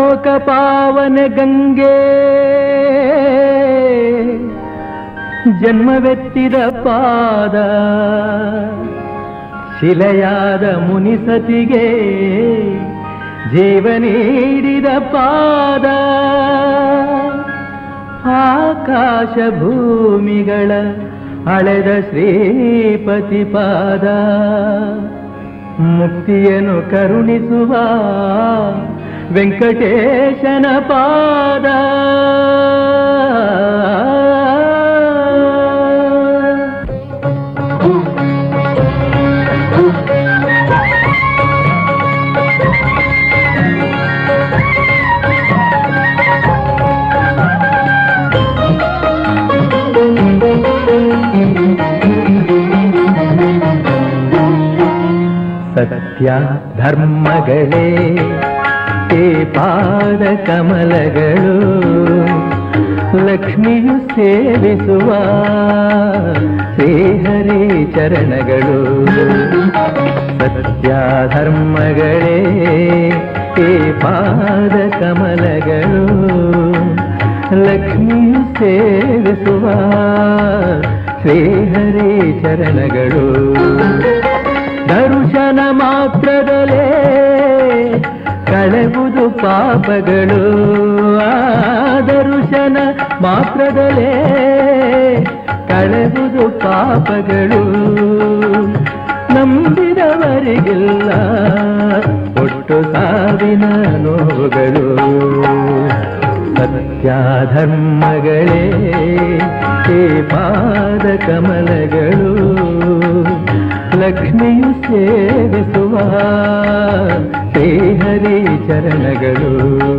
ಲೋಕ ಪಾವನ ಗಂಗೆ ಜನ್ಮವೆತ್ತಿದ ಪಾದ ಶಿಲೆಯಾದ ಮುನಿಸತಿಗೆ ಜೀವ ನೀಡಿದ ಪಾದ ಆಕಾಶ ಭೂಮಿಗಳ ಅಳೆದ ಶ್ರೀಪತಿ ಪಾದ ಮುಕ್ತಿಯನ್ನು ಕರುಣಿಸುವ ವೆಂಕಟೇಶನ ಪಾದ ಸತ್ಯ ಧರ್ಮಗಳೇ ತೇ ಪಾದ ಕಮಲಗಳು ಲಕ್ಷ್ಮಿಯು ಸೇವಿಸುವ ಶ್ರೀಹರಿ ಚರಣಗಳು ಸತ್ಯ ಧರ್ಮಗಳೇ ತೇ ಪಾದ ಕಮಲಗಳು ಲಕ್ಷ್ಮಿಯು ಸೇವಿಸುವ ಶ್ರೀಹರಿ ಚರಣಗಳು ದರ್ಶನ ಮಾತ್ರದಲೇ ಕಳೆವುದು ಪಾಪಗಳು ಆ ದರ್ಶನ ಮಾತ್ರದಲೇ ಕಳೆವುದು ಪಾಪಗಳು ನಂಬಿದವರಿಗಿಲ್ಲ ಒಟ್ಟು ಸಾವಿನ ನೋವುಗಳು ಸತ್ಯ ಧರ್ಮಗಳೇ ಈ ಪಾದ ಕಮಲಗಳು ಲಕ್ಷ್ಮಿಯು ಸೇವಿಸುವ ಶ್ರೀಹರಿ ಚರಣಗಳು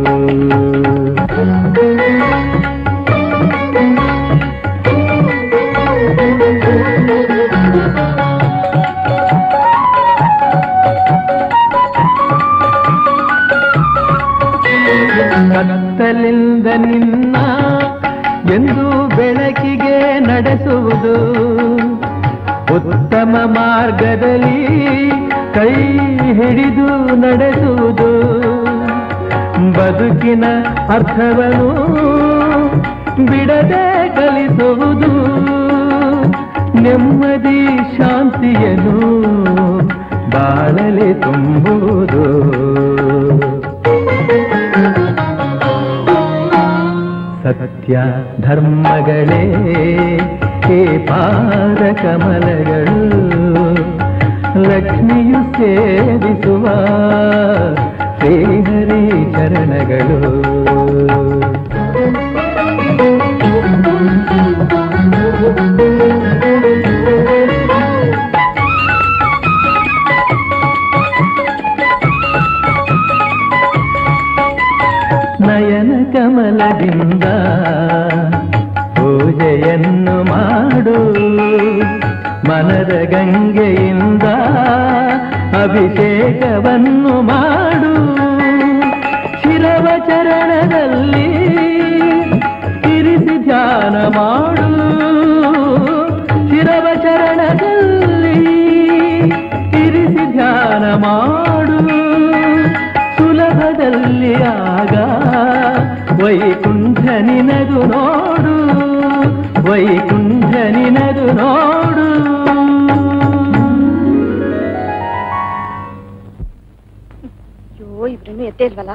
ಕತ್ತಲಿಂದ ನಿನ್ನ ಎಂದು ಬೆಳಕಿಗೆ ನಡೆಸುವುದು ಉತ್ತಮ ಮಾರ್ಗದಲ್ಲಿ ಕೈ ಹಿಡಿದು ನಡೆಸುವುದು ಬದುಕಿನ ಅರ್ಥವನ್ನು ಬಿಡದೆ ಕಲಿಸುವುದು ನೆಮ್ಮದಿ ಶಾಂತಿಯನ್ನು ಬಾಳಲಿ ತುಂಬುವುದು ಸತ್ಯ ಧರ್ಮಗಳೇ ಈ ಪಾದ ಕಮಲಗಳು ಲಕ್ಷ್ಮಿಯು ಸೇವಿಸುವ ಶ್ರೀಹರಿ ಚರಣಗಳು ನಯನ ಕಮಲದಿಂದ ಪೂಜೆಯನ್ನು ಮಾಡು ಮನದ ಗಂಗೆಯಿಂದ ಅಭಿಷೇಕವನ್ನು ಮಾಡು ಶಿರವ ಚರಣದಲ್ಲಿ ಇರಿಸಿ ಧ್ಯಾನ ಮಾಡು ಶಿರವ ಚರಣದಲ್ಲಿ ಇರಿಸಿ ಧ್ಯಾನ ಮಾಡು ಸುಲಭದಲ್ಲಿ ಆಗ ವೈಕುಂಠ ನಿನದು ನೋಡು ವೈಕುಂಠ ನಿನದು ನೋಡು ಅಯ್ಯೋ ಇಬ್ರನ್ನು ಎದ್ದೇ ಇಲ್ವಲ್ಲ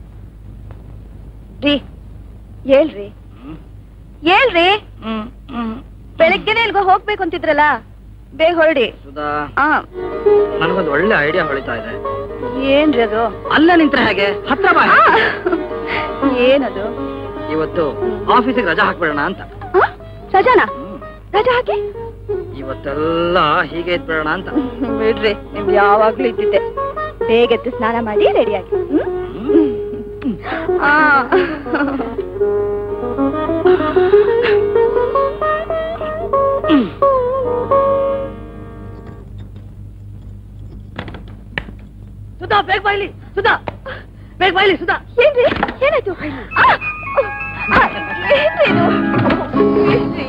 ರೀ ಹೇಳ್ರಿ ಹೇಳ್ರಿ ಬೆಳಗ್ಗೆನೆ ಇಲ್ಗೋ ಹೋಗ್ಬೇಕು ಅಂತಿದ್ರಲ್ಲ ಬೇಗ ಹೊರಡಿ ಸುಧಾ ಆ ನನಗೊಂದು ಒಳ್ಳೆ ಐಡಿಯಾ ಹೊಳಿತಾ ಇದೆ ಏನ್ರಿ ಅದು ಅಲ್ಲ ನಿಂತ್ರೆ ಹಾಗೆ ಹತ್ರ ಬಾ ಆ, ಏನದು ಇವತ್ತು ಆಫೀಸಿಗೆ ರಜಾ ಹಾಕ್ಬಿಡೋಣ ಅಂತ ಆ, ರಜಾನಾ ರಜಾ ಹಾಕಿ ಇವತ್ತೆಲ್ಲ ಹೀಗೆ ಇದ್ಬಿಡೋಣ ಅಂತ ಬಿಡ್ರಿ ನಿಮ್ದು ಯಾವಾಗ್ಲೂ ಇದ್ದಿದ್ದೆ ಬೇಗ ಎದ್ದು ಸ್ನಾನ ಮಾಡಿ ರೆಡಿಯಾಗಿ ಆ ಸುಧಾ ಬೇಗ ಬಾಯ್ಲಿ ಸುಧಾ ಬೇಗ ಬಾಯ್ಲಿ ಸುಧಾ ಏನ್ರಿ ಏನಾಯ್ತು ಆ! ಆ, ಏನ್ರಿ ಇದು ಏನ್ರಿ?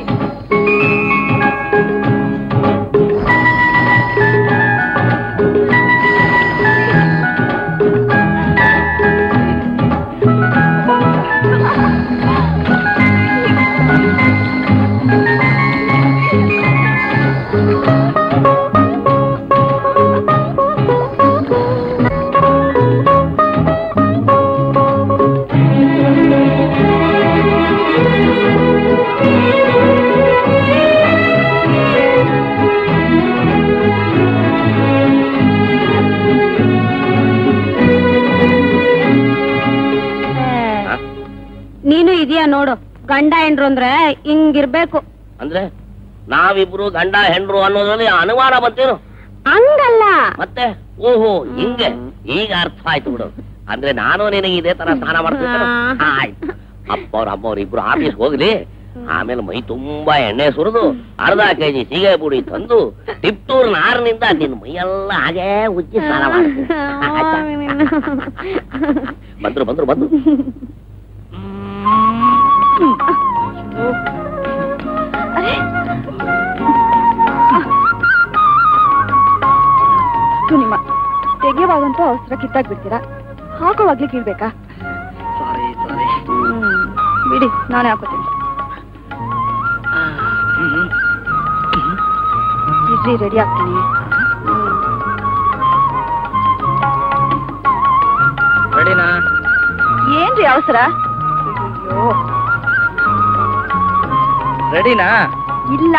ನೋಡು ಗಂಡ ಹೆಂಡ್ರು ಅಂದ್ರೆ ಹಿಂಗಿರ್ಬೇಕು ಅಂದ್ರೆ ನಾವಿಬ್ರು ಗಂಡ ಹೆಂಡ್ರು ಅನ್ನೋದ್ರಲ್ಲಿ ಅನುಮಾನ ಬಂತೇನು ಹಂಗಲ್ಲ ಮತ್ತೆ ಓಹೋ ಹಿಂಗೆ ಈಗ ಅರ್ಥ ಆಯ್ತು ಬಿಡು ಅಂದ್ರೆ ನಾನು ನಿನಗೆ ಇದೇ ತರ ಸ್ನಾನ ಮಾಡ್ತೀನಿ ಹಾ. ಆಯ್ತು ಅಪ್ಪವ್ರ ಅಮ್ಮವ್ರ ಇಬ್ರು ಆಫೀಸ್ ಹೋಗ್ಲಿ ಆಮೇಲೆ ಮೈ ತುಂಬಾ ಎಣ್ಣೆ ಸುರಿದು ಅರ್ಧ ಕೆಜಿ ಸೀಗೆ ಪುಡಿ ತಂದು ಟಿಪ್ಟೂರ್ ನಾರಿನಿಂದ ನಿನ್ ಮೈಯೆಲ್ಲ ಹಾಗೆ ಉಜ್ಜಿ ಸ್ನಾನ ಮಾಡ್ತೀನಿ ಆಯ್ತಾ? ಬಂದ್ರು ಬಂದ್ರು ಬಂದ್ರು ಅರೆ ಥು, ನಿಮ್ಮ ತೆಗೆಯುವಾಗಂತೂ ಅವಸರ ಕಿತ್ತಾಕ್ಬಿಡ್ತೀರಾ ಹಾಕೋವಾಗ್ಲೇ ಕೀಳ್ಬೇಕಾ ಸಾರಿ ಸಾರಿ ಹ್ಮ್ ಬಿಡಿ ನಾನೇ ಹಾಕೋತೀನಿ ಇಡ್ರಿ ರೆಡಿ ಆಗ್ತೀನಿ ರೆಡಿನಾ ಏನ್ರಿ ಅವಸರ ಅಯ್ಯೋ ರೆಡಿನಾ ಇಲ್ಲ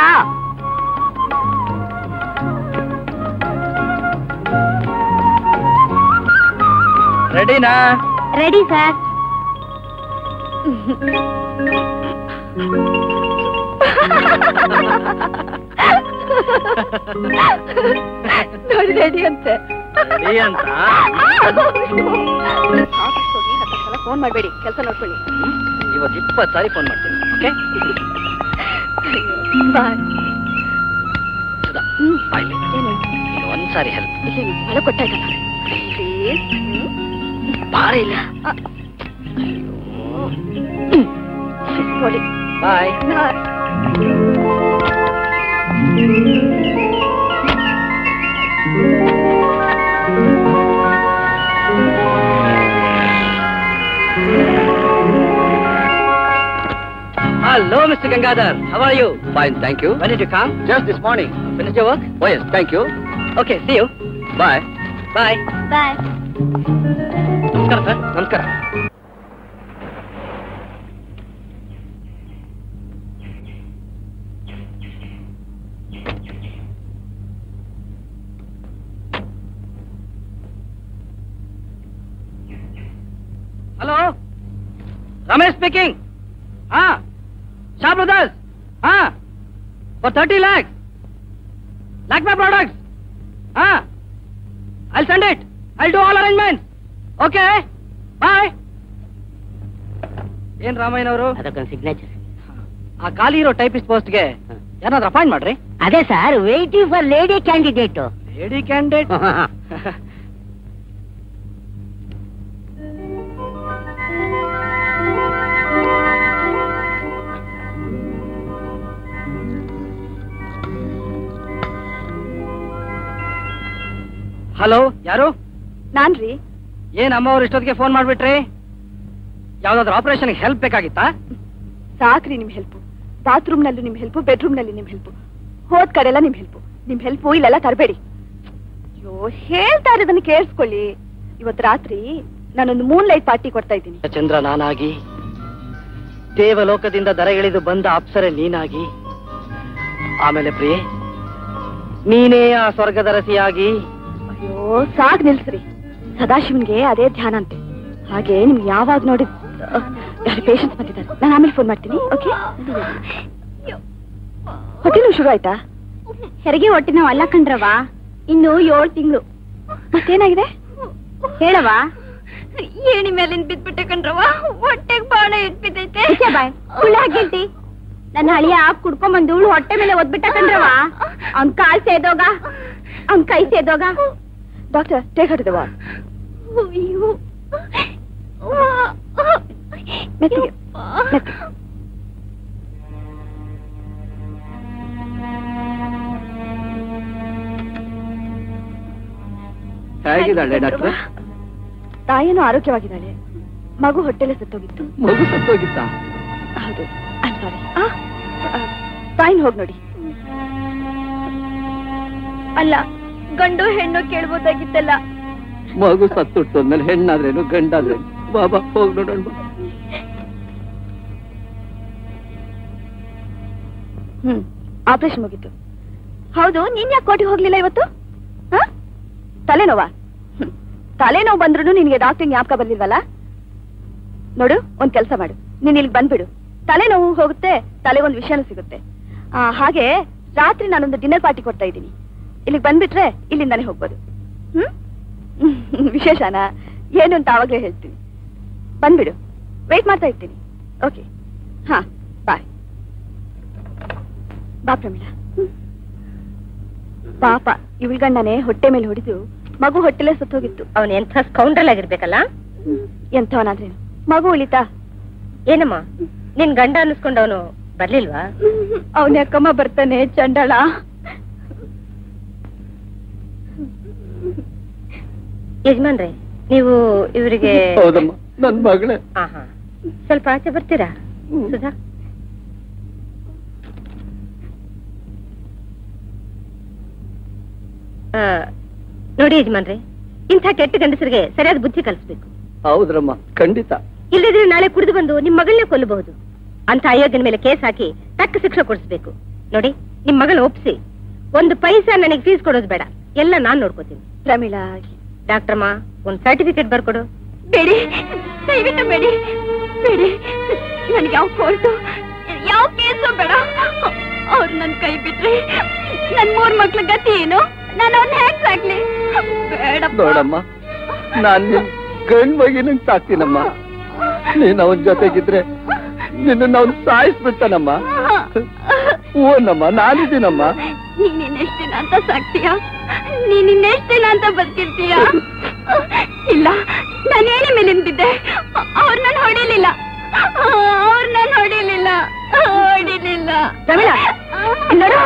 ರೆಡಿನಾ ರೆಡಿ ಸರ್ ನೋಡಿ ರೆಡಿ ಅಂತೆ ರೆಡಿ ಅಂತ ಫೋನ್ ಮಾಡಬೇಡಿ ಕೆಲಸ ನೋಡ್ಕೊಳ್ಳಿ ಇವತ್ತು ಇಪ್ಪತ್ತು ಸಾರಿ ಫೋನ್ ಮಾಡ್ತೀನಿ ಓಕೆ ಬಾಯ್ ಸುಧಾ ಹ್ಮ್. ಬಾಯ್ಲಿ ಏನು ಇದು ಒಂದ್ಸಾರಿ ಹೆಲ್ಪ್ ಇಲ್ಲಿ ಮಳೆ ಕೊಟ್ಟಾಯ್ತಲ್ಲ ಪ್ಲೀಸ್ ಬಾರಿ ಇಲ್ಲ ಕೊಡಿ ಬಾಯ್ Hello, Mr. Gangadhar. How are you? Fine, thank you. When did you come? Just this morning. Finished your work? Oh, yes, thank you. Okay, see you. Bye. Bye. ಬಾಯ್ ನಮಸ್ಕಾರ ಸರ್ ನಮಸ್ಕಾರ hello Ramesh speaking ಹಾ Shah brothers ಹಾ for thirty lakhs lakh my products ಹಾ I'll send it. I'll do all arrangements. Okay? Bye. ಏನ್ ರಾಮಯ್ಯನವರು ಅದಕ್ಕೊಂದು signature ಆ ಖಾಲಿ ಇರೋ ಟೈಪಿಸ್ಟ್ ಪೋಸ್ಟ್ಗೆ ಏನಾದ್ರು ಅಪಾಯಿಂಟ್ ಮಾಡ್ರಿ ಅದೇ sir waiting for lady candidate lady candidate hello ಯಾರು ನಾನ್ರಿ ಏನ್ ಅಮ್ಮವ್ರು ಇಷ್ಟೊತ್ತಿಗೆ ಫೋನ್ ಮಾಡ್ಬಿಟ್ರಿ ಯಾವ್ದಾದ್ರು ಆಪರೇಷನ್ಗೆ ಹೆಲ್ಪ್ ಬೇಕಾಗಿತ್ತಾ ಸಾಕ್ರಿ ನಿಮ್ ಹೆಲ್ಪ್ ಬಾತ್ರೂಮ್ ನಲ್ಲೂ ನಿಮ್ ಹೆಲ್ಪ್ ಬೆಡ್ರೂಮ್ ನಲ್ಲಿ ನಿಮ್ ಹೆಲ್ಪ್ ಹೋದ್ ಕಡೆಲ್ಲ ನಿಮ್ ಹೆಲ್ಪ್ ನಿಮ್ ಹೆಲ್ಪ್ ಇಲ್ಲೆಲ್ಲ ತರಬೇಡಿ ಅಯ್ಯೋ ಹೇಳ್ತಾ ಇರೋದನ್ನ ಕೇಳಿಸ್ಕೊಳ್ಳಿ ಇವತ್ ರಾತ್ರಿ ನಾನೊಂದು ಮೂನ್ ಲೈಟ್ ಪಾರ್ಟಿ ಕೊಡ್ತಾ ಇದ್ದೀನಿ ಚಂದ್ರ ನಾನಾಗಿ ದೇವಲೋಕದಿಂದ ದರ ಇಳಿದು ಬಂದ ಅಪ್ಸರೆ ನೀನಾಗಿ ಆಮೇಲೆ ಪ್ರಿಯೆ ನೀನೇ ಆ ಸ್ವರ್ಗದ ರಸಿಯಾಗಿ ಅಯ್ಯೋ ಸಾಕ್ ನಿಲ್ಸ್ರಿ ಸದಾಶಿವನ್ಗೆ ಅದೇ ಧ್ಯಾನ ಅಂತೆ ಹಾಗೆ ನಿಮ್ಗೆ ಯಾವಾಗ ನೋಡಿ ಪೇಷಂಟ್ಸ್ ಬಂದಿದ್ದಾರೆ ನಾನು ಆಮೇಲೆ ಫೋನ್ ಮಾಡ್ತೀನಿ ಓಕೆ ಹೊಟ್ಟೆ ಶುರು ಆಯ್ತಾ ಹೆರಿಗೆ ಹೊಟ್ಟೆ ನಾವು ಅಲ್ಲ ಕಂಡ್ರವ ಇನ್ನು ಏಳು ತಿಂಗಳು ಮತ್ತೇನಾಗಿದೆ ಹೇಳವ ಏಣಿ ಮೇಲಿಂದ ಬಿದ್ಬಿಟ್ಟೆ ಕಣ್ರವ ಹೊಟ್ಟೆಗೆ ಬಾಣ ಇಟ್ಬಿದ್ದೈತೆ ಈಚೆ ಬಾಯ್ ಸುಳ್ಳು ಹಾಕೇಳ್ತಿ ನನ್ನ ಹಳಿಯ ಕುಡ್ಕೊಂಡ್ ಬಂದು ಇವಳು ಹೊಟ್ಟೆ ಮೇಲೆ ಒದ್ಬಿಟ್ಟ ಕಂಡ್ರವ ಅವ್ನ್ ಕಾಲ್ ಸೇದೋಗ ಅವ್ನ್ ಕೈ ಸೇದೋಗ ಡಾಕ್ಟರ್ ಟೇಕ್ ಹಟ್ ದ ಮೆತ್ತಿಗೆ ಮೆತ್ತಿಗೆ ಹೇಗಿದ್ದಾಳೆ ಡಾಕ್ಟ್ರೆ ತಾಯಿನೂ ಆರೋಗ್ಯವಾಗಿದ್ದಾಳೆ ಮಗು ಹೊಟ್ಟೆಲೆ ಸತ್ತೋಗಿತ್ತು ಮಗು ಸತ್ತೋಗಿತ್ತ ಹೌದು ಐಮ್ ಸಾರಿ ತಾಯಿನ ಹೋಗಿ ನೋಡಿ ಅಲ್ಲ ಗಂಡು ಹೆಣ್ಣು ಕೇಳ್ಬೋದಾಗಿತ್ತಲ್ಲ ಮಗು ಸತ್ತುಟ್ಟು ಅಂದ್ಮೇಲೆ ಹೆಣ್ಣಾದ್ರೇನು ಗಂಡಾದ್ರೇನು ಬಾಬಾ ಹೋಗ್ ನೋಡೋಣ ಬಾ. ಹ್ಮ್ ಆಪರೇಷನ್ ಮುಗೀತು ಹೌದು ನೀನ್ ಯಾಕೆ ಕೋಟಿಗೆ ಹೋಗ್ಲಿಲ್ಲ ಇವತ್ತು ಹ? ತಲೆನೋವಾ ಹ್ಮ್. ತಲೆನೋವು ಬಂದ್ರು ನಿನಗೆ ಡಾಕ್ಟರ್ ಜ್ಞಾಪಕ ಬಂದಿಲ್ವಲ್ಲ ನೋಡು ಒಂದ್ ಕೆಲಸ ಮಾಡು ನೀನ್ ಇಲ್ಲಿಗೆ ಬಂದ್ಬಿಡು ತಲೆನೋವು ಹೋಗುತ್ತೆ ತಲೆಗೊಂದು ವಿಷಯನೂ ಸಿಗುತ್ತೆ ಆ, ಹಾಗೆ ರಾತ್ರಿ ನಾನೊಂದು ಡಿನ್ನರ್ ಪಾರ್ಟಿ ಕೊಡ್ತಾ ಇದ್ದೀನಿ ಇಲ್ಲಿಗೆ ಬಂದ್ಬಿಟ್ರೆ ಇಲ್ಲಿಂದಾನೆ ಹೋಗ್ಬೋದು ಹ್ಮ್ ವಿಶೇಷನಾ ಏನು ಅಂತ ಆವಾಗಲೇ ಹೇಳ್ತೀನಿ ಬಂದ್ಬಿಡು ವೆಯ್ಟ್ ಮಾಡ್ತಾ ಇರ್ತೀನಿ ಓಕೆ ಹಾ ಬಾಯ್ ಬಾ ಪ್ರಮೀಳಾ ಪಾಪ ಇವಳ ಗಂಡನೇ ಹೊಟ್ಟೆ ಮೇಲೆ ಹೊಡೆದು ಮಗು ಹೊಟ್ಟೆಲೆ ಸುತ್ತೋಗಿತ್ತು ಅವನು ಎಂಥ ಸ್ಕೌಂಡ್ರಲ್ ಆಗಿರ್ಬೇಕಲ್ಲ ಎಂಥವನಾದ್ರೇನು ಮಗು ಉಳಿತಾ ಏನಮ್ಮ ನಿನ್ ಗಂಡ ಅನ್ನಿಸ್ಕೊಂಡವನು ಬರ್ಲಿಲ್ವಾ ಅವನ ಯಾಕಮ್ಮ ಬರ್ತಾನೆ ಚಂಡಾಳ ಯಜಮಾನ್ರೆ ನೀವು ಇವರಿಗೆ ಹೌದಮ್ಮ ನನ್ ಮಗಳೇ ಆಹಾ. ಸ್ವಲ್ಪ ಆಚೆ ಬರ್ತೀರಾ ಸುಧಾ ಆ, ನೋಡಿ ಯಜಮಾನ್ರೆ ಇಂಥ ಕೆಟ್ಟ ಗಂಡಸರಿಗೆ ಸರಿಯಾದ ಬುದ್ಧಿ ಕಲಿಸ್ಬೇಕು ಹೌದ್ರಮ್ಮ ಖಂಡಿತ ಇಲ್ಲದಿದ್ರೆ ನಾಳೆ ಕುಡಿದು ಬಂದು ನಿಮ್ ಮಗಳನ್ನೇ ಕೊಲ್ಲಬಹುದು ಅಂತ ಅಯೋಗ್ಯನ ಮೇಲೆ ಕೇಸ್ ಹಾಕಿ ತಕ್ಕ ಶಿಕ್ಷೆ ಕೊಡಿಸ್ಬೇಕು ನೋಡಿ ನಿಮ್ ಮಗಳನ್ನ ಒಪ್ಸಿ ಒಂದು ಪೈಸಾ ನನಗೆ ಫೀಸ್ ಕೊಡೋದು ಬೇಡ ಎಲ್ಲ ನಾನ್ ನೋಡ್ಕೋತೀನಿ ಪ್ರಮೀಳಾ ಡಾಕ್ಟ್ರಮ್ಮ ಒಂದ್ ಸರ್ಟಿಫಿಕೇಟ್ ಬರ್ಕೊಡು ಬೇಡಿ ದಯವಿಟ್ಟು ಬೇಡಿ ಬೇಡಿ ನನಗೆ ಯಾವ ಕೋರ್ಟು ಯಾವ ಕೇಸು ಬೇಡ ಅವ್ರು ನನ್ ಕೈ ಬಿಟ್ರೆ ನನ್ ಮೂರ್ ಮಕ್ಳ ಗತಿ ಏನು ನಾನು ಅವ್ನ ಹ್ಯಾಕ್ ಸಾಕ್ಲಿ ಬೇಡ ನೋಡಮ್ಮ ನಾನ್ ನಿನ್ ಗಂಡ್ ಮಗಿನಂಗ್ ಸಾಕ್ತೀನಮ್ಮ ನೀನ್ ಅವನ್ ಜೊತೆಗಿದ್ರೆ ನಿನ್ನ ಅವ್ನ್ ಸಾಯಿಸ್ಬಿಡ್ತಾನಮ್ಮ ಓನಮ್ಮ ನಾನಿದ್ದೀನಮ್ಮ ನೀನ್ ಇನ್ನೆಷ್ಟ್ ದಿನ ಅಂತ ಸಾಕ್ತೀಯ ನೀನ್ ಇನ್ನೆಷ್ಟ್ ದಿನ ಅಂತ ಬದುಕಿರ್ತೀಯ ಇಲ್ಲ ನಾನೇನೇ ಮೇಲೆ ನಿಂತಿದ್ದೆ ಅವ್ರು ನಾನು ಹೊಡಿಲಿಲ್ಲ ಅವ್ರು ನಾನು ಹೊಡಿಲಿಲ್ಲ ಹೊಡಿಲಿಲ್ಲ ಪ್ರಮೀಳಾ, ನೋಡು.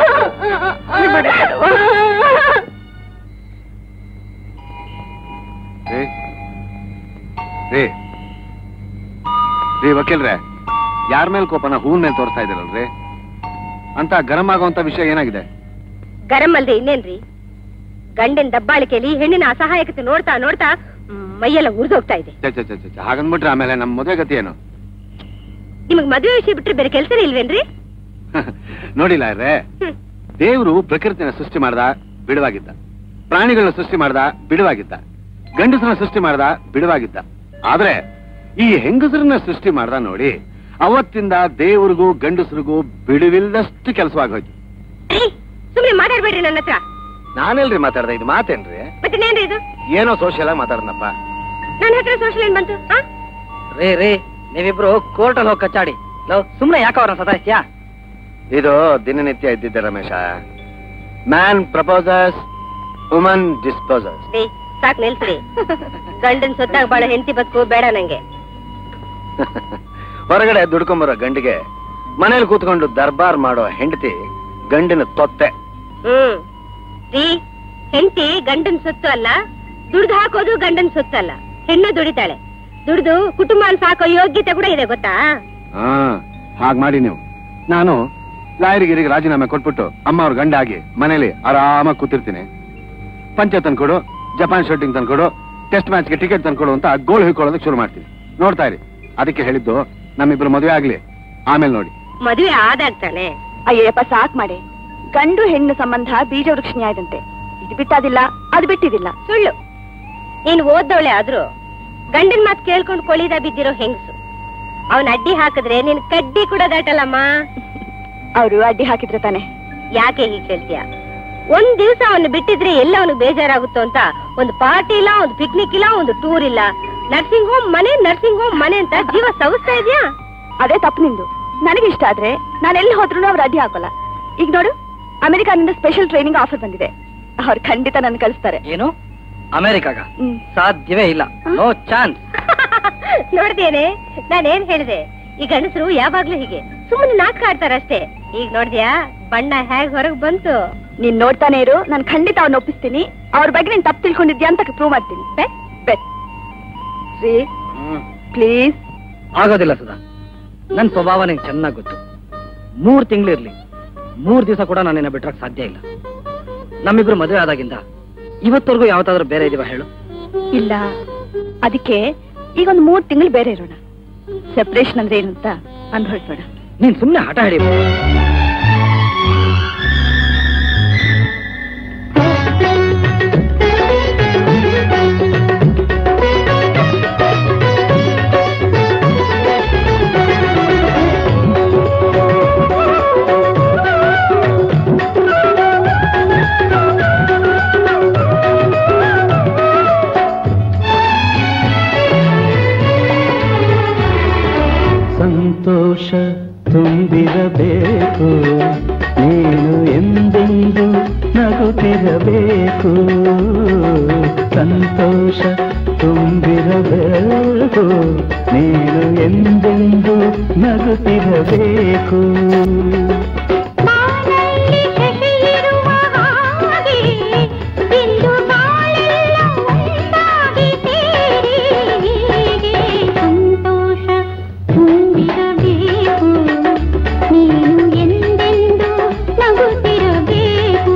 ರೀ ರೀ ರೀ ವಕೀಲ್ರೆ ಯಾರ ಮೇಲೆ ಕೋಪನ ಹೂನ್ ಮೇಲೆ ತೋರಿಸ್ತಾ ಇದ್ದೀರಲ್ರಿ ಅಂತ ಗರಂ ಆಗುವಂತ ವಿಷಯ ಏನಾಗಿದೆ ಗರಂ ಅಲ್ದೆ ಇನ್ನೇನ್ರಿ ಗಂಡಿನ ದಬ್ಬಾಳಿಕೆಯಲ್ಲಿ ಹೆಣ್ಣಿನ ಅಸಹಾಯಕತೆ ನೋಡ್ತಾ ನೋಡ್ತಾ ಮ್, ಮೈಯೆಲ್ಲ ಉರಿದೋಗ್ತಾ ಇದೆ ಛೆ, ಛೆ, ಛೆ, ಛೆ, ಛೆ, ಹಾಗಂದ್ಬಿಟ್ರೆ ಆಮೇಲೆ ನಮ್ಮ ಮದುವೆ ಗತಿ ಏನು ನಿಮಗ್ ಮದುವೆ ವಿಷಯ ಬಿಟ್ರೆ ಬೇರೆ ಕೆಲಸನೇ ಇಲ್ವೇನ್ರಿ ನೋಡಿಲ್ಲ ರೇ ಹ್ಮ್. ದೇವರು ಪ್ರಕೃತಿನ ಸೃಷ್ಟಿ ಮಾಡ್ದ ಬಿಡುವಾಗಿದ್ದ ಪ್ರಾಣಿಗಳನ್ನ ಸೃಷ್ಟಿ ಮಾಡ್ದ ಬಿಡುವಾಗಿದ್ದ ಗಂಡಸರನ್ನ ಸೃಷ್ಟಿ ಮಾಡ್ದ ಬಿಡುವಾಗಿದ್ದ ಆದ್ರೆ ಈ ಹೆಂಗಸರನ್ನ ಸೃಷ್ಟಿ ಮಾಡ್ದ ನೋಡಿ ಅವತ್ತಿಂದ ದೇವ್ರಿಗೂ ಗಂಡಸರಿಗೂ ಬಿಡುವಿಲ್ಲದಷ್ಟು ಕೆಲಸವಾಗೋಯ್ತು ಸುಮ್ನೆ ಮಾತಾಡ್ಬೇಡ್ರಿ ನನ್ನ ಹತ್ರ ನಾನೆಲ್ರಿ ಮಾತಾಡ್ದೆ ಇದು ಮಾತೇನ್ರಿ ಮತ್ತೆ ನೇನ್ರಿ ಇದು ಏನೋ ಸೋಷಿಯಲ್ ಆಗಿ ಮಾತಾಡ್ನಪ್ಪ ನನ್ನ ಹತ್ರ ಸೋಷಲ್ ಏನ್ ಬಂತು ಆ? ರೇ ರೇ ನೀವಿಬ್ರು ಕೋರ್ಟಲ್ಲಿ ಹೋಗಿ ಕಚ್ಚಾಡಿ ಲವ್ ಸುಮ್ನೆ ಯಾಕೆ ಅವ್ರನ್ನ ಸತಾಯಿಸ್ತೀಯಾ ಇದು ದಿನನಿತ್ಯ ಇದ್ದಿದ್ದೆ ರಮೇಶ ಮ್ಯಾನ್ ಪ್ರಪೋಸಸ್ ವುಮನ್ ಡಿಸ್ಪೋಸಸ್ ರೀ ಸಾಕ್ ನಿಲ್ಸ್ರಿ ಗಂಡನ್ ಸೊತ್ತಾಗ ಬಾಳ ಹೆಂಡತಿ ಬದುಕು ಬೇಡ ನಂಗೆ ಹೊರಗಡೆ ದುಡ್ಕೊಂಬರೋ ಗಂಡಿಗೆ ಮನೇಲಿ ಕೂತ್ಕೊಂಡು ದರ್ಬಾರ್ ಮಾಡೋ ಹೆಂಡತಿ ಗಂಡಿನ ತೊತ್ತೆ ಹ್ಮ್ ರೀ ಹೆಂಡತಿ ಗಂಡನ್ ಸೊತ್ತು ಅಲ್ಲ ದುಡ್ದು ಹಾಕೋದು ಗಂಡನ್ ಸೊತ್ತು ಅಲ್ಲ ಹೆಣ್ಣು ದುಡಿತಾಳೆ ದುಡ್ದು ಕುಟುಂಬನ ಸಾಕೋ ಯೋಗ್ಯತೆ ಕೂಡ ಇದೆ ಗೊತ್ತಾ ಹಾ ಹಾಗ್ ಮಾಡಿ ನೀವು ನಾನು ಲಾಯರಿಗಿರಿಗೆ ರಾಜೀನಾಮೆ ಕೊಟ್ಬಿಟ್ಟು ಅಮ್ಮ ಅವ್ರ ಗಂಡ ಆಗಿ ಮನೇಲಿ ಆರಾಮಾಗಿ ಕೂತಿರ್ತೀನಿ ಪಂಚ ತಂದ್ಕೊಡು ಜಪಾನ್ ಶೂಟಿಂಗ್ ತಂದ್ಕೊಡು ಟೆಸ್ಟ್ ಮ್ಯಾಚ್ಗೆ ಟಿಕೆಟ್ ತಂದ್ಕೊಡು ಅಂತ ಗೋಲ್ ಹಿಡ್ಕೊಳ್ಳೋದಕ್ಕೆ ಶುರು ಮಾಡ್ತೀನಿ ನೋಡ್ತಾ ಇರಿ ಅದಕ್ಕೆ ಹೇಳಿದ್ದು ನಮ್ಮಿಬ್ರು ಮದುವೆ ಆಗ್ಲಿ ಆಮೇಲೆ ನೋಡಿ ಮದುವೆ ಆದಾಗ ತಾನೆ ಅಯ್ಯಪ್ಪ ಸಾಕ್ ಮಾಡಿ ಗಂಡು ಹೆಣ್ಣು ಸಂಬಂಧ ಬೀಜ ವೃಕ್ಷ ನ್ಯಾಯದಂತೆ ಇದು ಬಿಟ್ಟಾದಿಲ್ಲ ಅದು ಬಿಟ್ಟಿದಿಲ್ಲ ಸುಳ್ಳು ನೀನ್ ಓದ್ದವಳೆ ಆದ್ರೂ ಗಂಡನ್ ಮಾತ್ ಕೇಳ್ಕೊಂಡು ಕೊಳಿದ ಬಿದ್ದಿರೋ ಹೆಂಗಸು ಅವನ್ ಅಡ್ಡಿ ಹಾಕಿದ್ರೆ ನೀನ್ ಕಡ್ಡಿ ಕೂಡ ದಾಟಲ್ಲಮ್ಮ ಅವರು ಅಡ್ಡಿ ಹಾಕಿದ್ರೆ ತಾನೆ ಯಾಕೆ ಹೀಗೆ ಹೇಳ್ತೀಯ ಒಂದ್ ದಿವ್ಸ ಅವನು ಬಿಟ್ಟಿದ್ರೆ ಎಲ್ಲ ಅವನು ಬೇಜಾರಾಗುತ್ತೋ ಅಂತ ಒಂದು ಪಾರ್ಟಿ ಇಲ್ಲ ಒಂದು ಪಿಕ್ನಿಕ್ ಇಲ್ಲ ಒಂದು ಟೂರ್ ಇಲ್ಲ ನರ್ಸಿಂಗ್ ಹೋಮ್ ಮನೆ ನರ್ಸಿಂಗ್ ಹೋಮ್ ಮನೆ ಅಂತ ಜೀವ ಸವಿಸ್ತಾ ಇದೆಯಾ ಅದೇ ತಪ್ಪು ನಿಂದು ನನಗೆ ಇಷ್ಟ ಆದ್ರೆ ನಾನು ಎಲ್ಲಿ ಹೋದ್ರೂ ಅವ್ರು ಅಡ್ಡಿ ಹಾಕೋಲ್ಲ ಈಗ ನೋಡು ಅಮೆರಿಕಾನಿಂದ ಸ್ಪೆಷಲ್ ಟ್ರೈನಿಂಗ್ ಆಫರ್ ಬಂದಿದೆ ಅವ್ರು ಖಂಡಿತ ನನ್ನ ಕಳಿಸ್ತಾರೆ ಏನು ಅಮೆರಿಕಾಗ ಹ್ಮ್. ಸಾಧ್ಯವೇ ಇಲ್ಲ ನೋ ಚಾನ್ಸ್ ನೋಡ್ದೇನೆ ನಾನೇನ್ ಹೇಳಿದೆ ಈ ಗಂಡಸರು ಯಾವಾಗ್ಲೂ ಹೀಗೆ ಸುಮ್ಮನೆ ನಾಟಕ ಆಡ್ತಾರಷ್ಟೇ ಈಗ ನೋಡ್ದ್ಯಾ ಬಣ್ಣ ಹೇಗ್ ಹೊರಗ್ ಬಂತು ನೀನ್ ನೋಡ್ತಾನೆ ಇರು ನಾನು ಖಂಡಿತ ಅವ್ನ ಒಪ್ಪಿಸ್ತೀನಿ ಅವ್ರ ಬಗ್ಗೆ ನೀನ್ ತಪ್ಪು ತಿಳ್ಕೊಂಡಿದ್ಯಾ ಅಂತ ಪ್ರೂವ್ ಮಾಡ್ತೀನಿ ಬೆಟ್ ಬೆಟ್ ರೀ ಪ್ಲೀಸ್ ಆಗೋದಿಲ್ಲ ಸುಧಾ ನನ್ ಸ್ವಭಾವ ನಿಂಗೆ ಚೆನ್ನಾಗಿ ಗೊತ್ತು ಮೂರ್ ತಿಂಗಳಿರ್ಲಿ ಮೂರ್ ದಿವಸ ಕೂಡ ನಾನು ನಿನ್ನ ಬಿಟ್ರಕ್ ಸಾಧ್ಯ ಇಲ್ಲ ನಮ್ಮಿಬ್ರು ಮದುವೆ ಆದಾಗಿಂದ ಇವತ್ತವರೆಗೂ ಯಾವತ್ತಾದ್ರೂ ಬೇರೆ ಇದೀವ ಹೇಳು ಇಲ್ಲ ಅದಕ್ಕೆ ಈಗ ಒಂದು ಮೂರ್ ತಿಂಗಳು ಬೇರೆ ಇರೋಣ ಸೆಪರೇಷನ್ ಅಂದ್ರೆ ಏನು ಅಂತ ಅನ್ಭವಿಸೋಣ ನೀನ್ ಸುಮ್ನೆ ಹಠ ಹಿಡಿ ನಗುತ್ತಿರಬೇಕು ಸಂತೋಷ ತುಂಬಿರಬೇಕು ನೀನು ಎಂದೆಂದು ನಗುತ್ತಿರಬೇಕು ಬಾನಲ್ಲಿ ಶಶಿಯಿರುವ ಹಾಗೆ ಇಂದು ಬಾಳೆಲ್ಲ ಒಂದಾಗಿ ಸೇರಿ ಹೀಗೆ ಸಂತೋಷ ತುಂಬಿರಬೇಕು ನೀನು ಎಂದೆಂದು ನಗುತ್ತಿರಬೇಕು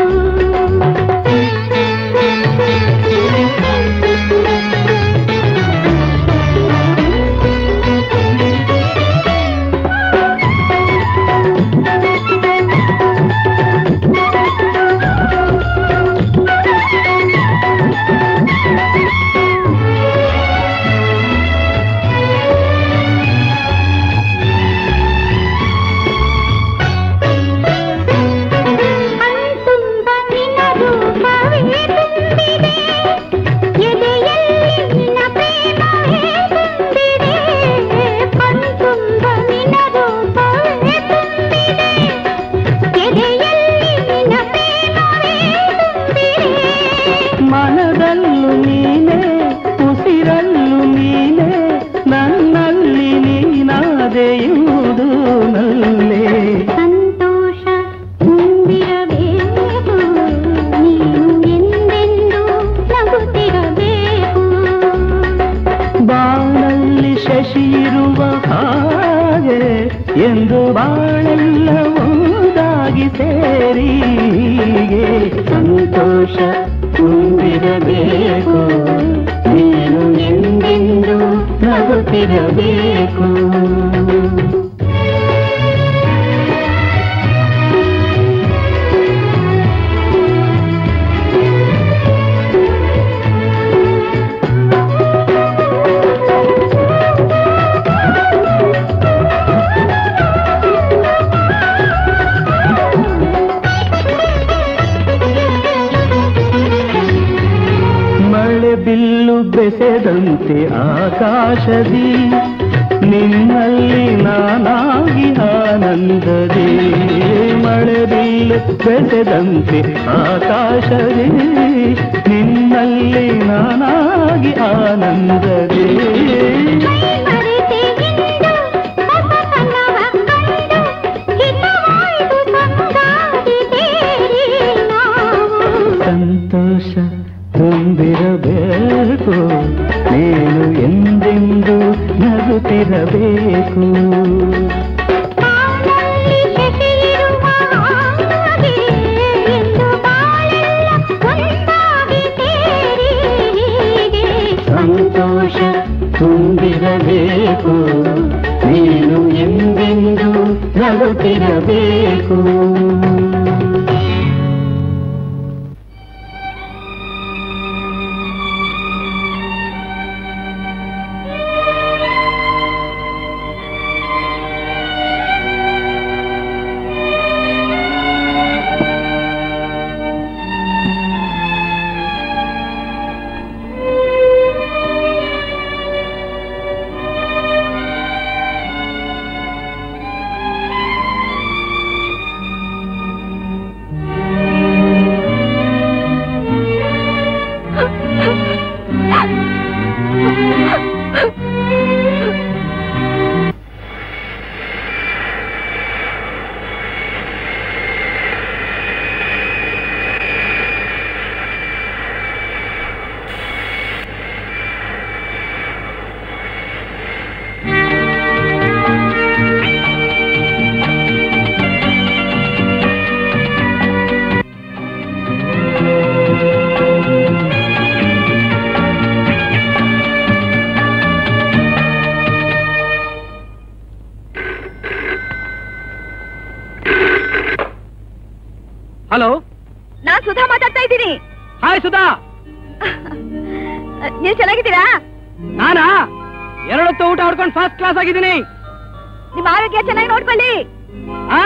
ಕಣ್ತುಂಬ ನಿನ್ನ ರೂಪವೇ ತುಂಬಿದೆ ಎದೆಯಲ್ಲಿ ನಿನ್ನ ಪ್ರೇಮವೇ ತುಂಬಿದೆ ಕಣ್ತುಂಬ ನಿನ್ನ ರೂಪವೇ ತುಂಬಿದೆ ಎದೆಯಲ್ಲಿ ನಿನ್ನ ಪ್ರೇಮವೇ ತುಂಬಿದೆ ಮನದಲ್ಲೂ ನೀನೇ ಉಸಿರಲ್ಲೂ ನೀನೇ ನನ್ನಲ್ಲಿ ನೀನಾದೆಯುವುದು ನಲ್ಲೇ ಸಂತೋಷ ತುಂಬಿರಬೇಕು ನೀನು ಎಂದೆಂದು ನಗುತ್ತಿರಬೇಕು ಬಾಳಲ್ಲಿ ಶಶಿಯಿರುವ ಹಾಗೆ ಎಂದು ಬಾಳೆಲ್ಲ ಒಂದಾಗಿ ಸೇರಿ ಹೀಗೆ ಸಂತೋಷ ತುಂಬಿರಬೇಕು ನೀನು ಎಂದೆಂದು ನಗುತ್ತಿರಬೇಕು ಮಳೆ ಬಿಲ್ಲು ಬೆಸೆದಂತೆ ಆಕಾಶದಿ ನಿನ್ನಲ್ಲಿ ನಾನಾಗಿ ಆನಂದದಿ ಮಳೆ ಬಿಲ್ಲು ಬೆಸೆದಂತೆ ಆಕಾಶದಿ ನಿನ್ನಲ್ಲಿ ನಾನಾಗಿ ಆನಂದದಿ ಮರೆತೆ ಇಂದು ಹೊಸತನವ ಕಂಡು ಹಿತವಾಯ್ತು ಸಂಗಾತಿ ಸೇರಿ ನಾವು ಸಂತೋಷ ತುಂಬಿರಬೇಕು ನೀನು ಎಂದೆಂದು ನಗುತ್ತಿರಬೇಕು ಬಾಳಲ್ಲಿ ಶಶಿಯಿರುವ ಹಾಗೆ ಇಂದು ಬಾಳೆಲ್ಲ ಒಂದಾಗಿ ಸೇರಿ ಹೀಗೆ ಸಂತೋಷ ತುಂಬಿರಬೇಕು ನೀನು ಎಂದೆಂದು ನಗುತ್ತಿರಬೇಕು ಹಲೋ ನಾನ್ ಸುಧಾ ಮಾತಾಡ್ತಾ ಇದ್ದೀನಿ ಹಾಯ್ ಸುಧಾ ನೀವ್ ಚೆನ್ನಾಗಿದ್ದೀರಾ ನಾನಾ ಎರಡೊತ್ತು ಊಟ ಹೊಡ್ಕೊಂಡು ಫಸ್ಟ್ ಕ್ಲಾಸ್ ಆಗಿದ್ದೀನಿ ನಿಮ್ ಆರೋಗ್ಯ ಚೆನ್ನಾಗಿ ನೋಡ್ಕೊಳ್ಳಿ ಆ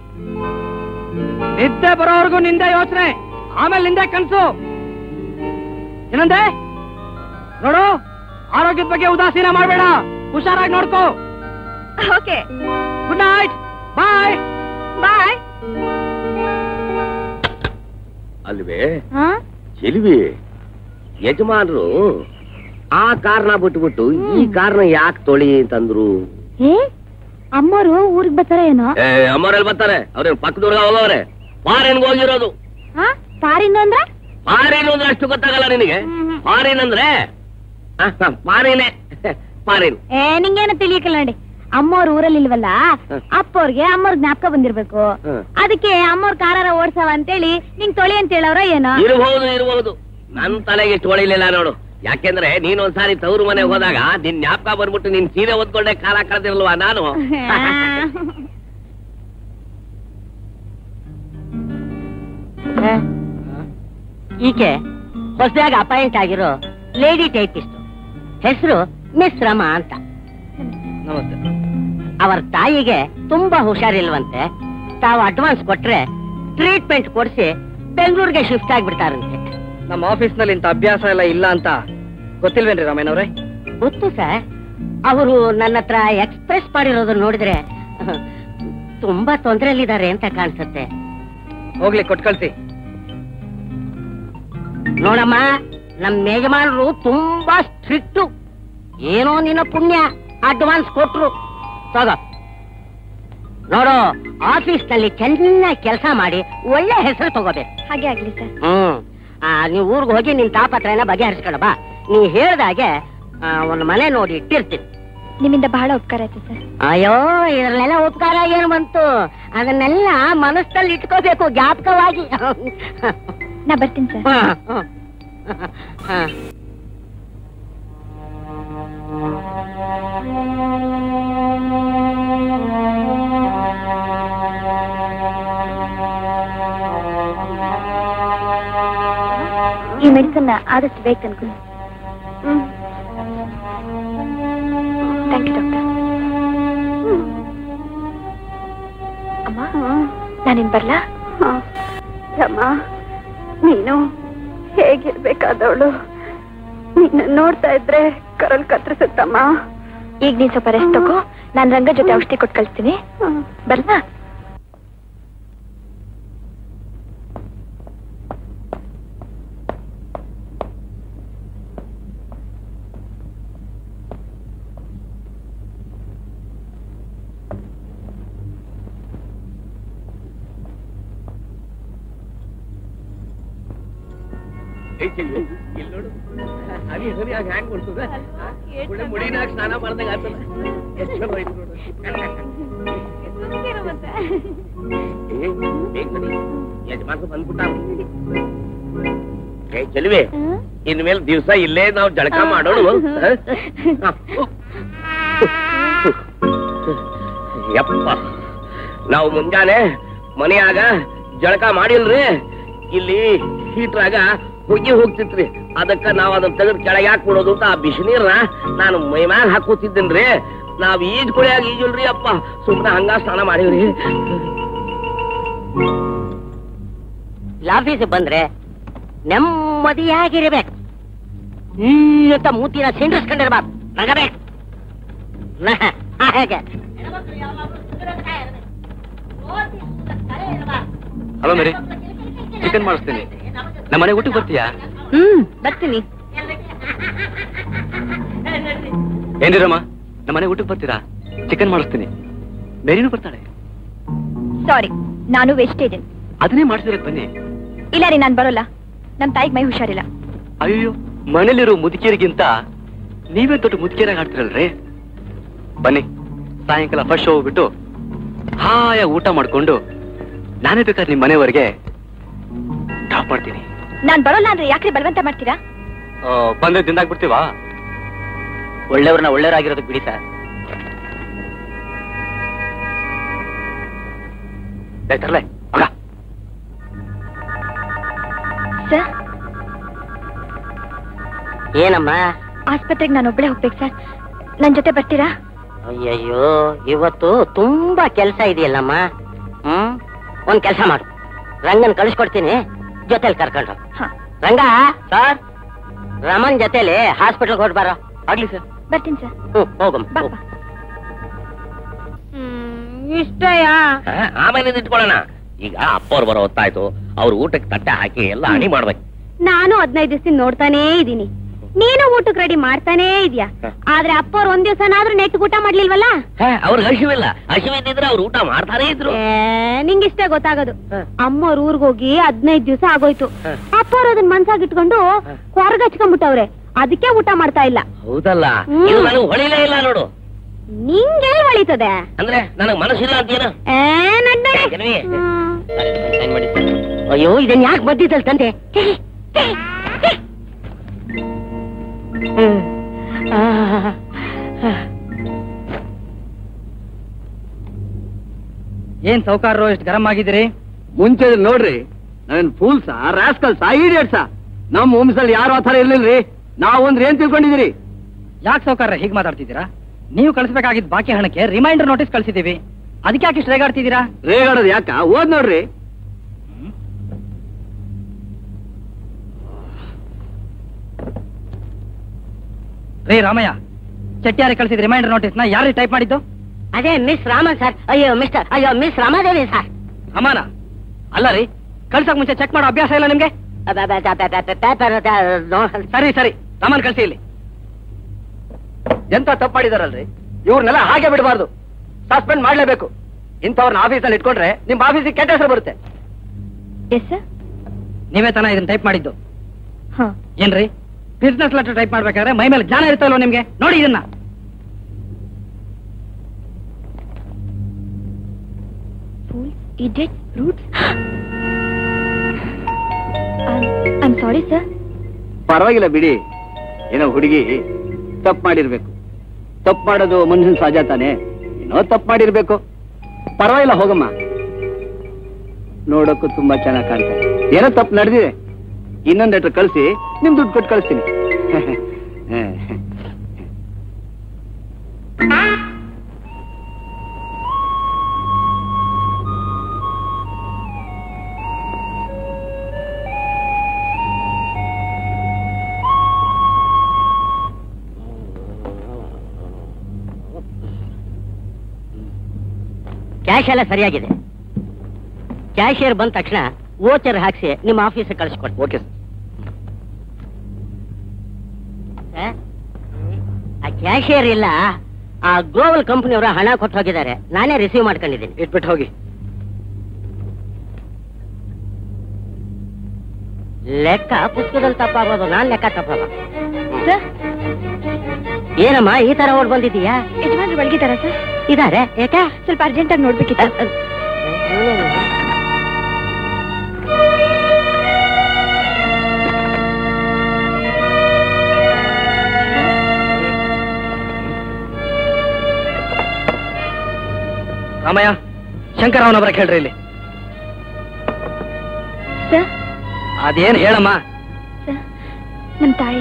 ನಿದ್ದೆ ಬರೋವರೆಗೂ ನಿಂದೆ ಯೋಚನೆ ಆಮೇಲೆ ನಿಂದೆ ಕನ್ಸು ಏನಂದೆ ನೋಡು ಆರೋಗ್ಯದ ಬಗ್ಗೆ ಉದಾಸೀನ ಮಾಡಬೇಡ ಹುಷಾರಾಗಿ ನೋಡ್ಕೋ okay good night bye bye ಅಲ್ವೇ ಚೆಲುವಿ ಯಜಮಾನ್ರು ಆ ಕಾರ್ನ ಬಿಟ್ಬಿಟ್ಟು ಈ ಕಾರ್ನ ಯಾಕೆ ತೊಳಿ ಅಂತಂದ್ರು ಏ ಅಮ್ಮರು ಊರಿಗೆ ಬರ್ತಾರ ಏನೋ ಏ ಅಮ್ಮರಲ್ಲಿ ಬರ್ತಾರೆ ಅವ್ರೇನ್ ಪಕ್ಕದೂರ್ಗ ಹೋಗವ್ರೆ ಫಾರಿನ್ಗೆ ಹೋಗಿರೋದು ಹಾ ಪಾರಿಂದ ಅಂದ್ರ ಫಾರಿನ್ ಅಂದ್ರೆ ಅಷ್ಟು ಗೊತ್ತಾಗಲ್ಲ ನಿನಗೆ ಫಾರಿನ್ ಅಂದ್ರೆ ಆ, ಹ, ಫಾರಿನೇ ಫಾರಿನ್ ಏ ನಿಂಗೇನು ತಿಳಿಯಕಲ್ಲ ನೋಡಿ ಅಮ್ಮವ್ರ ಊರಲ್ಲಿ ಇಲ್ವಲ್ಲ ಅಪ್ಪವ್ರಿಗೆ ಅಮ್ಮವ್ರ ಜ್ಞಾಪಕ ಬಂದಿರ್ಬೇಕು ಹ್ಮ್. ಅದಕ್ಕೆ ಅಮ್ಮವ್ರ ಕಾರಾರ ಓಡ್ಸವ ಅಂತೇಳಿ ನಿಂಗ್ ತೊಳಿ ಅಂತ ಹೇಳವ್ರ ಏನೋ ಇರಬಹುದು ಇರಬಹುದು ನನ್ ತಲೆಗೆ ಇಷ್ಟು ಹೊಳಿಲಿಲ್ಲ ನೋಡು ಯಾಕೆಂದ್ರೆ ನೀನ್ ಒಂದ್ಸಾರಿ ತವ್ರ ಮನೆಗೆ ಹೋದಾಗ ನಿನ್ ಜ್ಞಾಪಕ ಬರ್ಬಿಟ್ಟು ನಿನ್ ಸೀರೆ ಓದ್ಕೊಂಡೆ ಕಾಲ ಕಳೆದಿರ್ಲ್ವಾ ನಾನು ಈಕೆ ಹೊಸದಾಗಿ ಅಪಾಯಿಂಟ್ ಆಗಿರೋ ಲೇಡಿ ಟೈಪಿಸ್ಟ್ ಹೆಸರು ಮಿಸ್ ರಮಾ ಅಂತ ನಮಸ್ತೆ ಅವರ ತಾಯಿಗೆ ತುಂಬಾ ಹುಷಾರಿಲ್ವಂತೆ ತಾವು ಅಡ್ವಾನ್ಸ್ ಕೊಟ್ರೆ ಟ್ರೀಟ್ಮೆಂಟ್ ಕೊಡಿಸಿ ಬೆಂಗಳೂರಿಗೆ ಶಿಫ್ಟ್ ಆಗ್ಬಿಡ್ತಾರಂತೆ ನಮ್ಮ ಆಫೀಸ್ ನಲ್ಲಿ ಇಂಥ ಅಭ್ಯಾಸ ಎಲ್ಲ ಇಲ್ಲ ಅಂತ ಗೊತ್ತಿಲ್ವೇನ್ರಿ ರಾಮಯ್ಯನವ್ರೆ ಗೊತ್ತು ಸರ್ ಅವರು ನನ್ನ ಹತ್ರ ಎಕ್ಸ್ಪ್ರೆಸ್ ಮಾಡಿರೋದನ್ನ ನೋಡಿದ್ರೆ ಅಹ್, ತುಂಬಾ ತೊಂದರೆಯಲ್ಲಿದ್ದಾರೆ ಅಂತ ಕಾಣಿಸುತ್ತೆ ಹೋಗ್ಲಿ ಕೊಟ್ ಕಳ್ಸಿ ನೋಡಮ್ಮ ನಮ್ ಯಜಮಾನರು ತುಂಬಾ ಸ್ಟ್ರಿಕ್ಟು ಏನೋ ನಿನ್ನ ಪುಣ್ಯ ಅಡ್ವಾನ್ಸ್ ಕೊಟ್ರು ತಗೋ ನೋಡು ಆಫೀಸ್ ನಲ್ಲಿ ಚೆನ್ನಾಗಿ ಕೆಲಸ ಮಾಡಿ ಒಳ್ಳೆ ಹೆಸರು ತಗೋಬೇಕು ಹಾಗೆ ಆಗ್ಲಿ ಸರ್ ಹ್ಮ್ ಆ, ನೀವ್ ಊರ್ಗ್ ಹೋಗಿ ನಿನ್ ತಾಪತ್ರನ ಬಗೆಹರಿಸ್ಕೊಳ ಬಾ ನೀ ಹೇಳ್ದಾಗೆ ಆ, ಒಂದ್ ಮನೆ ನೋಡಿ ಇಟ್ಟಿರ್ತೀನಿ ನಿಮ್ಮಿಂದ ಬಹಳ ಉಪಕಾರ ಆಯ್ತು ಸರ್ ಅಯ್ಯೋ ಇದ್ರಲ್ಲೆಲ್ಲ ಉಪಕಾರ ಏನು ಬಂತು ಅದನ್ನೆಲ್ಲ ಮನಸ್ಸಲ್ಲಿ ಇಟ್ಕೋಬೇಕು ಜ್ಞಾಪಕವಾಗಿ ನಾ ಬರ್ತೀನಿ ಸರ್ ಹ, ಹ. ಹ. ಈ ಮೆಡಿಸನ್ ಆದಷ್ಟು ಬೇಗ ತಂದ್ಕೊಳ್ಳಿ ಥ್ಯಾಂಕ್ ಯು ಡಾಕ್ಟರ್ ಅಮ್ಮ ನಾನಿನ್ ಬರ್ಲಾ ರಮ್ಮ ನೀನು ಹೇಗಿರ್ಬೇಕಾದವಳು ನಿನ್ನ ನೋಡ್ತಾ ಇದ್ರೆ ಕರಲ್ ಕತ್ತರಿಸುತ್ತಮ್ಮ ಈಗ ನೀನ್ ಸ್ವಲ್ಪ ರೆಸ್ಟ್ ತಗೋ ನಾನ್ ರಂಗ ಜೊತೆ ಔಷಧಿ ಕೊಟ್ಟು ಕಳಿಸ್ತೀನಿ ಬರ್ಲಾ ಹನಿ ಹನಿಯಾಗಿ ಹ್ಯಾಂಗ್ ಕೊಡ್ತದೆ ಒಳ್ಳೆ ಮುಡಿನಾಗ ಸ್ನಾನ ಮಾಡ್ದಂಗ ಆಗ್ತದ ಎಷ್ಟ್ ಚಲೋ ಐತ್ ನೋಡು. ಏ, ಬೇಗ ಬನ್ನಿ. ಯಜಮಾನ್ರು ಬಂದ್ಬಿಟ್ಟ ಏ ಚೆಲುವೆ ಇನ್ಮೇಲೆ ದಿವ್ಸ ಇಲ್ಲೇ ನಾವು ಜಳಕ ಮಾಡೋಣ ಹ? ಯಪ್ಪ ನಾವು ಮುಂಜಾನೆ ಮನೆಯಾಗ ಜಳಕ ಮಾಡಿಲ್ರಿ ಇಲ್ಲಿ ಹೀಟ್ರಾಗ ಹುಗ್ಗಿ ಹೋಗ್ತಿತ್ರಿ ಅದಕ್ಕ ನಾವ್ ಅದನ್ನ ತೆಗೆದು ಕೆಳಗೆ ಹಾಕ್ಬಿಡೋದು ಅಂತ ಆ ಬಿಸಿನೀರ್ನ ನಾನು ಮೈ ಮ್ಯಾಗ ಹಾಕೋತಿದ್ದೇನ್ರಿ ನಾವ್ ಈಜ್ ಕುಳಿಯಾಗ ಈಜಲ್ರಿ ಅಪ್ಪ ಸುಮ್ನೆ ಹಂಗ ಸ್ನಾನ ಮಾಡಿವ್ರಿ ಆಫೀಸಿಗೆ ಬಂದ್ರೆ ನೆಮ್ಮದಿಯಾಗಿರ್ಬೇಕು ಹ್ಮ್ ಅಂತ ಮೂತಿನ ಸಿಂಡಿಸ್ಕೊಂಡಿರ್ಬಾರ್ದು ನಗಬೇಕು ನ- ಹಾಗೆ ಹಲೋ ಮೇರಿ ಚಿಕನ್ ಮಾಡಿಸ್ತೀನಿ ನಮ್ಮ ಮನೆ ಊಟಕ್ಕೆ ಬರ್ತೀಯಾ ಹ್ಮ್ ಬರ್ತೀನಿ ಏನಿರಮ್ಮ ನಮ್ಮ ಮನೆ ಊಟಕ್ಕೆ ಬರ್ತೀರಾ ಚಿಕನ್ ಮಾಡಿಸ್ತೀನಿ ಮೇರಿನೂ ಬರ್ತಾಳೆ ಸಾರಿ ನಾನು ವೆಜಿಟೇರಿಯನ್ ಅದನ್ನೇ ಮಾಡಿಸಿರಕ್ ಬನ್ನಿ ಇಲ್ಲ ರೀ ನಾನ್ ಬರೋಲ್ಲ ನಮ್ ತಾಯಿಗ್ ಮೈ ಹುಷಾರಿಲ್ಲ ಅಯ್ಯೋ ಮನೇಲಿರೋ ಮುದುಕಿಯರಿಗಿಂತ ನೀವೇ ದೊಡ್ಡ ಮುದುಕಿಯರಾಗಿ ಆಡ್ತಿರಲ್ರಿ ಬನ್ನಿ ಸಾಯಂಕಾಲ ಫಸ್ಟ್ ಹೋಗ್ಬಿಟ್ಟು ಹಾಯ ಊಟ ಮಾಡ್ಕೊಂಡು ನಾನೇ ಬೇಕಾದ್ರೆ ನಿಮ್ ಮನೆವರೆಗೆ ಡ್ರಾಪ್ ಮಾಡ್ತೀನಿ ನಾನ್ ಬರೋಲ್ಲ ಅಂದ್ರೆ ಯಾಕ್ರಿ ಬಲವಂತ ಮಾಡ್ತೀರಾ ಆ, ಬಂದ್ರೆ ತಿಂದಾಕ್ಬಿಡ್ತೀವಾ ಒಳ್ಳೆಯವ್ರನ್ನ ಒಳ್ಳೆಯವರಾಗಿರೋದಕ್ಕೆ ಬಿಡಿ ಸರ್ ತರ್ಲೆ ಮಗ ಸರ್ ಏನಮ್ಮ ಆಸ್ಪತ್ರೆಗೆ ನಾನು ಒಬ್ಳೆ ಹೋಗ್ಬೇಕು ಸರ್ ನನ್ ಜೊತೆ ಬರ್ತೀರಾ ಅಯ್ಯಯ್ಯೋ ಇವತ್ತು ತುಂಬಾ ಕೆಲಸ ಇದೆಯಲ್ಲಮ್ಮ ಹ್ಮ್ ಒಂದ್ ಕೆಲಸ ಮಾಡು ರಂಗನ್ ಕಳಿಸ್ಕೊಡ್ತೀನಿ ಜೊತೆಲಿ ಕರ್ಕೊಂಡು ಹೋಗು. ಹಾ ರಂಗ ಸರ್ ರಮನ್ ಜೊತೆಲಿ ಹಾಸ್ಪಿಟಲ್ ಹೊರಟ್ ಬಾರೋ ಆಗ್ಲಿ ಸರ್ ಬರ್ತೀನಿ ಸರ್ ಹ್ಮ್ ಹೋಗಮ್ಮ ಬಾ ಹೋಗು. ಬಾ. ಇಷ್ಟಯಾ ಆಮೇಲೆ ಇಟ್ಕೊಳ್ಳೋಣ ಈಗ ಅಪ್ಪವ್ರು ಬರೋ ಹೊತ್ತಾಯ್ತು ಅವ್ರ ಊಟಕ್ಕೆ ತಟ್ಟೆ ಹಾಕಿ ಎಲ್ಲ ಹಣಿ ಮಾಡ್ಬೇಕು ನಾನು ಹದಿನೈದು ದಿವಸ ನೋಡ್ತಾನೇ ಇದೀನಿ ನೀನು ಊಟಕ್ಕೆ ರೆಡಿ ಮಾಡ್ತಾನೇ ಇದೀಯಾ ಆದ್ರೆ ಅಪ್ಪವ್ರು ಒಂದ್ ದಿವಸನಾದ್ರೂ ನೆಟ್ ಊಟ ಮಾಡ್ಲಿಲ್ವಲ್ಲ ಅವ್ರಿಗೆ ಹಸಿವಿಲ್ಲ ಹಸಿವಿದ್ದಿದ್ರೆ ಅವ್ರು ಊಟ ಮಾಡ್ತಾನೆ ಇದ್ರು ಏ, ನಿಂಗಿಷ್ಟೇ ಗೊತ್ತಾಗೋದು ಅಮ್ಮವ್ರ ಊರ್ಗ್ ಹೋಗಿ ಹದಿನೈದು ದಿವಸ ಆಗೋಯ್ತು ಹ. ಅಪ್ಪವ್ರು ಅದನ್ನ ಮನ್ಸಾಗಿಟ್ಕೊಂಡು ಹೊರಗಚ್ಕೊಂಡ್ಬಿಟ್ಟವ್ರೆ ಅದಕ್ಕೆ ಊಟ ಮಾಡ್ತಾ ಇಲ್ಲ ಹೌದಲ್ಲ ಹ್ಮ್. ಇದು ನನಗೆ ಹೊಳಿಲೇ ಇಲ್ಲ ನೋಡು ನಿಂಗೆಲ್ ಹೊಳಿತದೆ ಅಂದ್ರೆ ನನಗ್ ಮನಸ್ಸಿಲ್ಲ ಅಂತೀನ ಏ ನಡ್ನಡೆ. ಗೆಲ್ವಿ? ಹ್ಮ್. ಸೈನ್ ಮಾಡಿ ಅಯ್ಯೋ ಇದನ್ ಯಾಕೆ ಬದ್ದಿದ್ದಲ್ ತಂದೆ ಏನ್ ಸೌಕಾರರು ಎಷ್ಟು ಗರಂ ಆಗಿದ್ದೀರಿ ಮುಂಚೆ ನೋಡ್ರಿ ನಾವೇನ್ ಫೂಲ್ಸ ರಾಸ್ಕಲ್ಸ ಈಡಿಯಟ್ಸ ನಮ್ ವಂಶದಲ್ಲಿ ಯಾರು ಆ ಥರ ಇರ್ಲಿಲ್ರಿ ನಾವೊಂದ್ ಏನ್ ತಿಳ್ಕೊಂಡಿದ್ದೀರಿ ಯಾಕೆ ಸೌಕಾರ ಹೀಗೆ ಮಾತಾಡ್ತಿದ್ದೀರಾ ನೀವು ಕಳಿಸ್ಬೇಕಾಗಿದ್ದ ಬಾಕಿ ಹಣಕ್ಕೆ ರಿಮೈಂಡರ್ ನೋಟಿಸ್ ಕಳಿಸಿದೀವಿ ಅದಕ್ಕೆ ಯಾಕೆ ಇಷ್ಟು ರೇಗಾಡ್ತಿದ್ದೀರಾ ರೇಗಾಡೋದು ಯಾಕ ಓದ್ ನೋಡ್ರಿ ರೇ ರಾಮಯ್ಯ ಚೆಟ್ಟಿಯಾರಿ ಕಳಿಸಿದ ರಿಮೈಂಡರ್ ನೋಟಿಸ್ನ ಯಾರು ಟೈಪ್ ಮಾಡಿದ್ದು ಅದೇ ಮಿಸ್ ರಾಮನ್ ಸರ್ ಅಯ್ಯೋ ಮಿಸ್ಟರ್ ಅಯ್ಯೋ ಮಿಸ್ ರಮಾದೇವಿ ಸರ್ ಅಮಾನ ಅಲ್ಲ ರೀ ಕಳ್ಸಕ್ ಮುಂಚೆ ಚೆಕ್ ಮಾಡೋ ಅಭ್ಯಾಸ ಇಲ್ಲ ನಿಮ್ಗೆ ಸರಿ ಸರಿ ಸಾಮಾನ್ ಕಳ್ಸಿ ಇಲ್ಲಿ ಎಂತ ತಪ್ಪು ಮಾಡಿದಾರಲ್ರಿ ಇವ್ರನ್ನೆಲ್ಲ ಹಾಗೆ ಬಿಡಬಾರ್ದು ಸಸ್ಪೆಂಡ್ ಮಾಡ್ಲೇಬೇಕು ಇಂಥವ್ರನ್ನ ಆಫೀಸಲ್ಲಿ ಇಟ್ಕೊಂಡ್ರೆ ನಿಮ್ ಆಫೀಸಿಗೆ ಕೆಟ್ಟ ಹೆಸರು ಬರುತ್ತೆ ಎಸ್ ಸರ್ ನೀವೇ ತಾನ ಇದನ್ನ ಟೈಪ್ ಮಾಡಿದ್ದು ಹಾ ಏನ್ರಿ ಬಿಸ್ನೆಸ್ ಲೆಟರ್ ಟೈಪ್ ಮಾಡ್ಬೇಕಾದ್ರೆ ಮೈ ಮೇಲೆ ಜ್ಞಾನ ಇರ್ತಲ್ವ ನಿಮ್ಗೆ ನೋಡಿ ಇದನ್ನ fools, idiots, brutes. I'm sorry, sir. ಪರವಾಗಿಲ್ಲ ಬಿಡಿ ಏನೋ ಹುಡುಗಿ ತಪ್ಪು ಮಾಡಿರ್ಬೇಕು ತಪ್ಪು ಮಾಡೋದು ಮನುಷ್ಯನ ಸಹಜ ತಾನೆ ಏನೋ ತಪ್ಪು ಮಾಡಿರ್ಬೇಕು ಪರವಾಗಿಲ್ಲ ಹೋಗಮ್ಮ ನೋಡೋಕ್ಕೂ ತುಂಬಾ ಚೆನ್ನಾಗಿ ಕಾಣ್ತಾರೆ ಏನೋ ತಪ್ಪು ನಡೆದಿದೆ ಇನ್ನೊಂದ್ ಲೆಟರ್ ಕಳಿಸಿ ನಿಮ್ ದುಡ್ಡು ಕೊಟ್ಟು ಕಳಿಸ್ತೀನಿ ಕ್ಯಾಶ್ ಎಲ್ಲ ಸರಿಯಾಗಿದೆ ಕ್ಯಾಶಿಯರ್ ಬಂದ ತಕ್ಷಣ ವೋಚರ್ ಹಾಕ್ಸಿ ನಿಮ್ಮ ಆಫೀಸಿಗೆ ಕಳಿಸ್ಕೊಡ್ತೀನಿ ಓಕೆ ಸರ್, ಆ ಕ್ಯಾಶಿಯರ್ ಇಲ್ಲ ಆ ಗ್ಲೋಬಲ್ ಕಂಪನಿಯವರು ಹಣ ಕೊಟ್ಟು ಹೋಗಿದ್ದಾರೆ ನಾನೇ ರಿಸೀವ್ ಮಾಡ್ಕೊಂಡಿದ್ದೀನಿ ಇಟ್ಬಿಟ್ಟು ಹೋಗಿ ಲೆಕ್ಕ ಪುಸ್ತಕದಲ್ಲಿ ತಪ್ಪಾಗೋದು ನಾನ್ ಲೆಕ್ಕ ತಪ್ಪಲ್ಲ ಸರ್ ಏನಮ್ಮ ಈ ತರ ಓಡ್ ಬಂದಿದೀಯಾ ಯಜಮಾನ್ರು ಒಳಗಿದ್ದಾರಾ ಸರ್ ಇದಾರೆ ಯಾಕೆ ಸ್ವಲ್ಪ ಅರ್ಜೆಂಟಾಗಿ ನೋಡ್ಬೇಕಿತ್ತು ರಾಮಯ್ಯ ಶಂಕರವನವರ ಕೇಳ್ರಿ ಇಲ್ಲಿ ಸರ್ ಅದೇನ್ ಹೇಳಮ್ಮ ಸರ್ ನಮ್ಮ ತಾಯಿ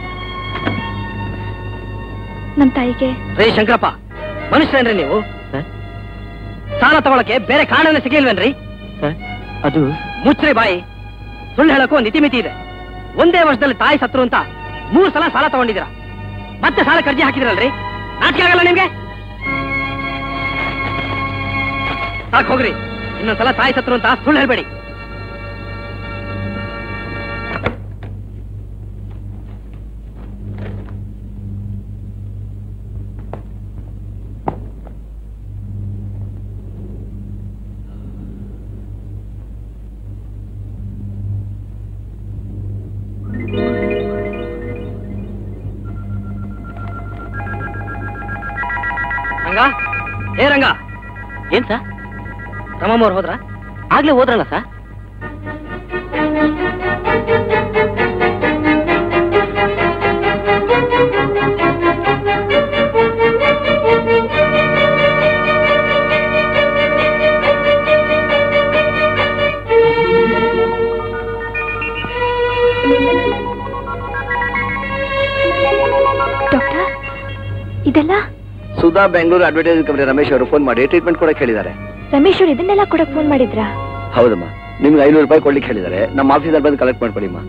ನಮ್ಮ ತಾಯಿಗೆ ರೇ ಶಂಕರಪ್ಪ ಮನುಷ್ಯರೇನ್ರಿ ನೀವು ಸಾಲ ತಗೊಳಕ್ಕೆ ಬೇರೆ ಕಾರಣನೇ ಸಿಗಿಲ್ವೇನ್ರಿ ಅದು ಮುಚ್ಚ್ರಿ ಬಾಯಿ ಸುಳ್ಳು ಹೇಳಕ್ಕೂ ಒಂದು ಇತಿಮಿತಿ ಇದೆ ಒಂದೇ ವರ್ಷದಲ್ಲಿ ತಾಯಿ ಸತ್ರು ಅಂತ ಮೂರ್ ಸಲ ಸಾಲ ತಗೊಂಡಿದ್ದೀರ ಮತ್ತೆ ಸಾಲ ಕರ್ಜಿ ಹಾಕಿದ್ರಲ್ರಿ ನಾಚಿಕೆ ಆಗಲ್ಲ ನಿಮ್ಗೆ ಸಾಕ್ ಹೋಗ್ರಿ ಇನ್ನೊಂದ್ಸಲ ತಾಯಿ ಸತ್ರು ಅಂತ ಸುಳ್ಳು ಹೇಳ್ಬೇಡಿ ರಂಗ ಏ ರಂಗ ಏನ್ ಸರ್ ರಮಮ್ಮ ಅವ್ರು ಹೋದ್ರ ಆಗ್ಲೇ ಹೋದ್ರಲ್ಲ ಸರ್ ಡಾಕ್ಟರ್ ಇದೆಲ್ಲ ಸುಧಾ ಬೆಂಗಳೂರು ಅಡ್ವರ್ಟೈಸಿಂಗ್ ಕಂಪನಿ ರಮೇಶ್ ಅವರು ಫೋನ್ ಮಾಡಿ ಟ್ರೀಟ್ಮೆಂಟ್ ಕೊಡಕ್ಕೆ ಹೇಳಿದ್ದಾರೆ ರಮೇಶ್ ಅವ್ರು ಇದನ್ನೆಲ್ಲ ಕೊಡಕ್ ಫೋನ್ ಮಾಡಿದ್ರಾ ಹೌದಮ್ಮ ನಿಮ್ಗೆ ಐನೂರು ರೂಪಾಯಿ ಕೊಡ್ಲಿಕ್ಕೆ ಹೇಳಿದ್ದಾರೆ ನಮ್ಮ ಆಫೀಸಲ್ಲಿ ಬಂದು ಕಲೆಕ್ಟ್ ಮಾಡ್ಕೊಳ್ಳಿಮ್ಮ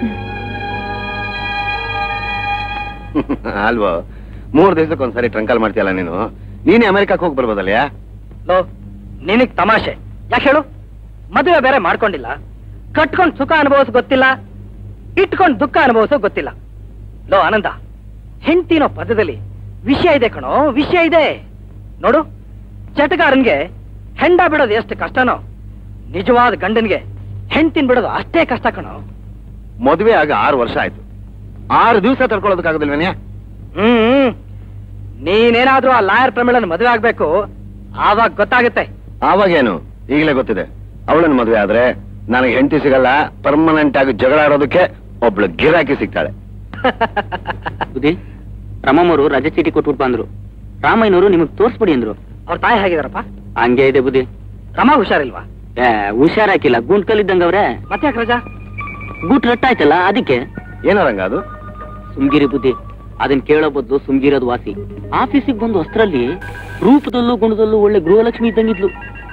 ಅಲ್ವೋ ಮೂರ್ ದಿವಸಕ್ಕೆ ಒಂದ್ಸರಿ ಟ್ರಂಕಾಲ್ ಮಾಡ್ತೀಯಲ್ಲ ನೀನು ನೀನೇ ಅಮೆರಿಕಕ್ಕೆ ಹೋಗಿ ಬರ್ಬೋದಲ್ಲ ಲೋ ನಿನಗ್ ತಮಾಷೆ ಯಾಕೆ ಹೇಳು ಮದುವೆ ಬೇರೆ ಮಾಡ್ಕೊಂಡಿಲ್ಲ ಕಟ್ಕೊಂಡ್ ಸುಖ ಅನುಭವಿಸ್ ಗೊತ್ತಿಲ್ಲ ಇಟ್ಕೊಂಡ್ ದುಃಖ ಅನುಭವಿಸೋ ಗೊತ್ತಿಲ್ಲ ಲೋ ಆನಂದ ಹೆಂಡತಿನೋ ಪದದಲ್ಲಿ ವಿಷಯ ಇದೆ ಕಣೋ ವಿಷಯ ಇದೆ ನೋಡು ಚಟಗಾರನ್ಗೆ ಹೆಂಡ ಬಿಡೋದು ಎಷ್ಟು ಕಷ್ಟನೋ ನಿಜವಾದ ಗಂಡನ್ಗೆ ಹೆಂಡತಿನ್ ಬಿಡೋದು ಅಷ್ಟೇ ಕಷ್ಟ ಕಣೋ ಮದುವೆ ಆಗ ಆರು ವರ್ಷ ಆಯ್ತು ಆರು ದಿವಸ ತಡ್ಕೊಳ್ಳೋದಕ್ಕಾಗದಿಲ್ವೇನ್ಯಾ ಹ್ಮ್ ನೀನೇನಾದ್ರೂ ಆ ಲಾಯರ್ ಪ್ರಮಿಳನ್ ಮದುವೆ ಆಗ್ಬೇಕು ಆವಾಗ ಗೊತ್ತಾಗುತ್ತೆ ಆವಾಗೇನು ಈಗಲೇ ಗೊತ್ತಿದೆ ಅವಳನ್ನ ಮದುವೆ ಆದ್ರೆ ನನಗೆ ಹೆಂಡತಿ ಸಿಗಲ್ಲ ಪರ್ಮನೆಂಟ್ ಆಗಿ ಜಗಳ ಆಡೋದಕ್ಕೆ ಒಬ್ಳು ಗಿರಾಕಿ ಸಿಗ್ತಾಳೆ ಬುದ್ಧಿ ರಮಮ್ಮವರು ರಜೆ ಚೀಟಿ ಕೊಟ್ಬಿಟ್ಟು ಬಂದ್ರು ರಾಮಯ್ಯನವರು ನಿಮಗ್ ತೋರ್ಸ್ಬಿಡಿ ಅಂದ್ರು ಅವ್ರ ತಾಯಿ ಹೇಗಿದಾರಪ್ಪ ಹಂಗೆ ಇದೆ ಬುದ್ಧಿ ರಮಾ ಹುಷಾರಿಲ್ವಾ ಏ ಹುಷಾರಾಕಿಲ್ಲ ಗುಂಟ್ ಕಲ್ಲಿದ್ದಂಗ ಅವ್ರೆ ಮತ್ತೆ ಯಾಕೆ ರಜಾ ಗೂಟ್ ರಟ್ಟಾಯ್ತಲ್ಲ ಅದಕ್ಕೆ ಏನರಂಗ ಅದು ಸುಮ್ಗಿರಿ ಬುದ್ಧಿ ಅದನ್ ಕೇಳೋ ಬದಲು ಸುಮ್ಗಿರೋದು ವಾಸಿ ಆಫೀಸಿಗೆ ಬಂದು ಅಷ್ಟರಲ್ಲಿ ರೂಪದಲ್ಲೂ ಗುಣದಲ್ಲೂ ಒಳ್ಳೆ ಗೃಹಲಕ್ಷ್ಮಿ ಇದ್ದಂಗಿದ್ಲು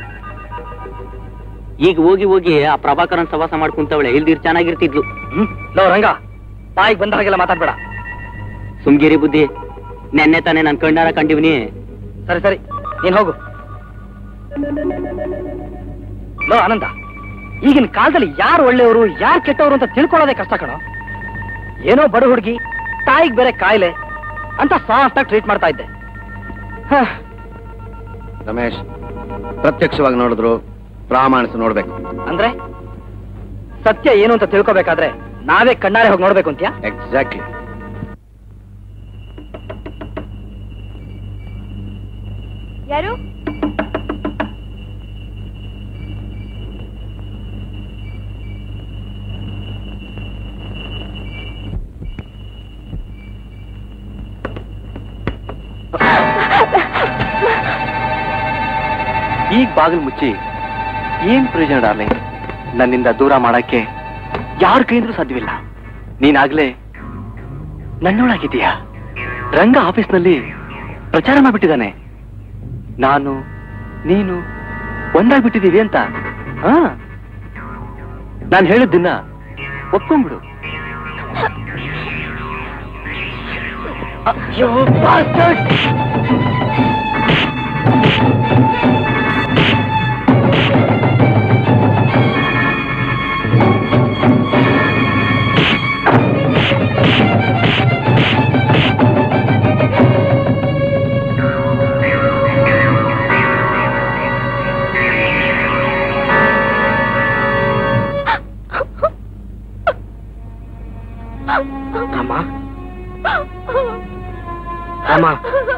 ಈಗ ಹೋಗಿ ಹೋಗಿ ಆ ಪ್ರಭಾಕರನ್ ಸವಾಸ ಮಾಡ್ಕೊಂತವಳೆ ಇಲ್ದಿರ್ ಚೆನ್ನಾಗಿರ್ತಿದ್ಲು ಹ್ಮ್ ಲೋ ರಂಗ ಬಾಯಿಗೆ ಬಂದ ಹಾಗೆಲ್ಲ ಮಾತಾಡ್ಬೇಡ ಸುಮ್ಗಿರಿ ಬುದ್ಧಿ ನೆನ್ನೆ ತಾನೇ ನನ್ ಕಣ್ಣಾರ ಕಂಡಿವ್ನಿ ಸರಿ ಸರಿ ನೀನ್ ಹೋಗು ಲೋ ಆನಂದ ಈಗಿನ ಕಾಲದಲ್ಲಿ ಯಾರು ಒಳ್ಳೆಯವರು ಯಾರು ಕೆಟ್ಟವರು ಅಂತ ತಿಳ್ಕೊಳ್ಳೋದೇ ಕಷ್ಟ ಕಣೋ ಏನೋ ಬಡ ಹುಡುಗಿ ತಾಯಿಗೆ ಬೇರೆ ಕಾಯಿಲೆ ಅಂತ ಸಾಫ್ಟ್ ಆಗಿ ಟ್ರೀಟ್ ಮಾಡ್ತಾ ಇದ್ದೆ ಹ, ರಮೇಶ್ ಪ್ರತ್ಯಕ್ಷವಾಗಿ ನೋಡಿದ್ರು ಪ್ರಾಮಾಣಿಸಿ ನೋಡ್ಬೇಕು ಅಂದ್ರೆ ಸತ್ಯ ಏನು ಅಂತ ತಿಳ್ಕೊಬೇಕಾದ್ರೆ ನಾವೇ ಕಣ್ಣಾರೆ ಹೋಗಿ ನೋಡ್ಬೇಕು ಅಂತ್ಯಾ ಎಕ್ಸಾಕ್ಟ್ಲಿ ಯಾರು ಈಗ ಬಾಗಿಲು ಮುಚ್ಚಿ ಏನ್ ಪ್ರಯೋಜನ ಡಾರ್ಲಿಂಗ್ ನನ್ನಿಂದ ದೂರ ಮಾಡಕ್ಕೆ ಯಾರ ಕೈಯಿಂದಲೂ ಸಾಧ್ಯವಿಲ್ಲ ನೀನಾಗ್ಲೇ ನನ್ನೊಳಗಿದೀಯಾ ರಂಗ ಆಫೀಸ್ನಲ್ಲಿ ಪ್ರಚಾರ ಮಾಡ್ಬಿಟ್ಟಿದ್ದಾನೆ ನಾನು ನೀನು ಒಂದಾಗ್ಬಿಟ್ಟಿದೀವಿ ಅಂತ ಹಾ ನಾನು ಹೇಳಿದ್ದನ್ನ ಒಪ್ಕೊಂಡ್ಬಿಡು ಅಯ್ಯೋ bastard! ರಾಮ ರಾಮ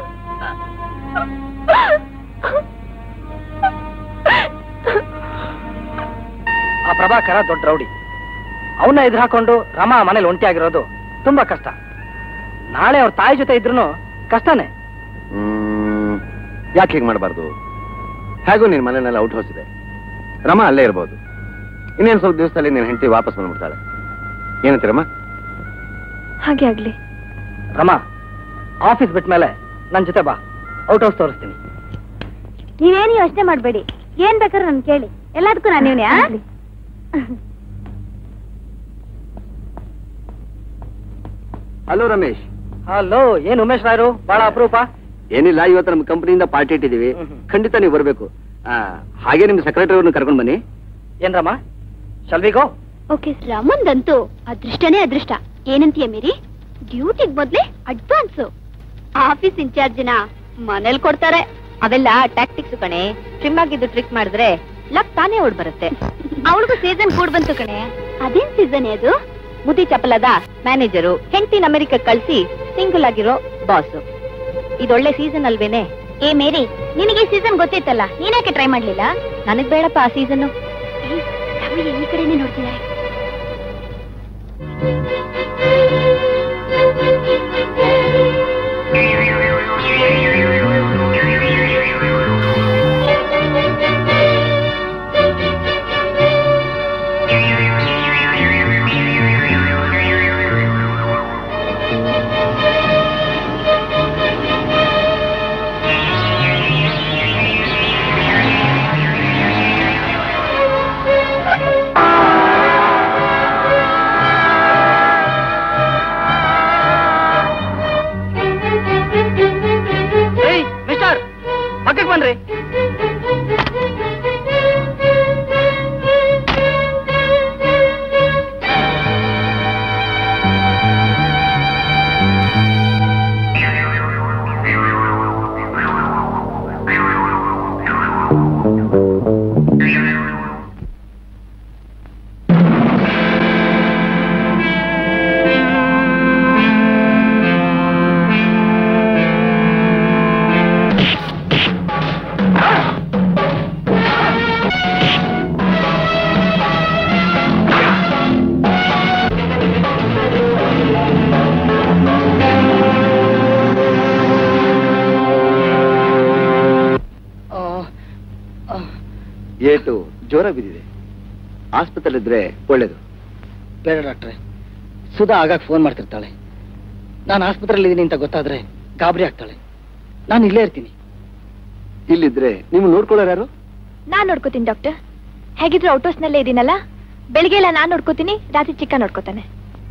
ಆ ಪ್ರಭಾಕರ ದೊಡ್ಡ ರೌಡಿ ಅವನ್ನ ಎದುರು ಹಾಕೊಂಡು ರಮ ಮನೇಲಿ ಒಂಟಿ ಆಗಿರೋದು ತುಂಬಾ ಕಷ್ಟ ನಾಳೆ ಅವ್ರ ತಾಯಿ ಜೊತೆ ಇದ್ರು ಕಷ್ಟನೇ ಹ್ಮ್ ಯಾಕೆ ಹೀಗೆ ಮಾಡಬಾರ್ದು ಹೇಗೂ ನಿನ್ ಮನೆಯಲ್ಲಿ ಔಟ್ ಹೌಸ್ ಇದೆ ರಮ ಅಲ್ಲೇ ಇರ್ಬೋದು ಇನ್ನೇನು ಸ್ವಲ್ಪ ದಿವಸದಲ್ಲಿ ನಿನ್ನ ಹೆಂಡತಿ ವಾಪಸ್ ಬಂದ್ಬಿಡ್ತಾಳೆ ಏನಂತೀರಮ್ಮ ಹಾಗೆ ಆಗ್ಲಿ ರಮ ಆಫೀಸ್ ಬಿಟ್ಟ ಮೇಲೆ ನನ್ ಜೊತೆ ಬಾ ಔಟ್ ಹೌಸ್ ತೋರಿಸ್ತೀನಿ ನೀವೇನು ಯೋಚನೆ ಮಾಡ್ಬೇಡಿ ಏನ್ ಬೇಕಾದ್ರೂ ನನ್ ಕೇಳಿ ಎಲ್ಲದಕ್ಕೂ ನಾನು ನೀವ್ನೇ ಹಲೋ ರಮೇಶ್ ಹಲೋ ಏನ್ ಉಮೇಶ್ ರಾಯರು ಬಹಳ ಅಪರೂಪ ಏನಿಲ್ಲ ಇವತ್ತು ನಮ್ಮ ಕಂಪನಿಯಿಂದ ಪಾರ್ಟಿ ಇಟ್ಟಿದ್ದೀವಿ ಹ್ಮ್ ಹ್ಮ್. ಖಂಡಿತ ನೀವು ಬರಬೇಕು ಹಾಗೆ ನಿಮ್ ಸೆಕ್ರೆಟರಿ ಅವ್ರನ್ನ ಕರ್ಕೊಂಡು ಬನ್ನಿ ಏನ್ ರಮ ಶಲ್ವಿಗೋ ಓಕೆ ರಮಂದಂತೂ ಅದೃಷ್ಟನೇ ಅದೃಷ್ಟ ಏನಂತೀಯ ಮೇರಿ ಡ್ಯೂಟಿಗ್ ಮೊದ್ಲೇ ಅಡ್ವಾನ್ಸ್ ಆಫೀಸ್ ಇನ್ಚಾರ್ಜಿನ ಮನೇಲಿ ಕೊಡ್ತಾರೆ ಅವೆಲ್ಲ ಟ್ಯಾಕ್ಟಿಕ್ಸ್ ಕಣೆ ಟ್ರಿಮ್ ಆಗಿದ್ದು ಟ್ರಿಕ್ ಮಾಡಿದ್ರೆ ಲಕ್ ತಾನೇ ಓಡ್ ಬರುತ್ತೆ ಅವಳಿಗೂ ಸೀಸನ್ ಕೂಡ್ ಬಂತು ಕಣೆ ಅದೇನ್ ಸೀಸನ್ ಅದು ಮುದಿ ಚಪಲದ ಮ್ಯಾನೇಜರು ಹೆಂಡತಿನ ಅಮೆರಿಕ ಕಳ್ಸಿ ಸಿಂಗಲ್ ಆಗಿರೋ ಬಾಸ್ ಇದೊಳ್ಳೆ ಸೀಸನ್ ಅಲ್ವೇನೆ ಏ ಮೇರಿ ನಿನಗೆ ಸೀಸನ್ ಗೊತ್ತಿತ್ತಲ್ಲ ನೀನ್ಯಾಕೆ ಟ್ರೈ ಮಾಡ್ಲಿಲ್ಲ ನನಗ್ ಬೇಡಪ್ಪ ಆ ಸೀಸನ್ ಏ, ರಮಯ್ಯ ಈ ಕಡೆನೆ ನೋಡ್ತಿದ್ದಾರೆ ಆ ಏಟು ಜೋರ ಬಿದ್ದಿದೆ ಆಸ್ಪತ್ರೆಲಿದ್ರೆ ಒಳ್ಳೇದು ಬೇಡ ಡಾಕ್ಟ್ರೆ ಸುಧಾ ಆಗಾಗ ಫೋನ್ ಮಾಡ್ತಿರ್ತಾಳೆ ನಾನು ಆಸ್ಪತ್ರೆಯಲ್ಲಿ ಇದ್ದೀನಿ ಅಂತ ಗೊತ್ತಾದ್ರೆ ಗಾಬರಿ ಆಗ್ತಾಳೆ ನಾನು ಇಲ್ಲೇ ಇರ್ತೀನಿ ಇಲ್ಲಿದ್ರೆ ನೀವು ನೋಡ್ಕೊಳ್ಳೋರು ಯಾರು ನಾನ್ ನೋಡ್ಕೋತೀನಿ ಡಾಕ್ಟರ್ ಹೇಗಿದ್ರು ಔಟ್ ನಲ್ಲೇ ಇದೀನಲ್ಲ ಬೆಳಿಗ್ಗೆ ಎಲ್ಲ ನಾನ್ ನೋಡ್ಕೋತೀನಿ ರಾತ್ರಿ ಚಿಕ್ಕ ನೋಡ್ಕೋತಾನೆ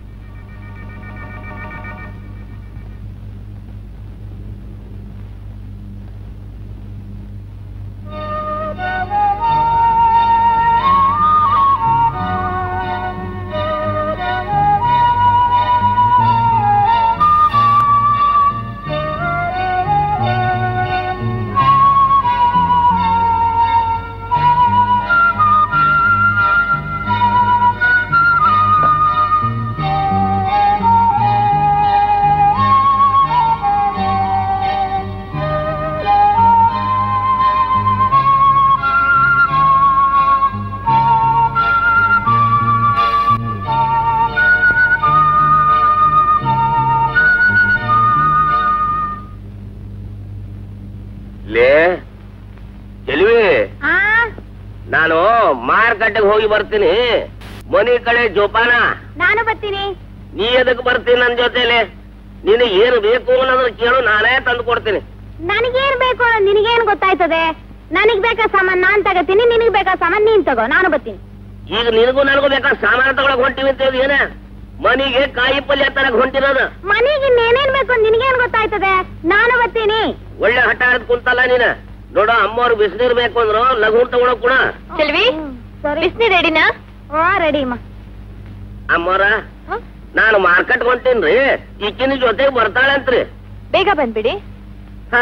ಲೇ ಚೆಲುವಿ ನಾನು ಮಾರ್ಕೆಟ್ಗೆ ಹೋಗಿ ಬರ್ತೀನಿ ಮನಿ ಕಡೆ ಜೋಪಾನ ನಾನು ಬರ್ತೀನಿ ನೀ ಎದಕ್ ಬರ್ತೀನಿ ನನ್ ಜೊತೆಲಿ ನಿನಗೆ ಏನು ಬೇಕು ಅನ್ನೋದ್ರ ಕೇಳು ನಾನೇ ತಂದು ಕೊಡ್ತೀನಿ ನನಗೇನ್ ಬೇಕು ನಿನಗೇನ್ ಗೊತ್ತಾಯ್ತದೆ ನನಗ್ ಬೇಕಾ ಸಾಮಾನ್ ನಾನ್ ತಗೋತೀನಿ ನಿನಗ್ ಬೇಕಾ ಸಾಮಾನ್ ನೀನ್ ತಗೋ ನಾನು ಬರ್ತೀನಿ ಈಗ ನಿನಗೂ ನನಗೂ ಬೇಕಾದ ಸಾಮಾನು ತಗೊಳಕ್ ಹೊಂಟಿವಿ ಅಂತ ಏನ ಮನಿಗೆ ಕಾಯಿ ಪಲ್ಯ ತರಕ್ ಹೊಂಟಿರೋದು ಮನೆಗೆ ಇನ್ನೇನೇನ್ ಬೇಕು ನಿನಗೇನ್ ಗೊತ್ತಾಯ್ತದೆ ನಾನು ಬರ್ತೀನಿ ಒಳ್ಳೆ ಹಠ ಹಿಡ್ದು ಕುಂತಲ್ಲ ನೀನ ನೋಡು ಅಮ್ಮವ್ರು ಬಿಸಿನೀರ್ ಬೇಕು ಅಂದ್ರು ಲಘು ತಗೊಳಕ್ ಕೂಡ ಚೆಲ್ವಿ ಬಿಸ್ನಿ ರೆಡಿನಾ ಓ ರೆಡಿ ಅಮ್ಮ ಅಮ್ಮವ್ರ ನಾನು ಮಾರ್ಕೆಟ್ ಹೊಂಟೀನ್ರಿ ಈಕಿನ ಜೊತೆಗೆ ಬರ್ತಾಳಂತ್ರಿ ಬೇಗ ಬಂದ್ಬಿಡಿ ಹಾ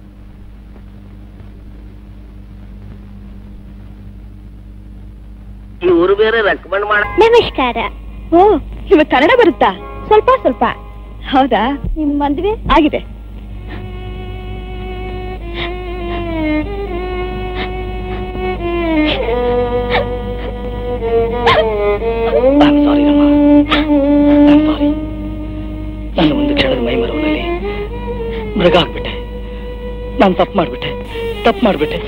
ಇವ್ರು ಬೇರೆ ರೆಕಮೆಂಡ್ ಮಾಡ ನಮಸ್ಕಾರ ಓ ನಿಮಗೆ ಕನ್ನಡ ಬರುತ್ತಾ ಸ್ವಲ್ಪ ಸ್ವಲ್ಪ ಹೌದಾ ನಿಮ್ ಮದ್ವೆ ಆಗಿದೆ ಸಾರಿ ರಮ್ಮ ಸಾರಿ ನಾನು ಒಂದು ಕ್ಷಣದ ಮೈ ಮರವನಲ್ಲಿ ಮೃಗ ಆಗ್ಬಿಟ್ಟೆ ನಾನು ತಪ್ಪು ಮಾಡ್ಬಿಟ್ಟೆ ತಪ್ಪು ಮಾಡ್ಬಿಟ್ಟೆ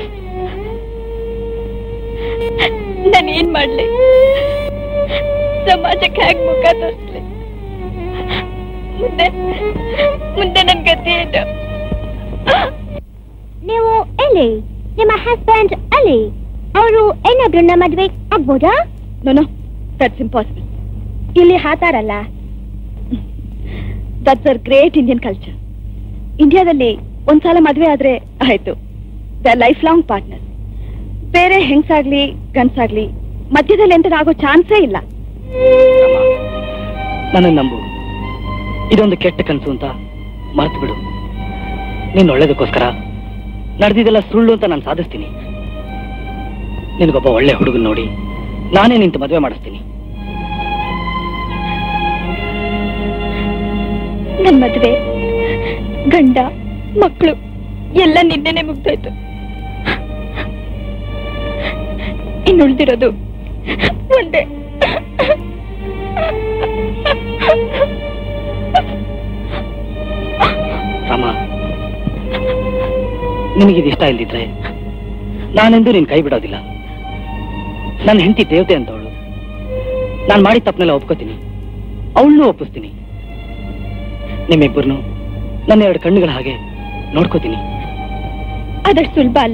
ನಾನು ಏನ್ ಮಾಡ್ಲಿ ಸಮಾಜಕ್ಕೆ ಹೇಗ್ ಮುಖ ತೋರಿಸ್ಲಿ ಮುಂದೆ ಮುಂದೆ ನನ್ ಗತಿ ಏನು ನೀವು ಎಲ್ಲಿ ನಿಮ್ಮ ಹಸ್ಬೆಂಡ್ ಅಲ್ಲಿ ಅವರು ಏನಾದ್ರೂ ನಮ್ಮ ಮದ್ವೆ ಆಗ್ಬೋದಾ ನೋ ನೋ ದಟ್ಸ್ ಇಂಪಾಸಿಬಲ್ ಇಲ್ಲಿ ಹಾತಾರಲ್ಲ that's our great Indian culture ಇಂಡಿಯಾದಲ್ಲಿ ಒಂದ್ಸಲ ಮದ್ವೆ ಆದ್ರೆ ಆಯ್ತು ದ ಲೈಫ್ ಲಾಂಗ್ ಪಾರ್ಟ್ನರ್ ಬೇರೆ ಹೆಂಗ್ಸಾಗ್ಲಿ ಗನ್ಸಾಗ್ಲಿ ಮಧ್ಯದಲ್ಲಿ ಎಂತ ಆಗೋ ಚಾನ್ಸೇ ಇಲ್ಲ ನನ್ನ ನಂಬು ಇದೊಂದು ಕೆಟ್ಟ ಕನಸು ಅಂತ ಮರ್ತು ಬಿಡು ನೀನ್ ಒಳ್ಳೇದಕ್ಕೋಸ್ಕರ ನಡೆದಿದ್ದೆಲ್ಲ ಸುಳ್ಳು ಅಂತ ನಾನು ಸಾಧಿಸ್ತೀನಿ ನಿನಗೊಬ್ಬ ಒಳ್ಳೆ ಹುಡುಗನ್ ನೋಡಿ ನಾನೇ ನಿಂತು ಮದುವೆ ಮಾಡಿಸ್ತೀನಿ ನನ್ ಮದ್ವೆ ಗಂಡ ಮಕ್ಕಳು ಎಲ್ಲ ನಿನ್ನೆನೆ ಮುಗ್ದೋಯ್ತು ಇನ್ನುಳ್ದಿರೋದು ಒಂದೇ ರಾಮ ನಿನಗಿದು ಇಷ್ಟ ಇಲ್ದಿದ್ರೆ ನಾನೆಂದೂ ನಿನ್ ಕೈ ಬಿಡೋದಿಲ್ಲ ನನ್ನ ಹೆಂಡತಿ ದೇವತೆ ಅಂತವಳು ನಾನು ಮಾಡಿದ ತಪ್ಪನೆಲ್ಲ ಒಪ್ಕೋತೀನಿ ಅವಳನ್ನೂ ಒಪ್ಪಿಸ್ತೀನಿ ನಿಮ್ಮಿಬ್ಬರನ್ನು ನನ್ನ ಎರಡು ಕಣ್ಣುಗಳ ಹಾಗೆ ನೋಡ್ಕೋತೀನಿ ಅದಷ್ಟು ಸುಲಭ ಅಲ್ಲ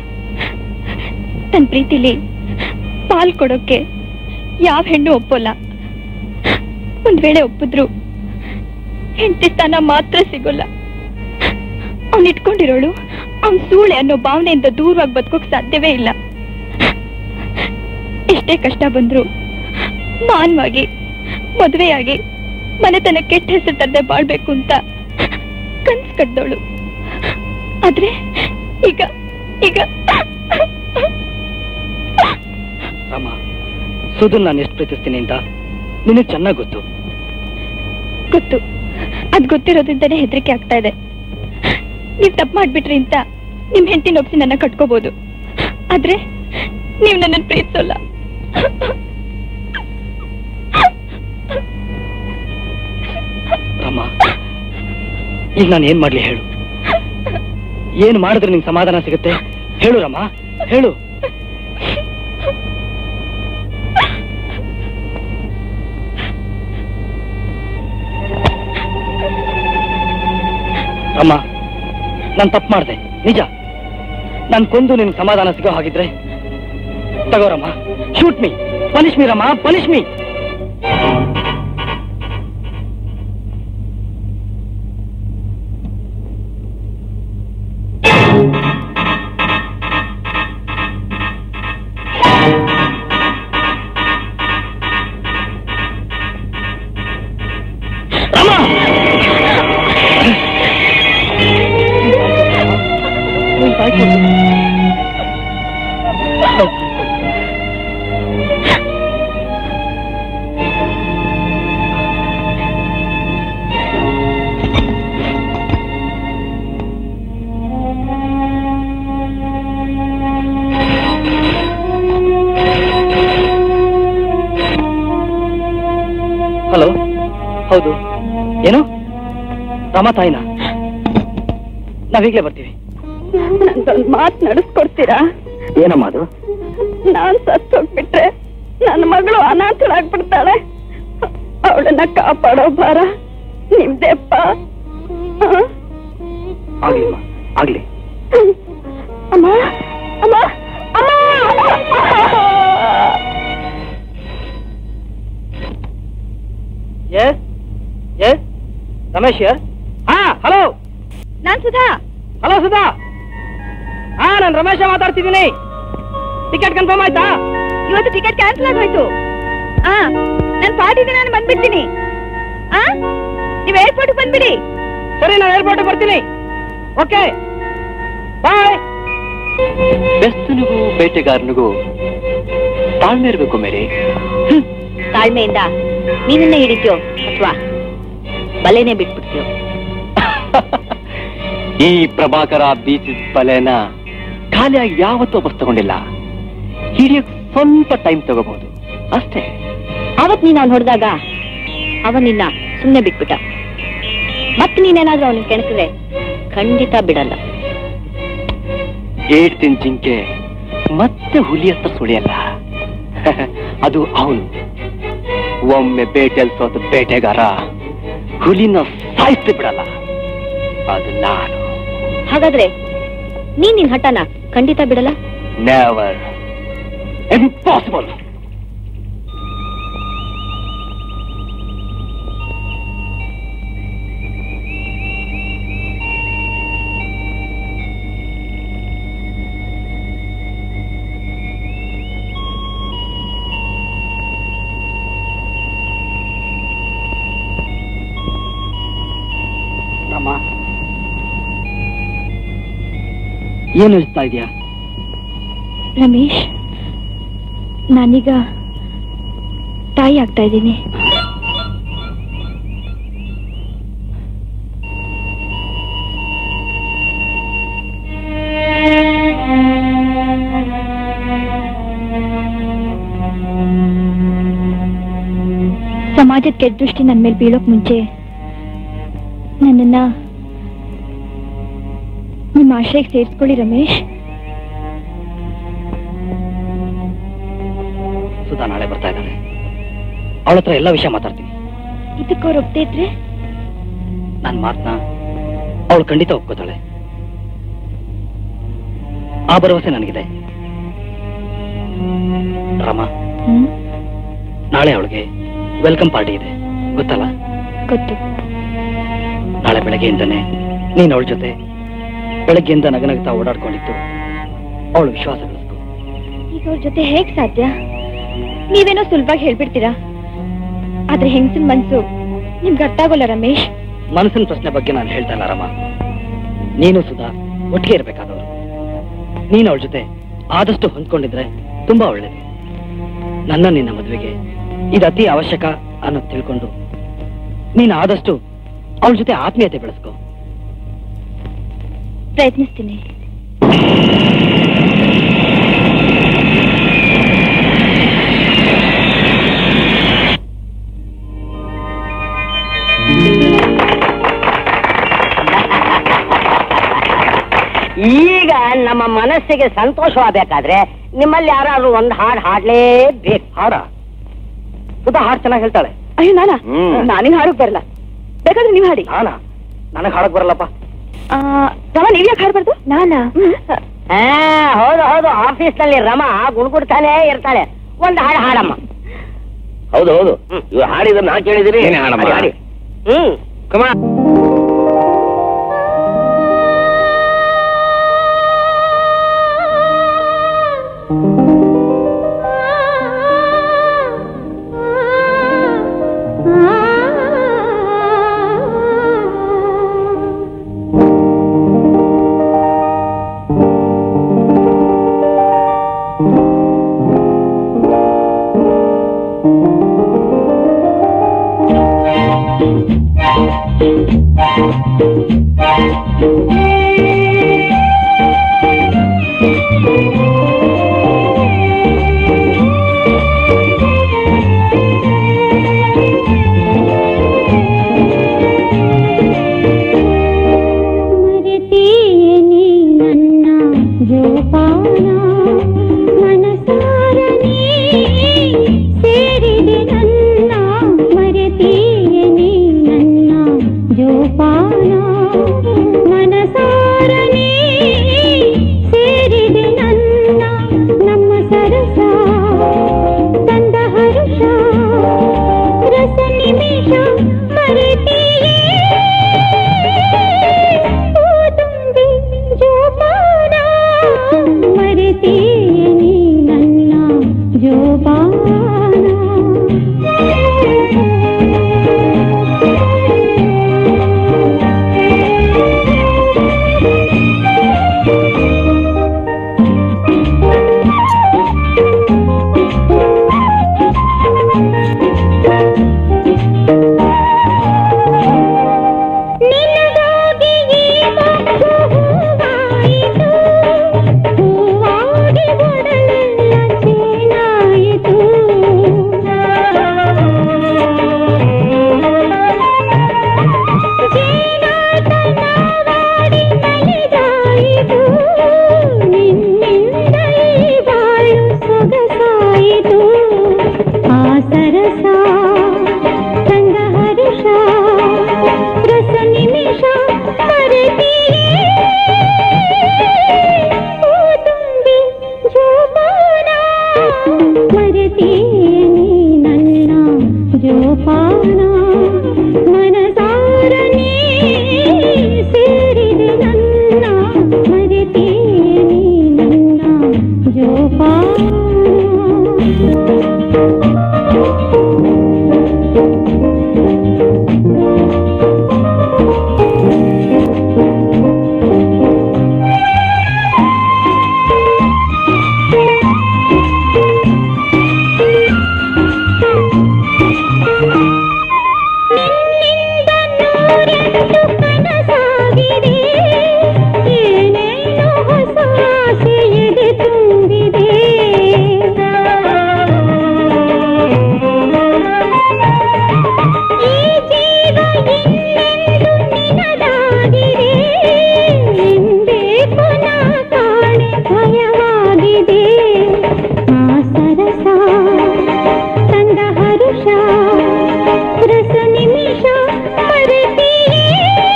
ತನ್ನ ಪ್ರೀತಿಲಿ ಪಾಲ್ ಕೊಡೋಕೆ ಯಾವ ಹೆಣ್ಣು ಒಪ್ಪೋಲ್ಲ ಒಂದ್ ವೇಳೆ ಒಪ್ಪಿದ್ರು ಹೆಂಡತಿ ಸ್ಥಾನ ಮಾತ್ರ ಸಿಗೋಲ್ಲ ಅವ್ನ್ ಇಟ್ಕೊಂಡಿರೋಳು ಅವ್ನ್ ಸೂಳೆ ಅನ್ನೋ ಭಾವನೆಯಿಂದ ದೂರವಾಗಿ ಬದುಕೋಕ್ ಸಾಧ್ಯವೇ ಇಲ್ಲ ಎಷ್ಟೇ ಕಷ್ಟ ಬಂದ್ರು ಮಾನವಾಗಿ ಮದುವೆಯಾಗಿ ಮನೆತನ ಕೆಟ್ಟ ಹೆಸರು ತರದೆ ಬಾಳ್ಬೇಕು ಅಂತ ಕನ್ಸ್ ಕಟ್ಟದವಳು ಆದ್ರೆ ಈಗ ಈಗ ರಾಮ ಸುಧನ್ ನಾನು ಎಷ್ಟು ಪ್ರೀತಿಸ್ತೀನಿ ಅಂತ ನಿನಗೆ ಚೆನ್ನಾಗಿ ಗೊತ್ತು ಗೊತ್ತು ಅದ್ ಗೊತ್ತಿರೋದ್ರಿಂದನೇ ಹೆದರಿಕೆ ಆಗ್ತಾ ಇದೆ ನೀವ್ ತಪ್ಪು ಮಾಡ್ಬಿಟ್ರಿ ಅಂತ ನಿಮ್ ಹೆಂಡತಿನ ಒಪ್ಸಿ ನನ್ನ ಕಟ್ಕೋಬಹುದು ಆದ್ರೆ ನೀವ್ ನನ್ನ ಪ್ರೀತಿಸೋಲ್ಲ ರಾಮ ಈಗ ನಾನು ಏನ್ ಮಾಡ್ಲಿ ಹೇಳು ಏನ್ ಮಾಡಿದ್ರೆ ನಿಂಗೆ ಸಮಾಧಾನ ಸಿಗುತ್ತೆ ಹೇಳು ರಾಮ ಹೇಳು ಅಮ್ಮ ನಾನು ತಪ್ಪು ಮಾಡಿದೆ ನಿಜ ನಾನು ಕೊಂದು ನಿನ್ಗೆ ಸಮಾಧಾನ ಸಿಗೋ ಹಾಗಿದ್ರೆ ತಗೋರಮ್ಮ ಶೂಟ್ ಮೀ ಪನಿಷ್ ಮೀ ರಮ್ಮ ಪನಿಷ್ ಮೀ ಹಲೋ ಹೌದು ಏನು ರಮಾ ತಾಯಿನ ನಾವೀಗ್ಲೇ ಬರ್ತೀವಿ ನಂದೊಂದ್ ಮಾತ್ ನಡೆಸ್ಕೊಡ್ತೀರಾ ಏನಮ್ಮ ಅದು ನಾನ್ ಸತ್ತೋಗ್ಬಿಟ್ರೆ ನನ್ನ ಮಗಳು ಅನಾಥಳಾಗ್ಬಿಡ್ತಾಳೆ ಅವಳನ್ನ ಕಾಪಾಡೋ ಭಾರ ನಿಮ್ದೆಪ್ಪ ಹ? ಆಗ್ಲಿಮ್ಮ ಆಗ್ಲಿ ಅಮ್ಮ ಅಮ್ಮ ಅಮ್ಮ ಎಸ್ ಎಸ್ ರಮೇಶ್ ಹಾ ಹಲೋ ನಾನ್ ಸುಧಾ ಹಲೋ ಸುಧಾ ಹಾ ನಾನು ರಮೇಶ ಮಾತಾಡ್ತಿದ್ದೀನಿ ಟಿಕೆಟ್ ಕನ್ಫರ್ಮ್ ಆಯ್ತಾ ಇವತ್ತು ಟಿಕೆಟ್ ಕ್ಯಾನ್ಸಲ್ ಆಗೋಯ್ತು ಆ ನನ್ ಪಾರ್ಟಿಗೆ ನಾನು ಬಂದ್ಬಿಡ್ತೀನಿ ಆ ನೀವ್ ಏರ್ಪೋರ್ಟ್ ಬಂದ್ಬಿಡಿ ಸರಿ ನಾನು ಏರ್ಪೋರ್ಟ್ ಬರ್ತೀನಿ ಓಕೆ ಬಾಯ್ ಬೆಸ್ತನಿಗೂ ಬೇಟೆಗಾರನಿಗೂ ತಾಳ್ಮೆ ಇರಬೇಕು ಮೇರಿ ತಾಳ್ಮೆಯಿಂದ ನೀನನ್ನೇ ಹಿಡಿತೀಯೋ ಅಥವಾ ಬಲೆನೇ ಬಿಟ್ಬಿಡ್ತೀಯೋ ಈ ಪ್ರಭಾಕರ ಬೀಚಿದ ಬಲೆನ ಖಾಲಿಯಾಗಿ ಯಾವತ್ತೂ ವಾಪಸ್ ತಗೊಂಡಿಲ್ಲ ಹಿಡಿಯಕ್ ಸ್ವಲ್ಪ ಟೈಮ್ ತಗೋಬಹುದು ಅಷ್ಟೇ ಅವತ್ ನೀನ್ ಅವ್ನು ಹೊಡೆದಾಗ ಅವ ನಿನ್ನ ಸುಮ್ನೆ ಬಿಟ್ಬಿಟ್ಟ ಮತ್ ನೀನೇನಾದ್ರೂ ಅವನಿಗೆ ಕೆಣಕಿದ್ರೆ ಖಂಡಿತ ಬಿಡಲ್ಲ ಏಟ್ ತಿನ್ ಜಿಂಕೆ ಮತ್ತೆ ಹುಲಿ ಹತ್ರ ಸುಳಿಯಲ್ಲ ಅದು ಅವನು ಒಮ್ಮೆ ಬೇಟೆಲ್ ಸೋತ ಬೇಟೆಗಾರ ಹುಲಿನ ಸಾಯಿಸ್ತಿ ಬಿಡಲ್ಲ ಅದು ನಾನು ಹಾಗಾದ್ರೆ ನೀನ್ ನಿನ್ ಹಠನ ಖಂಡಿತ ಬಿಡಲ್ಲ ನೆವರ್ ಇಂಪಾಸಿಬಲ್ ರಮ್ಮ ಏನು ಯೋಚಿಸ್ತಾ ಇದೆಯಾ ರಮೇಶ್ ನಾನೀಗ ತಾಯಿ ಆಗ್ತಾ ಇದ್ದೀನಿ ಸಮಾಜದ ಕೆಟ್ಟ ದೃಷ್ಟಿ ನನ್ನ ಮೇಲೆ ಬೀಳೋಕ್ ಮುಂಚೆ ನನ್ನನ್ನ ನಿಮ್ಮ ಆಶ್ರಯಕ್ಕೆ ಸೇರಿಸ್ಕೊಳ್ಳಿ ರಮೇಶ್ ಸುಧಾ ನಾಳೆ ಬರ್ತಾ ಇದ್ದಾಳೆ ಅವಳ ಹತ್ರ ಎಲ್ಲ ವಿಷಯ ಮಾತಾಡ್ತೀನಿ ಇದಕ್ಕವ್ರು ಒಪ್ತಾ ಇದ್ರೆ ನನ್ನ ಮಾತನ್ನ ಅವಳು ಖಂಡಿತ ಒಪ್ಕೋತಾಳೆ ಆ ಭರವಸೆ ನನಗಿದೆ ರಾಮ ಹ್ಮ್ ನಾಳೆ ಅವಳಿಗೆ ವೆಲ್ಕಮ್ ಪಾರ್ಟಿ ಇದೆ ಗೊತ್ತಲ್ಲ ಗೊತ್ತು ನಾಳೆ ಬೆಳಗ್ಗೆಯಿಂದನೇ ನೀನ್ ಅವಳ ಜೊತೆ ಬೆಳಗ್ಗೆಯಿಂದ ನಗನಗ್ತಾ ಓಡಾಡ್ಕೊಂಡಿದ್ದು ಅವಳು ವಿಶ್ವಾಸ ಗಳಿಸ್ಕೊ ಈಗ ಅವ್ರ ಜೊತೆ ಹೇಗ್ ಸಾಧ್ಯ ನೀವೇನೋ ಸುಲಭವಾಗಿ ಹೇಳ್ಬಿಡ್ತೀರಾ ಆದ್ರೆ ಹೆಂಗಸಿನ ಮನ್ಸು ನಿಮ್ಗೆ ಅರ್ಥ ಆಗೋಲ್ಲ ರಮೇಶ್ ಮನಸ್ಸಿನ ಪ್ರಶ್ನೆ ಬಗ್ಗೆ ನಾನು ಹೇಳ್ತಾ ಇಲ್ಲ ರಾಮ ನೀನು ಸುಧಾ ಒಟ್ಟಿಗೆ ಇರ್ಬೇಕಾದವರು ನೀನು ಅವಳ ಜೊತೆ ಆದಷ್ಟು ಹೊಂದ್ಕೊಂಡಿದ್ರೆ ತುಂಬಾ ಒಳ್ಳೇದು ನನ್ನ ನಿನ್ನ ಮದುವೆಗೆ ಇದು ಅತಿ ಅವಶ್ಯಕ ಅನ್ನೋದು ತಿಳ್ಕೊಂಡು ನೀನು ಆದಷ್ಟು ಅವಳ ಜೊತೆ ಆತ್ಮೀಯತೆ ಬೆಳೆಸ್ಕೊ ಪ್ರಯತ್ನಿಸ್ತೀನಿ ಈಗ ನಮ್ಮ ಮನಸ್ಸಿಗೆ ಸಂತೋಷವಾಗಬೇಕಾದ್ರೆ ನಿಮ್ಮಲ್ಲಿ ಯಾರಾದ್ರೂ ಒಂದು ಹಾಡು ಹಾಡ್ಲೇಬೇಕು ಹಾಡ ಸುಧಾ ಹಾಡು ಚೆನ್ನಾಗಿ ಹೇಳ್ತಾಳೆ ಅಯ್ಯೋ ನಾನಾ ಹ್ಮ್. ನಾನಿನ್ ಹಾಡಕ್ ಬರಲ್ಲ ಬೇಕಾದ್ರೆ ನೀವ್ ಹಾಡಿ ನಾನಾ ನನಗೆ ಹಾಡಕ್ ಬರಲ್ಲಪ್ಪ ರಮ ನೀವ್ ಯಾಕೆ ಹಾಡ್ಬಾರ್ದು ನಾನಾ ಆ, ಹೌದು ಹೌದು ಆಫೀಸ್ ನಲ್ಲಿ ರಮ ಗುಣ್ಗುಡ್ತಾನೆ ಇರ್ತಾಳೆ ಒಂದು ಹಾಡು ಹಾಡಮ್ಮ ಹೌದು ಹೌದು ಇವ್ರು ಹಾಡಿದ್ರೆ ನಾ ಕೇಳಿದಿರಿ ಏನೇ ಹಾಡಮ್ಮ? ಹಾಡಿ, ಹಾಡಿ. ಹ್ಮ್ Come on. ಮರೆತೀಯನಿ ನನ್ನ ಜೋಪಾನ ಮನಸಾರನೇ ಸೇರಿದೆ ನನ್ನ ಮರೆತೀಯನಿ ನನ್ನ ಜೋಪಾನ ಮನಸಾರನೇ ಸೇರಿದೆ ನನ್ನ ನಮ್ಮ ಸರಸ ತಂದ ಹರುಷ ರಸ ನಿಮಿಷ ಮರೆತೀಯೇ ಓದುಂಬಿ ಜೋಪಾನ ಮರೆತೀಯನಿ ನನ್ನ ಜೋಪಾನ ನಿನಗಾಗಿ ಈ ಮೊಗ್ಗು ಹೂವಾಯಿತು ಹೂವಾಗಿ ಒಡಲೆಲ್ಲ ಚೇನಾಯಿತು ಜೇನಾಟನವಾಡಿ ನಲಿದಾಯಿತು ನಿನ್ನಿಂದ ಈ ಬಾಳು ಸೊಗಸಾಯಿತು ಆ ಸರಸ ಸಂಗ ಹರುಷ ರಸ ನಿಮಿಷ ಮರೆತಿಯೇ ಓದುಂಬಿ ಜೋಪಾನ ಮರೆತೀಯನಿ ನನ್ನ ಜೋಪಾನ ಮನಸಾರನೇ ಸೇರಿದೆ ನನ್ನ ಮರೆತೀಯನಿ ನನ್ನ ಜೋಪಾನ ನಿನ್ನಿಂದ ನೂರೆಂಟು ಕನಸಾಗಿದೆ ಏನೇನೋ ಹೊಸ ಆಸೆ ಎದೆ ತುಂಬಿದೆ ಈ ಜೀವ ಇನ್ನೆಂದು ನಿನದಾಗಿದೆ ಎಂದೇಕೋ ನಾ ಕಾಣೆ ಭಯವಾಗಿದೆ ಆ ಸರಸ ತಂದ ಹರುಷ ರಸ ನಿಮಿಷ ಮರೆತಿಯೇ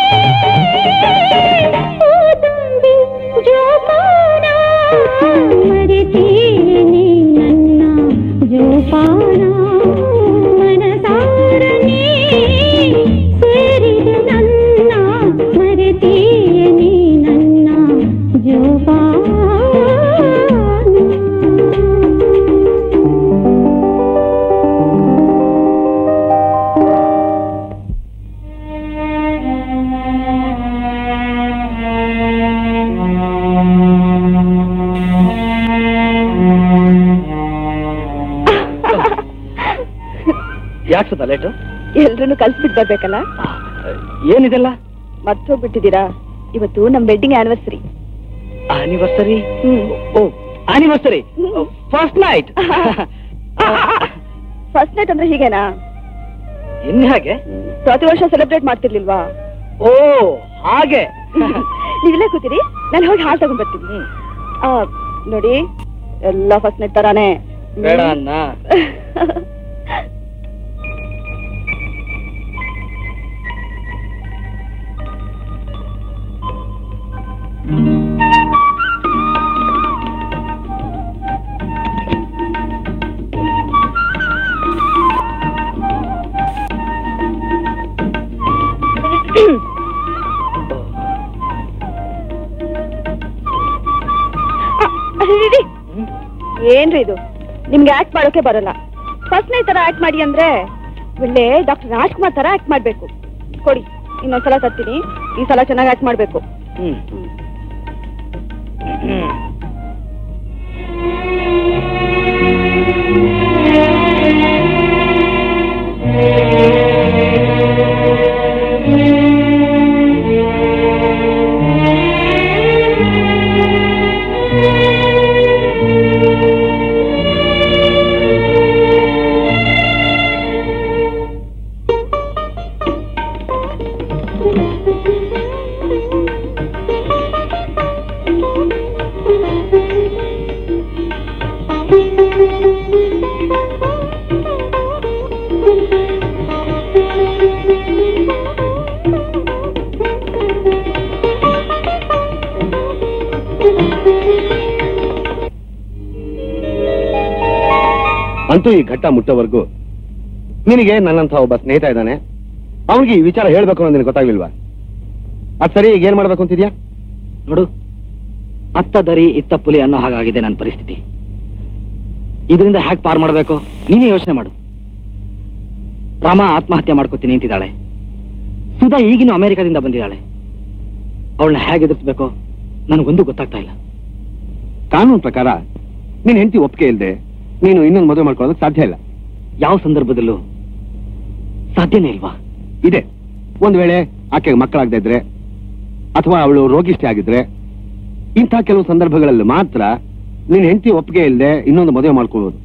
ಓದುಂಬಿ ಜೋಪಾನ ಮರೆತೀಯನಿ ನನ್ನ ಜೋಪಾನ ಮನಸಾರನೇ ಸೇರಿದ ನನ್ನ ಮರೆತೀಯನಿ ನನ್ನ ಜೋಪಾನ ಯಾಕೆ ಸುತ್ತ ಲೇಟು ಎಲ್ರನ್ನು ಕಲ್ಸ್ಬಿಟ್ ಬರ್ಬೇಕಲ್ಲ ಏನಿದೆಲ್ಲ ಮರ್ತೋಗ್ಬಿಟ್ಟಿದ್ದೀರಾ ಇವತ್ತು ನಮ್ ವೆಡ್ಡಿಂಗ್ ಆನಿವರ್ಸರಿ ಆನಿವರ್ಸರಿ ಹ್ಮ್ ಓ anniversary first night first night ಅಂದ್ರೆ ಹೀಗೇನಾ ಇನ್ ಹಾಗೆ ಪ್ರತಿ ವರ್ಷ ಸೆಲೆಬ್ರೇಟ್ ಮಾಡ್ತಿರ್ಲಿಲ್ವಾ ಓ ಹಾಗೆ ನೀವಿಲ್ಲೇ ಕೂತೀರಿ ನಾನು ಹೋಗಿ ಹಾಲು ತಗೊಂಡ್ ಬರ್ತೀನಿ ಆ, ನೋಡಿ ಎಲ್ಲ ಫಸ್ಟ್ ನೈಟ್ ತರಾನೇ ಬೇಡ ಅನ್ನ ಏನ್ರಿ ಇದು ನಿಮ್ಗೆ ಆಕ್ಟ್ ಮಾಡೋಕೆ ಬರಲ್ಲ ಫಸ್ಟ್ನೇ ತರ ಆಕ್ಟ್ ಮಾಡಿ ಅಂದ್ರೆ ಒಳ್ಳೆ ಡಾಕ್ಟರ್ ರಾಜ್ಕುಮಾರ್ ತರ ಆಕ್ಟ್ ಮಾಡ್ಬೇಕು ಕೊಡಿ ಇನ್ನೊಂದ್ಸಲ ತರ್ತೀನಿ ಈ ಸಲ ಚೆನ್ನಾಗಿ ಆಕ್ಟ್ ಮಾಡ್ಬೇಕು ಹ್ಮ್ ಅಂತೂ ಈ ಘಟ್ಟ ಮುಟ್ಟೋವರೆಗೂ ನಿನಗೆ ನನ್ನಂತ ಒಬ್ಬ ಸ್ನೇಹಿತ ಇದ್ದಾನೆ ಅವನಿಗೆ ಈ ವಿಚಾರ ಹೇಳ್ಬೇಕು ಅನ್ನೋದು ನಿನಗೆ ಗೊತ್ತಾಗ್ಲಿಲ್ವಾ ಅದ್ ಸರಿ ಈಗ ಏನ್ ಮಾಡ್ಬೇಕು ಅಂತಿದ್ಯಾ ನೋಡು ಅತ್ತ ದರಿ ಇತ್ತ ಪುಲಿ ಅನ್ನೋ ಹಾಗಾಗಿದೆ ನನ್ನ ಪರಿಸ್ಥಿತಿ ಇದರಿಂದ ಹ್ಯಾಕ್ ಪಾರ್ ಮಾಡಬೇಕು ನೀನೇ ಯೋಚನೆ ಮಾಡು ರಾಮ ಆತ್ಮಹತ್ಯೆ ಮಾಡ್ಕೋತೀನಿ ಅಂತಿದ್ದಾಳೆ ಸುಧಾ ಈಗಿನ ಅಮೆರಿಕದಿಂದ ಬಂದಿದ್ದಾಳೆ ಅವಳನ್ನ ಹೇಗೆ ಎದುರಿಸ್ಬೇಕು ನನಗೊಂದು ಗೊತ್ತಾಗ್ತಾ ಇಲ್ಲ ಕಾನೂನು ಪ್ರಕಾರ ನಿನ್ ಹೆಂಡತಿ ಒಪ್ಪಿಗೆ ಇಲ್ಲದೆ ನೀನು ಇನ್ನೊಂದು ಮದುವೆ ಮಾಡ್ಕೊಳ್ಳೋದಕ್ಕೆ ಸಾಧ್ಯ ಇಲ್ಲ ಯಾವ ಸಂದರ್ಭದಲ್ಲೂ ಸಾಧ್ಯನೇ ಇಲ್ವಾ ಇದೆ ಒಂದ್ ವೇಳೆ ಆಕೆಗೆ ಮಕ್ಕಳಾಗದೇ ಇದ್ರೆ ಅಥವಾ ಅವಳು ರೋಗಿಷ್ಠೆ ಆಗಿದ್ರೆ ಇಂಥ ಕೆಲವು ಸಂದರ್ಭಗಳಲ್ಲಿ ಮಾತ್ರ ನಿನ್ ಹೆಂಡತಿ ಒಪ್ಪಿಗೆ ಇಲ್ಲದೆ ಇನ್ನೊಂದು ಮದುವೆ ಮಾಡ್ಕೊಳ್ಳೋದು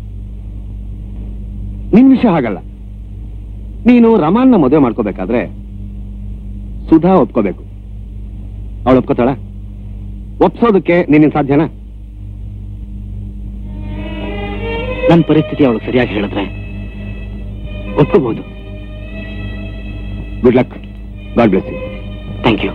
ನಿನ್ ವಿಷಯ ಹಾಗಲ್ಲ ನೀನು ರಮಾನ್ನ ಮದುವೆ ಮಾಡ್ಕೋಬೇಕಾದ್ರೆ ಸುಧಾ ಒಪ್ಕೋಬೇಕು ಅವಳು ಒಪ್ಕೋತಾಳ ಒಪ್ಸೋದಕ್ಕೆ ನಿನ್ನ ಸಾಧ್ಯನಾ ನನ್ನ ಪರಿಸ್ಥಿತಿ ಅವಳು ಸರಿಯಾಗಿ ಹೇಳಿದ್ರೆ ಒಪ್ಕೋಬಹುದು good luck God bless you thank you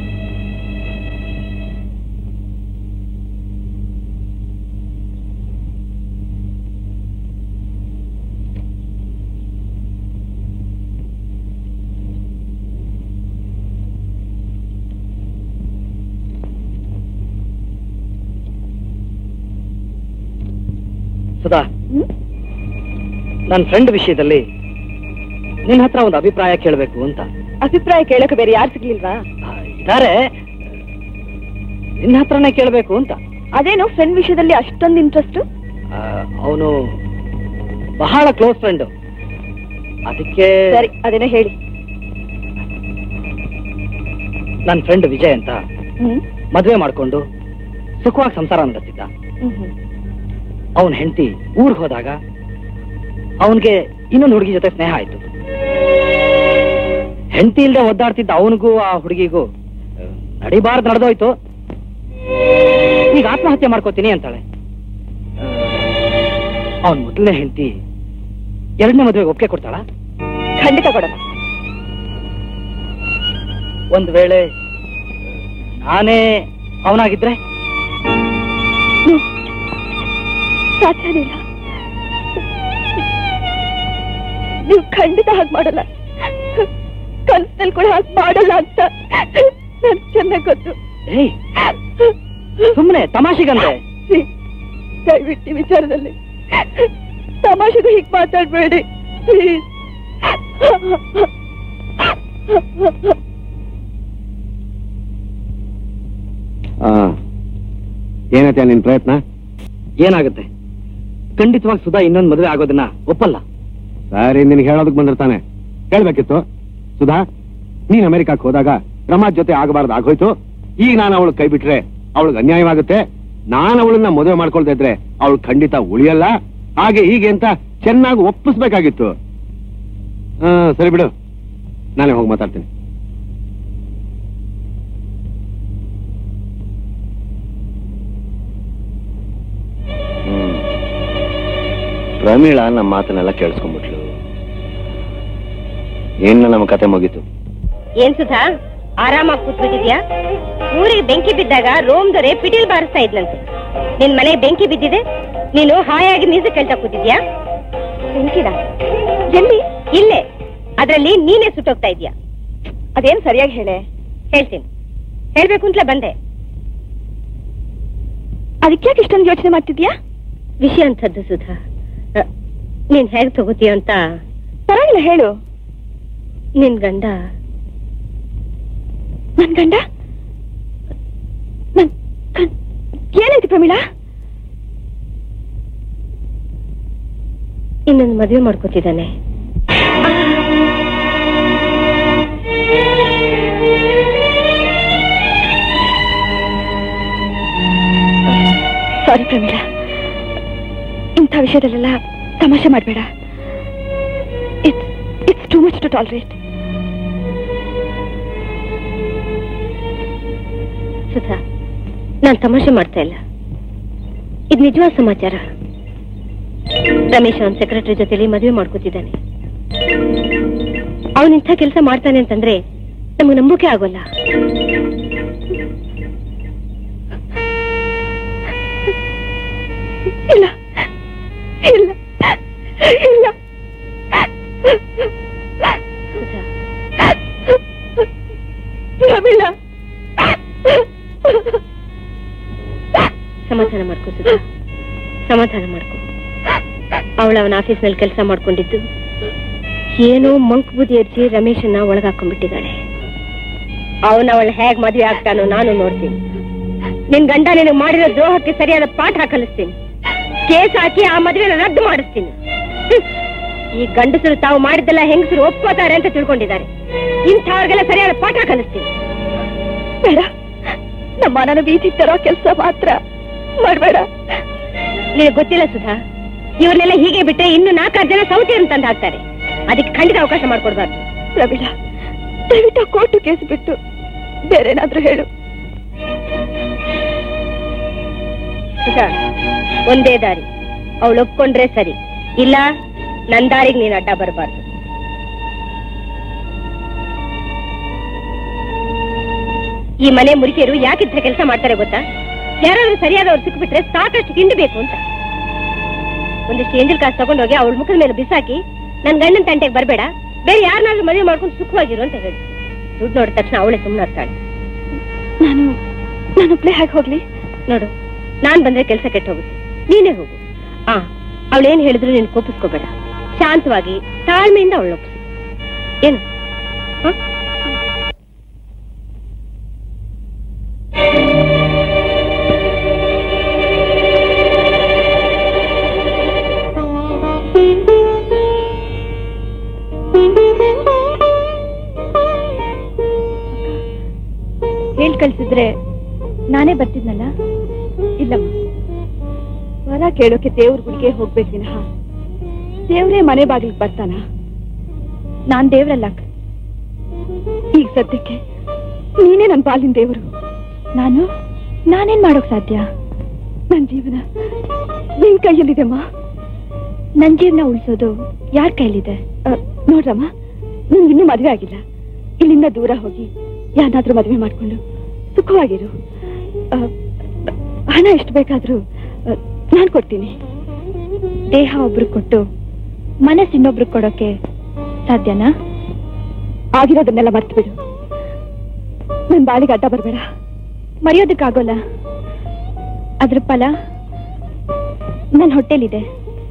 Sudha ನನ್ನ ಫ್ರೆಂಡ್ ವಿಷಯದಲ್ಲಿ ನಿನ್ನ ಹತ್ರ ಒಂದು ಅಭಿಪ್ರಾಯ ಕೇಳಬೇಕು ಅಂತ ಅಭಿಪ್ರಾಯ ಕೇಳಕ್ಕೆ ಬೇರೆ ಯಾರು ಸಿಗ್ಲಿಲ್ವಾ ಇದಾರೆ ನಿನ್ನ ಹತ್ರನೇ ಕೇಳಬೇಕು ಅಂತ ಅದೇನು ಫ್ರೆಂಡ್ ವಿಷಯದಲ್ಲಿ ಅಷ್ಟೊಂದು ಇಂಟ್ರೆಸ್ಟ್ ಅವನು ಬಹಳ ಕ್ಲೋಸ್ ಫ್ರೆಂಡ್ ಅದಕ್ಕೆ ಸರಿ ಅದೇನೋ ಹೇಳಿ ನನ್ನ ಫ್ರೆಂಡ್ ವಿಜಯ್ ಅಂತ ಹ್ಮ್ ಮದುವೆ ಮಾಡ್ಕೊಂಡು ಸುಖವಾಗಿ ಸಂಸಾರ ನಡೆಸಿದ್ದ ಹ್ಮ್ ಹ್ಮ್ ಅವನ ಹೆಂಡತಿ ಊರ್ಗ್ ಹೋದಾಗ ಅವನಿಗೆ ಇನ್ನೊಂದು ಹುಡುಗಿ ಜೊತೆ ಸ್ನೇಹ ಆಯ್ತು ಹೆಂಡತಿ ಇಲ್ದೆ ಒದ್ದಾಡ್ತಿದ್ದ ಅವನಿಗೂ ಆ ಹುಡುಗಿಗೂ ನಡಿಬಾರ್ದು ನಡೆದೋಯ್ತು ಈಗ ಆತ್ಮಹತ್ಯೆ ಮಾಡ್ಕೋತೀನಿ ಅಂತಾಳೆ ಅವನ್ ಮೊದಲನೇ ಹೆಂಡತಿ ಎರಡನೇ ಮದುವೆಗೆ ಒಪ್ಪಿಗೆ ಕೊಡ್ತಾಳ ಖಂಡಿತ ಕೊಡಲ್ಲ ಒಂದ್ ವೇಳೆ ನಾನೇ ಅವನಾಗಿದ್ರೆ ಹ್ಮ್. ಸಾಧ್ಯನೇ ಇಲ್ಲ ನೀವು ಖಂಡಿತ ಹಾಗೆ ಮಾಡಲ್ಲ ಕನ್ಸಲ್ಲಿ ಕೂಡ ಹಾಗೆ ಮಾಡಲ್ಲ ಅಂತ ನನ್ ಚೆನ್ನಾಗ್ ಗೊತ್ತು ಏಯ್ ಸುಮ್ಮನೆ ತಮಾಷೆಗಂದೆ ರೀ, ದಯವಿಟ್ಟು ಈ ವಿಚಾರದಲ್ಲಿ ತಮಾಷೆಗೂ ಹೀಗೆ ಮಾತಾಡ್ಬೇಡಿ ಪ್ಲೀಸ್ ಏನೈತೆ ನಿನ್ ಪ್ರಯತ್ನ ಏನಾಗುತ್ತೆ ಖಂಡಿತವಾಗಿ ಸುಧಾ ಇನ್ನೊಂದು ಮದುವೆ ಆಗೋದನ್ನ ಒಪ್ಪಲ್ಲ ಸರಿ ನಿನ್ಗೆ ಹೇಳೋದಕ್ ಬಂದಿರ್ತಾನೆ ಹೇಳ್ಬೇಕಿತ್ತು ಸುಧಾ ನೀನ್ ಅಮೆರಿಕಕ್ಕೆ ಹೋದಾಗ ರಮಾಜ್ ಜೊತೆ ಆಗಬಾರ್ದು ಆಗೋಯ್ತು ಈಗ ನಾನು ಅವಳು ಕೈ ಬಿಟ್ರೆ ಅವಳಿಗೆ ಅನ್ಯಾಯವಾಗುತ್ತೆ ನಾನು ಅವಳನ್ನ ಮದುವೆ ಮಾಡ್ಕೊಳ್ತಾ ಇದ್ರೆ ಅವಳು ಖಂಡಿತ ಉಳಿಯಲ್ಲ ಹಾಗೆ ಹೀಗೆ ಅಂತ ಚೆನ್ನಾಗಿ ಒಪ್ಪಿಸ್ಬೇಕಾಗಿತ್ತು ಹಾ ಸರಿ ಬಿಡು ನಾನೇ ಹೋಗಿ ಮಾತಾಡ್ತೀನಿ ಹ್ಮ್. ಪ್ರಮೀಳಾ ನಮ್ಮ ಮಾತನ್ನೆಲ್ಲ ಕೇಳಿಸ್ಕೊಂಡ್ಬಿಟ್ಲು ಏನ ನಮ್ಮ ಕತೆ ಮುಗೀತು ಏನ್ ಸುಧಾ ಆರಾಮಾಗಿ ಕೂತ್ಬಿಟ್ಟಿದ್ಯಾ ಊರಿಗೆ ಬೆಂಕಿ ಬಿದ್ದಾಗ ರೋಮ್ ದೊರೆ ಪಿಟೀಲ್ ಬಾರಿಸ್ತಾ ಇದ್ನಂತೆ ನಿನ್ ಮನೆಗೆ ಬೆಂಕಿ ಬಿದ್ದಿದೆ ನೀನು ಹಾಯಾಗಿ ಮ್ಯೂಸಿಕ್ ಕೇಳ್ತಾ ಕೂತಿದ್ಯಾ ಬೆಂಕಿನ ಎಲ್ಲಿ ಇಲ್ಲೇ ಅದ್ರಲ್ಲಿ ನೀನೇ ಸುಟ್ಟೋಗ್ತಾ ಇದ್ಯಾ ಅದೇನ್ ಸರಿಯಾಗಿ ಹೇಳೆ ಹೇಳ್ತೀನಿ ಹೇಳ್ಬೇಕು ಅಂತಲೇ ಬಂದೆ ಅದಕ್ಕೆ ಯಾಕೆ ಇಷ್ಟೊಂದು ಯೋಚನೆ ಮಾಡ್ತಿದ್ಯಾ ವಿಷಯ ಅಂಥದ್ದು ಸುಧಾ ಅ, ನೀನ್ ಹೇಗ್ ತಗೋತೀಯ ಅಂತ ಪರವಾಗಿಲ್ಲ ಹೇಳು ನಿನ್ ಗಂಡ ನನ್ ಗಂಡ ನನ್ ಗಂಡ- ಏನಾಯ್ತು ಪ್ರಮೀಳಾ ಇನ್ನೊಂದು ಮದುವೆ ಮಾಡ್ಕೋತಿದ್ದಾನೆ ಸಾರಿ ಪ್ರಮೀಳಾ ಇಂಥ ವಿಷಯದಲ್ಲೆಲ್ಲ ತಮಾಷೆ ಮಾಡಬೇಡ it's it's too much to tolerate Sudha ನಾನ್ ತಮಾಷೆ ಮಾಡ್ತಾ ಇಲ್ಲ ಇದು ನಿಜವಾದ ಸಮಾಚಾರ ರಮೇಶ್ ಅವನ್ ಸೆಕ್ರೆಟರಿ ಜೊತೆಲಿ ಮದುವೆ ಮಾಡ್ಕೋತಿದ್ದಾನೆ ಅವನ್ ಇಂಥ ಕೆಲಸ ಮಾಡ್ತಾನೆ ಅಂತಂದ್ರೆ ನಮ್ಗೆ ನಂಬಿಕೆ ಆಗೋಲ್ಲ ಇಲ್ಲ ಇಲ್ಲ ಇಲ್ಲ ಸುಧಾ ಪ್ರಮೀಳಾ ಸಮಾಧಾನ ಮಾಡ್ಕೋ ಸುಧಾ ಸಮಾಧಾನ ಮಾಡ್ಕೋ ಅವಳ ಅವನ ಆಫೀಸ್ನಲ್ಲಿ ಕೆಲಸ ಮಾಡ್ಕೊಂಡಿದ್ದು ಏನೋ ಮಂಕ್ ಬುದ್ಧಿ ಎರ್ಚಿ ರಮೇಶನ್ನ ಒಳಗಾಕೊಂಡ್ಬಿಟ್ಟಿದ್ದಾಳೆ ಅವನ ಅವಳ ಹೇಗ್ ಮದುವೆ ಆಗ್ತಾನೋ ನಾನು ನೋಡ್ತೀನಿ ನಿನ್ ಗಂಡ ನಿನಗೆ ಮಾಡಿರೋ ದ್ರೋಹಕ್ಕೆ ಸರಿಯಾದ ಪಾಠ ಕಲಿಸ್ತೀನಿ ಕೇಸ್ ಹಾಕಿ ಆ ಮದುವೆನ ರದ್ದು ಮಾಡಿಸ್ತೀನಿ ಹ್ಮ್. ಈ ಗಂಡಸರು ತಾವು ಮಾಡಿದ್ದೆಲ್ಲ ಹೆಂಗಸರು ಒಪ್ಕೋತಾರೆ ಅಂತ ತಿಳ್ಕೊಂಡಿದ್ದಾರೆ ಇಂಥವ್ರಿಗೆಲ್ಲ ಸರಿಯಾದ ಪಾಠ ಕಲಿಸ್ತೀನಿ ಬೇಡ ನಮ್ಮ ಮನನ ಬೀದಿ ತರೋ ಕೆಲಸ ಮಾತ್ರ ಮಾಡಬೇಡ ನಿನಗೆ ಗೊತ್ತಿಲ್ಲ ಸುಧಾ ಇವ್ರನ್ನೆಲ್ಲ ಹೀಗೆ ಬಿಟ್ರೆ ಇನ್ನು ನಾಲ್ಕಾರು ಜನ ಸೌತಿಯನ್ನು ತಂದು ಹಾಕ್ತಾರೆ ಅದಕ್ಕೆ ಖಂಡಿತ ಅವಕಾಶ ಮಾಡ್ಕೊಡ್ಬಾರ್ದು ಪ್ರಮೀಳಾ ದಯವಿಟ್ಟು ಕೋರ್ಟು ಕೇಸ್ ಬಿಟ್ಟು ಬೇರೇನಾದ್ರೂ ಹೇಳು ಸುಧಾ ಒಂದೇ ದಾರಿ ಅವಳು ಒಪ್ಕೊಂಡ್ರೆ ಸರಿ ಇಲ್ಲ ನನ್ ದಾರಿಗೆ ನೀನ್ ಅಡ್ಡ ಬರಬಾರ್ದು ಈ ಮನೆ ಮುರಿಕೆಯರು ಯಾಕಿದ್ರ ಕೆಲಸ ಮಾಡ್ತಾರೆ ಗೊತ್ತಾ ಯಾರಾದ್ರೂ ಸರಿಯಾದವ್ರು ಸಿಕ್ಬಿಟ್ರೆ ಸಾಕಷ್ಟು ತಿಂಡಿಬೇಕು ಅಂತ ಒಂದಿಷ್ಟು ಎಂದಿಲ್ ಕಾಸು ತಗೊಂಡೋಗಿ ಅವಳ ಮುಖದ ಮೇಲೆ ಬಿಸಾಕಿ ನನ್ ಗಂಡನ ತಂಟೆಗೆ ಬರಬೇಡ ಬೇರೆ ಯಾರನ್ನಾದ್ರೂ ಮದುವೆ ಮಾಡ್ಕೊಂಡು ಸುಖವಾಗಿರು ಅಂತ ಹೇಳಿ ದುಡ್ಡು ನೋಡಿದ ತಕ್ಷಣ ಅವಳೇ ಸುಮ್ಮನೆ ಆಗ್ತಾಳೆ ನಾನು ನಾನು ಒಬ್ಳೆ ಹೇಗೆ ಹೋಗ್ಲಿ ನೋಡು ನಾನ್ ಬಂದ್ರೆ ಕೆಲಸ ಕೆಟ್ಟ ಹೋಗುತ್ತೆ ನೀನೇ ಹೋಗು ಆ ಅವಳೇನ್ ಹೇಳಿದ್ರು ನೀನು ಕೋಪಿಸ್ಕೋಬೇಡ ಶಾಂತವಾಗಿ ತಾಳ್ಮೆಯಿಂದ ಅವಳು ಒಪ್ಪಿಸಿ ಏನು ಹ? ಹೇಳ್ ಕಳ್ಸಿದ್ರೆ ನಾನೇ ಬರ್ತಿದ್ನಲ್ಲ ಇಲ್ಲಮ್ಮ ವರ ಕೇಳೋಕೆ ದೇವ್ರ ಗುಡಿಗೆ ಹೋಗ್ಬೇಕು ವಿನಃ ದೇವ್ರೇ ಮನೆ ಬಾಗಿಲಿಗೆ ಬರ್ತಾನ ನಾನ್ ದೇವ್ರಲ್ಲ ಅಕ್ಕ. ಈಗ ಸದ್ಯಕ್ಕೆ ನೀನೇ ನನ್ ಪಾಲಿನ ದೇವ್ರು ನಾನು ನಾನೇನ್ ಮಾಡೋಕ್ ಸಾಧ್ಯ ನನ್ ಜೀವನ ನಿನ್ ಕೈಯಲ್ಲಿದೆಮ್ಮ ನನ್ ಜೀವನ ಉಳಿಸೋದು ಯಾರ ಕೈಲಿದೆ ನೋಡ್ರಮ್ಮ ನಿನ್ಗಿನ್ನೂ ಮದ್ವೆ ಆಗಿಲ್ಲ ಇಲ್ಲಿಂದ ದೂರ ಹೋಗಿ ಯಾರನ್ನಾದ್ರೂ ಮದ್ವೆ ಮಾಡ್ಕೊಂಡು ಸುಖವಾಗಿರು ಆ, ಹಣ ಎಷ್ಟು ಬೇಕಾದ್ರೂ ಆ, ನಾನ್ ಕೊಡ್ತೀನಿ ದೇಹ ಒಬ್ರು ಕೊಟ್ಟು ಮನಸ್ಸು ಇನ್ನೊಬ್ರು ಕೊಡೋಕೆ ಸಾಧ್ಯನಾ ಆಗಿರೋದನ್ನೆಲ್ಲ ಮರ್ತು ಬಿಡು ನನ್ ಬಾಳಿಗೆ ಅಡ್ಡ ಬರಬೇಡ ಮರೆಯೋದಕ್ಕಾಗೋಲ್ಲ ಅದ್ರ ಫಲ ನನ್ನ ಹೊಟ್ಟೆಲಿದೆ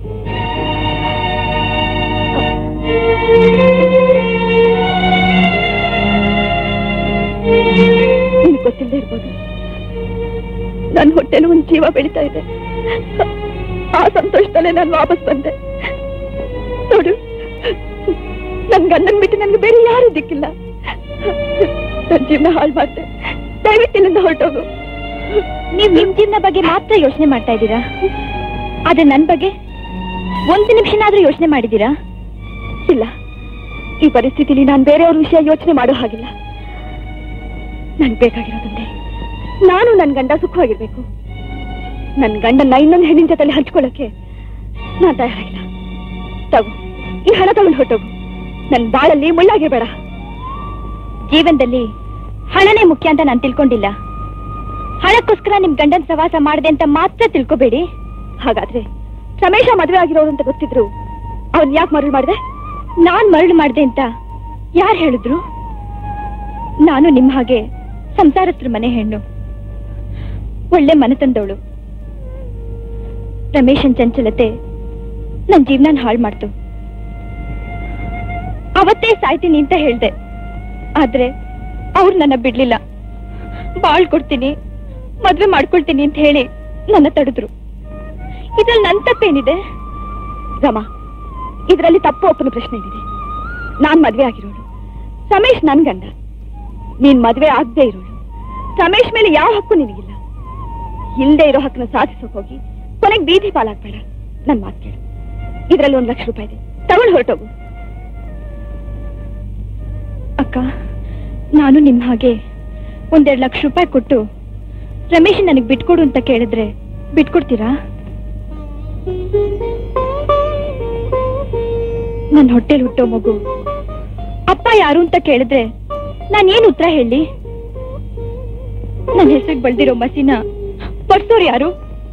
ನಿನಗೆ ಗೊತ್ತಿಲ್ಲದೆ ಇರ್ಬೋದು ನನ್ನ ಹೊಟ್ಟೆಲಿ ಒಂದು ಜೀವ ಬೆಳೀತಾ ಇದೆ ಆ ಸಂತೋಷದಲ್ಲೇ ನಾನು ವಾಪಸ್ ಬಂದೆ ನೋಡು ನನ್ ಗಂಡನ್ ಬಿಟ್ಟು ನನ್ಗೆ ಬೇರೆ ಯಾರು ದಿಕ್ಕಿಲ್ಲ ನನ್ ಜೀವನ ಹಾಳು ಮಾಡ್ದೆ ದಯವಿಟ್ಟು ಇಲ್ಲಿಂದ ಹೊರಟೋಗು ನೀವ್ ನಿಮ್ ಜೀವನ ಬಗ್ಗೆ ಮಾತ್ರ ಯೋಚನೆ ಮಾಡ್ತಾ ಇದ್ದೀರಾ ಆದ್ರೆ ನನ್ ಬಗ್ಗೆ ಒಂದು ನಿಮಿಷನಾದ್ರೂ ಯೋಚನೆ ಮಾಡಿದ್ದೀರಾ ಇಲ್ಲ ಈ ಪರಿಸ್ಥಿತಿಲಿ ನಾನು ಬೇರೆಯವ್ರ ವಿಷಯ ಯೋಚನೆ ಮಾಡೋ ಹಾಗಿಲ್ಲ ನನ್ಗೆ ಬೇಕಾಗಿರೋದಂತೆ ನಾನು ನನ್ ಗಂಡ ಸುಖವಾಗಿರ್ಬೇಕು ನನ್ ಗಂಡನ್ನ ಇನ್ನೊಂದು ಹೆಣ್ಣಿನ ಜೊತೆಲಿ ಹಂಚ್ಕೊಳ್ಳೋಕೆ ನಾನ್ ತಯಾರಾಗಿಲ್ಲ ತಗೋ ಈ ಹಣ ತಗೊಂಡು ಹೊಟ್ಟೋಗು ನನ್ ಬಾಳಲ್ಲಿ ಮುಳ್ಳಾಗಿರ್ಬೇಡ ಜೀವನದಲ್ಲಿ ಹಣನೇ ಮುಖ್ಯ ಅಂತ ನಾನು ತಿಳ್ಕೊಂಡಿಲ್ಲ ಹಣಕ್ಕೋಸ್ಕರ ನಿಮ್ ಗಂಡನ್ ಸವಾಸ ಮಾಡಿದೆ ಅಂತ ಮಾತ್ರ ತಿಳ್ಕೊಬೇಡಿ ಹಾಗಾದ್ರೆ ರಮೇಶ ಮದುವೆ ಆಗಿರೋರು ಅಂತ ಗೊತ್ತಿದ್ರು ಅವನ್ ಯಾಕೆ ಮರಳು ಮಾಡಿದೆ ನಾನ್ ಮರಳು ಮಾಡಿದೆ ಅಂತ ಯಾರು ಹೇಳಿದ್ರು ನಾನು ನಿಮ್ ಹಾಗೆ ಸಂಸಾರಸ್ತ್ರ ಮನೆ ಹೆಣ್ಣು ಒಳ್ಳೆ ಮನತಂದವಳು ರಮೇಶನ್ ಚಂಚಲತೆ ನನ್ ಜೀವನ ಹಾಳು ಮಾಡ್ತು ಅವತ್ತೇ ಸಾಯ್ತೀನಿ ಅಂತ ಹೇಳ್ದೆ ಆದ್ರೆ ಅವ್ರು ನನ್ನ ಬಿಡ್ಲಿಲ್ಲ ಬಾಳ್ ಕೊಡ್ತೀನಿ ಮದ್ವೆ ಮಾಡ್ಕೊಳ್ತೀನಿ ಅಂತ ಹೇಳಿ ನನ್ನ ತಡೆದ್ರು ಇದ್ರಲ್ಲಿ ನನ್ ತಪ್ಪೇನಿದೆ ರಮಾ ಇದರಲ್ಲಿ ತಪ್ಪು ಒಪ್ಪನ ಪ್ರಶ್ನೆ ಏನಿದೆ ನಾನ್ ಮದ್ವೆ ಆಗಿರೋಳು ರಮೇಶ್ ನನ್ ಗಂಡ ನೀನ್ ಮದ್ವೆ ಆಗದೆ ಇರೋಳು ರಮೇಶ್ ಮೇಲೆ ಯಾವ ಹಕ್ಕು ನಿನಗಿಲ್ಲ ಇಲ್ದೇ ಇರೋ ಹಕ್ಕನ್ನ ಸಾಧಿಸೋಕ್ ಹೋಗಿ ಕೊನೆಗೆ ಬೀದಿ ಪಾಲಾಗ್ಬೇಡ ನನ್ ಮಾತು ಕೇಳು ಇದ್ರಲ್ಲಿ ಒಂದ್ ಲಕ್ಷ ರೂಪಾಯಿ ಇದೆ ತಗೊಂಡು ಹೊರಟೋಗು ಅಕ್ಕ ನಾನು ನಿಮ್ ಹಾಗೆ ಒಂದೆರಡು ಲಕ್ಷ ರೂಪಾಯಿ ಕೊಟ್ಟು ರಮೇಶ್ ನನಗ್ ಬಿಟ್ಕೊಡು ಅಂತ ಕೇಳಿದ್ರೆ ಬಿಟ್ಕೊಡ್ತೀರಾ ನನ್ ಹೊಟ್ಟೆಲ್ ಹುಟ್ಟೋ ಮಗು ಅಪ್ಪ ಯಾರು ಅಂತ ಕೇಳಿದ್ರೆ ನಾನ್ ಏನ್ ಉತ್ತರ ಹೇಳಿ ನನ್ನ ಹೆಸರಿಗೆ ಬಳ್ದಿರೋ ಮಸಿನ ಪಡ್ಸೋರು ಯಾರು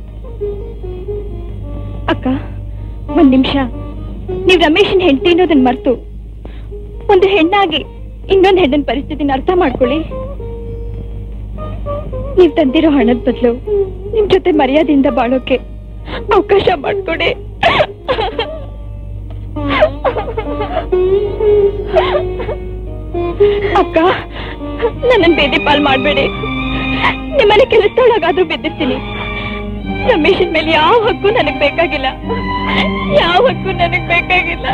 ಅಕ್ಕ ಒಂದ್ ನಿಮಿಷ ನೀವ್ ರಮೇಶನ್ ಹೆಂಡತಿ ಅನ್ನೋದನ್ನ ಮರ್ತು ಒಂದು ಹೆಣ್ಣಾಗಿ ಇನ್ನೊಂದ್ ಹೆಣ್ಣಿನ ಪರಿಸ್ಥಿತಿನ ಅರ್ಥ ಮಾಡ್ಕೊಳ್ಳಿ ನೀವ್ ತಂದಿರೋ ಹಣದ ಬದಲು ನಿಮ್ ಜೊತೆ ಮರ್ಯಾದೆಯಿಂದ ಬಾಳೋಕೆ ಅವಕಾಶ ಮಾಡ್ಕೊಡಿ ಅಕ್ಕ ನನ್ನನ್ ಬೇದಿ ಪಾಲ್ ಮಾಡ್ಬೇಡಿ ನಿಮ್ಮನೆ ಕೆಲಸದೊಳಗಾದ್ರೂ ಬಿದ್ದಿರ್ತೀನಿ ರಮೇಶನ್ ಮೇಲೆ ಯಾವ ಹಕ್ಕು ನನಗ್ ಬೇಕಾಗಿಲ್ಲ ಯಾವ ಹಕ್ಕು ನನಗ್ ಬೇಕಾಗಿಲ್ಲ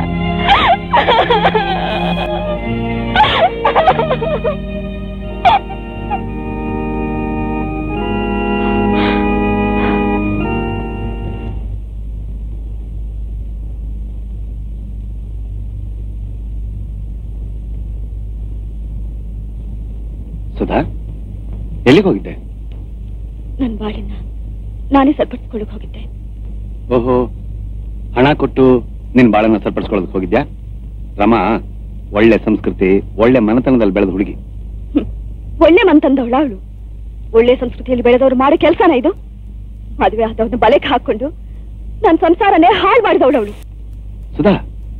ಸುಧಾ ಎಲ್ಲಿಗೆ ಹೋಗಿದ್ದೆ ನನ್ ಬಾಳಿನ ನಾನೇ ಸರಿಪಡಿಸ್ಕೊಳಕ್ ಹೋಗಿದ್ದೆ ಓಹೋ ಹಣ ಕೊಟ್ಟು ನಿನ್ ಬಾಳನ್ನ ಸರಿಪಡಿಸ್ಕೊಳ್ಳೋದಕ್ಕೆ ಹೋಗಿದ್ಯಾ ರಮಾ ಒಳ್ಳೆ ಸಂಸ್ಕೃತಿ ಒಳ್ಳೆ ಮನತನದಲ್ಲಿ ಬೆಳೆದ ಹುಡುಗಿ ಹ್ಮ್. ಒಳ್ಳೆ ಮನ್ತಂದವಳ ಅವಳು ಒಳ್ಳೆ ಸಂಸ್ಕೃತಿಯಲ್ಲಿ ಬೆಳೆದವ್ರು ಮಾಡೋ ಕೆಲ್ಸನ ಇದು ಮದುವೆ ಆದವ್ರನ್ನ ಬಲೆಗೆ ಹಾಕೊಂಡು ನನ್ ಸಂಸಾರನೇ ಹಾಳು ಮಾಡಿದವಳು ಅವಳು ಸುಧಾ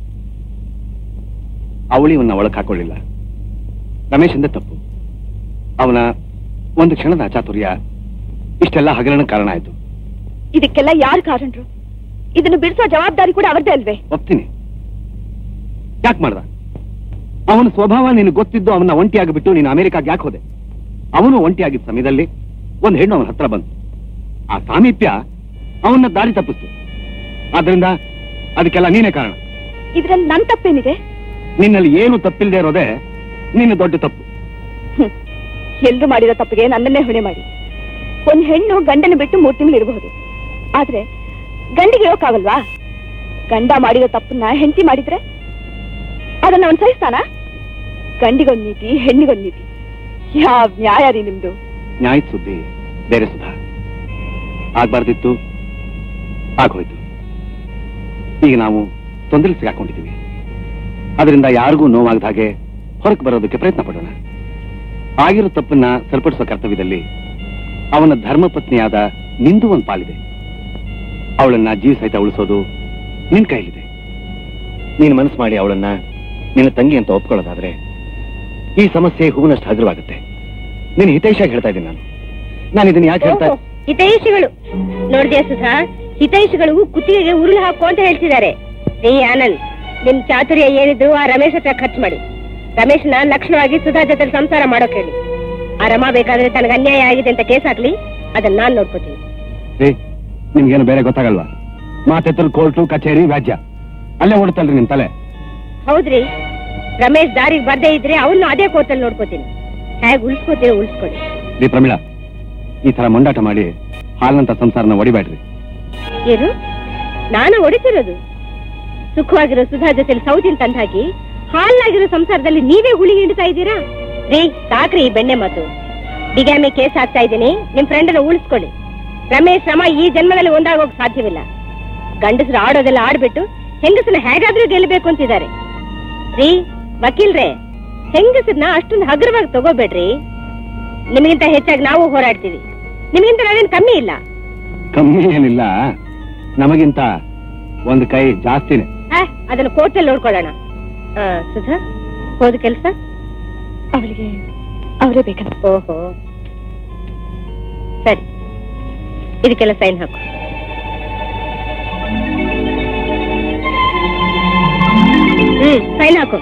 ಅವಳಿ ಇವನ್ನ ಒಳಕ್ ಹಾಕೊಳ್ಳಿಲ್ಲ ರಮೇಶಿಂದ ತಪ್ಪು ಅವನ ಒಂದು ಕ್ಷಣದ ಅಚಾತುರ್ಯ ಇಷ್ಟೆಲ್ಲ ಹಗರಣ ಕಾರಣ ಆಯ್ತು ಇದಕ್ಕೆಲ್ಲ ಯಾರು ಕಾರಣರು ಇದನ್ನು ಬಿಡಿಸೋ ಜವಾಬ್ದಾರಿ ಕೂಡ ಅವರದೇ ಅಲ್ವೇ ಒಪ್ತೀನಿ ಯಾಕೆ ಮಾಡ್ದ ಅವನ ಸ್ವಭಾವ ನಿನಗೆ ಗೊತ್ತಿದ್ದು ಅವನ ಒಂಟಿಯಾಗಿ ಬಿಟ್ಟು ನೀನು ಅಮೆರಿಕಾಗೆ ಯಾಕೆ ಹೋದೆ ಅವನು ಒಂಟಿಯಾಗಿದ್ದ ಸಮಯದಲ್ಲಿ ಒಂದು ಹೆಣ್ಣು ಅವನ ಹತ್ರ ಬಂತು ಆ ಸಾಮೀಪ್ಯ ಅವನ್ನ ದಾರಿ ತಪ್ಪಿಸ್ತು ಆದ್ರಿಂದ ಅದಕ್ಕೆಲ್ಲ ನೀನೇ ಕಾರಣ ಇದ್ರಲ್ಲಿ ನನ್ ತಪ್ಪೇನಿದೆ ನಿನ್ನಲ್ಲಿ ಏನು ತಪ್ಪಿಲ್ಲದೆ ಇರೋದೇ ನಿನ್ನ ದೊಡ್ಡ ತಪ್ಪು ಹ್ಮ್. ಎಲ್ರು ಮಾಡಿರೋ ತಪ್ಪಿಗೆ ನನ್ನನ್ನೇ ಹೊಣೆ ಮಾಡಿ ಒಂದ್ ಹೆಣ್ಣು ಗಂಡನ ಬಿಟ್ಟು ಮೂರ್ ತಿಂಗಳು ಇರಬಹುದು ಆದ್ರೆ ಗಂಡಿಗೆ ಇರೋಕ್ಕಾಗಲ್ವಾ ಗಂಡ ಮಾಡಿರೋ ತಪ್ಪನ್ನ ಹೆಂಡತಿ ಮಾಡಿದ್ರೆ ಅದನ್ನ ಅವನ್ ಸಹಿಸ್ತಾನ ಗಂಡಿಗೊಂದ್ ನೀತಿ ಹೆಣ್ಣಿಗೊಂದ್ ನೀತಿ ಯಾವ ನ್ಯಾಯ ರೀ ನಿಮ್ದು ನ್ಯಾಯದ ಸುದ್ದಿ ಬೇರೆ ಸುಧಾ ಆಗ್ಬಾರ್ದಿತ್ತು ಆಗೋಯ್ತು ಈಗ ನಾವು ತೊಂದರೆ ಸಿಗಾಕೊಂಡಿದ್ದೀವಿ ಅದರಿಂದ ಯಾರಿಗೂ ನೋವಾಗದ ಹಾಗೆ ಹೊರಗೆ ಬರೋದಕ್ಕೆ ಪ್ರಯತ್ನ ಪಡೋಣ ಆಗಿರೋ ತಪ್ಪನ್ನ ಸರಿಪಡಿಸೋ ಕರ್ತವ್ಯದಲ್ಲಿ ಅವನ ಧರ್ಮಪತ್ನಿಯಾದ ನಿಂದು ಒಂದು ಪಾಲಿದೆ ಅವಳನ್ನ ಜೀವ ಸಹಿತ ಉಳಿಸೋದು ನಿನ್ ಕೈಲಿದೆ ನೀನು ಮನಸ್ಸು ಮಾಡಿ ಅವಳನ್ನ ನಿನ್ನ ತಂಗಿ ಅಂತ ಒಪ್ಕೊಳ್ಳೋದಾದ್ರೆ ಈ ಸಮಸ್ಯೆ ಹೂವಿನಷ್ಟು ಹಗುರವಾಗುತ್ತೆ ನೀನು ಹಿತೈಷಾಗಿ ಹೇಳ್ತಾ ಇದ್ದೀನಿ ನಾನು ನಾನು ಇದನ್ನ ಯಾಕೆ ಹೇಳ್ತಾ ಓಹೋ, ಹಿತೈಷಿಗಳು ನೋಡ್ದ್ಯಾ ಸುಧಾ ಹಿತೈಷಿಗಳು ಕುತ್ತಿಗೆಗೆ ಉರುಳು ಹಾಕು ಅಂತ ಹೇಳ್ತಿದ್ದಾರೆ ರೀ ಆನಂದ್ ನಿಮ್ ಚಾತುರ್ಯ ಏನಿದ್ರು ಆ ರಮೇಶ್ ಹತ್ರ ಖರ್ಚು ಮಾಡಿ ರಮೇಶ್ನ ಲಕ್ಷಣವಾಗಿ ಸುಧಾ ಜೊತೆ ಸಂಸಾರ ಮಾಡೋಕ್ ಹೇಳಿ ಆ ರಮಾ ಬೇಕಾದ್ರೆ ತನಗೆ ಅನ್ಯಾಯ ಆಗಿದೆ ಅಂತ ಕೇಸ್ ಹಾಕ್ಲಿ ಅದನ್ನ ನಾನ್ ನೋಡ್ಕೋತೀನಿ ರೀ ನಿಮ್ಗೇನು ಬೇರೆ ಗೊತ್ತಾಗಲ್ವಾ ಮಾತೆತ್ತರು ಕೋರ್ಟು ಕಚೇರಿ ವ್ಯಾಜ್ಯ ಅಲ್ಲೇ ಓಡುತ್ತಲ್ರಿ ನಿಮ್ ತಲೆ ಹೌದ್ರಿ ರಮೇಶ್ ದಾರಿಗೆ ಬರ್ದೇ ಇದ್ರೆ ಅವನ್ನ ಅದೇ ಕೋರ್ಟಲ್ಲಿ ನೋಡ್ಕೋತೀನಿ ಹೇಗ್ ಉಳಿಸ್ಕೋತೀರೋ ಉಳಿಸ್ಕೊಳ್ಳಿ ರೀ ಪ್ರಮೀಳಾ ಈ ತರ ಮೊಂಡಾಟ ಮಾಡಿ ಹಾಲ್ನಂತ ಸಂಸಾರನ ಒಡಿಬೇಡ್ರಿ ಏನು ನಾನು ಹೊಡಿತಿರೋದು ಸುಖವಾಗಿರೋ ಸುಧಾ ಜೊತೆ ಸೌದಿನ ತಂದ್ ಹಾಕಿ ಹಾಲ್ನಾಗಿರೋ ಸಂಸಾರದಲ್ಲಿ ನೀವೇ ಹುಳಿ ಹಿಂಡ್ತಾ ಇದ್ದೀರಾ ರೀ ಸಾಕ್ರಿ ಈ ಬೆಣ್ಣೆ ಮಾತು ಬಿಗಾಮಿ ಕೇಸ್ ಹಾಕ್ತಾ ಇದ್ದೀನಿ ನಿಮ್ ಫ್ರೆಂಡನ್ನ ಉಳಿಸ್ಕೊಳ್ಳಿ ರಮೇಶ್ ಶ್ರಮ ಈ ಜನ್ಮದಲ್ಲಿ ಒಂದಾಗೋಕ್ ಸಾಧ್ಯವಿಲ್ಲ ಗಂಡಸರು ಆಡೋದೆಲ್ಲ ಆಡ್ಬಿಟ್ಟು ಹೆಂಗಸನ್ನ ಹೇಗಾದ್ರೂ ಗೆಲ್ಲಬೇಕು ಅಂತಿದ್ದಾರೆ ರೀ ವಕೀಲ್ರೆ ಹೆಂಗಸರ್ನ ಅಷ್ಟೊಂದು ಹಗುರವಾಗಿ ತಗೋಬೇಡ್ರಿ ನಿಮಗಿಂತ ಹೆಚ್ಚಾಗಿ ನಾವು ಹೋರಾಡ್ತೀವಿ ನಿಮಗಿಂತ ನಾವೇನ್ ಕಮ್ಮಿ ಇಲ್ಲ ಕಮ್ಮಿ ಏನಿಲ್ಲ ನಮಗಿಂತ ಒಂದು ಕೈ ಜಾಸ್ತಿನೇ ಆ, ಅದನ್ನ ಕೋರ್ಟಲ್ಲಿ ನೋಡ್ಕೊಳ್ಳೋಣ ಆ, ಸುಧಾ ಹೋದ ಕೆಲ್ಸ ಅವಳಿಗೆ ಅವರೇ ಬೇಕಂತ ಓಹೋ ಸರಿ ಇದಕ್ಕೆಲ್ಲ ಸೈನ್ ಹಾಕು ಹ್ಮ್ ಸೈನ್ ಹಾಕು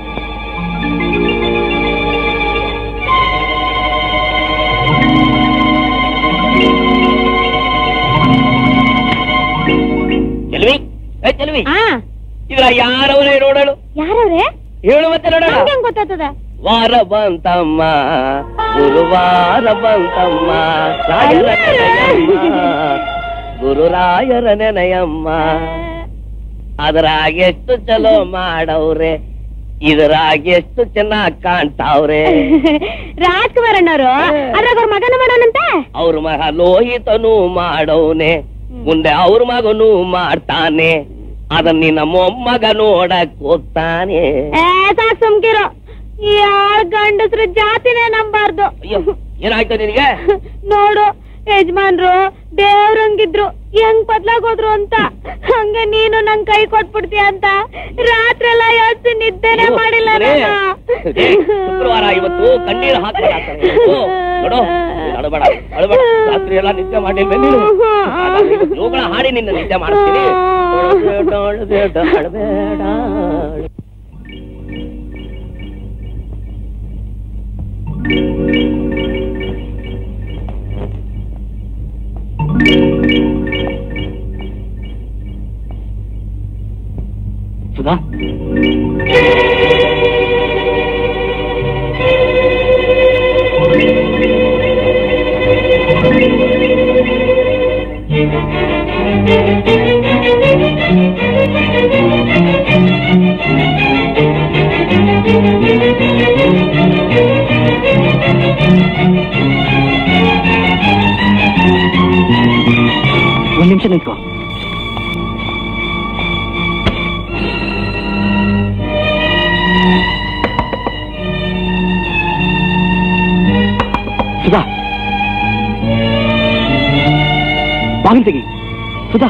ಚೆಲ್ವಿ ಏ ಚೆಲ್ವಿ ಆ ಇದ್ರ ಯಾರವರೇ ನೋಡಲು ಯಾರವ್ರೆ ಹೇಳು ಮತ್ತೆ ನೋಡೋಣ ನಮ್ಗೆ ಹೆಂಗ್ ಗೊತ್ತಾಗ್ತದ ವಾರ ಬಂತಮ್ಮ ಗುರುವಾರ ಬಂತಮ್ಮ ರಾಯರ ನೆನೆಯಮ್ಮ ಗುರುರಾಯರ ನೆನೆಯಮ್ಮ ಅದ್ರಾಗ ಎಷ್ಟು ಚಲೋ ಮಾಡವ್ರೆ ಇದ್ರಾಗ ಎಷ್ಟು ಚೆನ್ನಾಗ್ ಕಾಣ್ತಾವ್ರೆ ರಾಜ್ಕುಮಾರ್ ಅಣ್ಣವ್ರು ಅದ್ರಾಗ ಅವ್ರ ಮಗನ ಮಾಡೋಣಂತ ಅವ್ರ ಮಗ ಲೋಹಿತನು ಮಾಡವ್ನೆ ಮುಂದೆ ಅವ್ರ ಮಗನು ಮಾಡ್ತಾನೆ ಅದನ್ನ ನಿನ್ನ ಮೊಮ್ಮಗ ನೋಡಕ್ ಹೋಗ್ತಾನೆ ಏ ಸಾಕ್ ಸುಮ್ಕಿರೋ ಯಾರ ಗಂಡಸ್ರ ಜಾತಿನೇ ನಂಬಾರ್ದು ಅಯ್ಯೋ ಏನಾಯ್ತು ನಿನಗೆ ನೋಡು ಯಜಮಾನ್ರು ದೇವ್ರಂಗಿದ್ರು ಹೆಂಗ್ ಬದ್ಲಾಗೋದ್ರು ಅಂತ ಹಂಗ ನೀನು ನಂಗ್ ಕೈ ಕೊಟ್ಬಿಡ್ತೀಯ ಅಂತ ರಾತ್ರಿ ಎಲ್ಲ ಯೋಚಿಸಿ ನಿದ್ದೆನೆ ಮಾಡಿಲ್ಲ ಅರೇ, ನಾನು. ಅರೇ, ಶುಕ್ರವಾರ ಇವತ್ತು ಕಣ್ಣೀರು ಹಾಕ್ಬೇಡ ನೋಡು ನೀನ್ ಅಳಬೇಡ ಅಳಬೇಡ ರಾತ್ರಿ ಎಲ್ಲ ನಿದ್ದೆ ಮಾಡಿಲ್ವೇ ನೀನು ಹಾಗಾಗಿ ಇವತ್ತು ಜೋಗಳ ಹಾಡಿ ನಿನ್ನ ನಿದ್ದೆ ಮಾಡಿಸ್ತೀನಿ ಅಳಬೇಡ ಅಳಬೇಡ ಅಳಬೇಡ ಸುಧಾ ಒಂದ್ ನಿಮಿಷ ನಿಂತ್ಕೋ ಸುಧಾ ಬಾಗಿಲು ತೆಗಿ ಸುಧಾ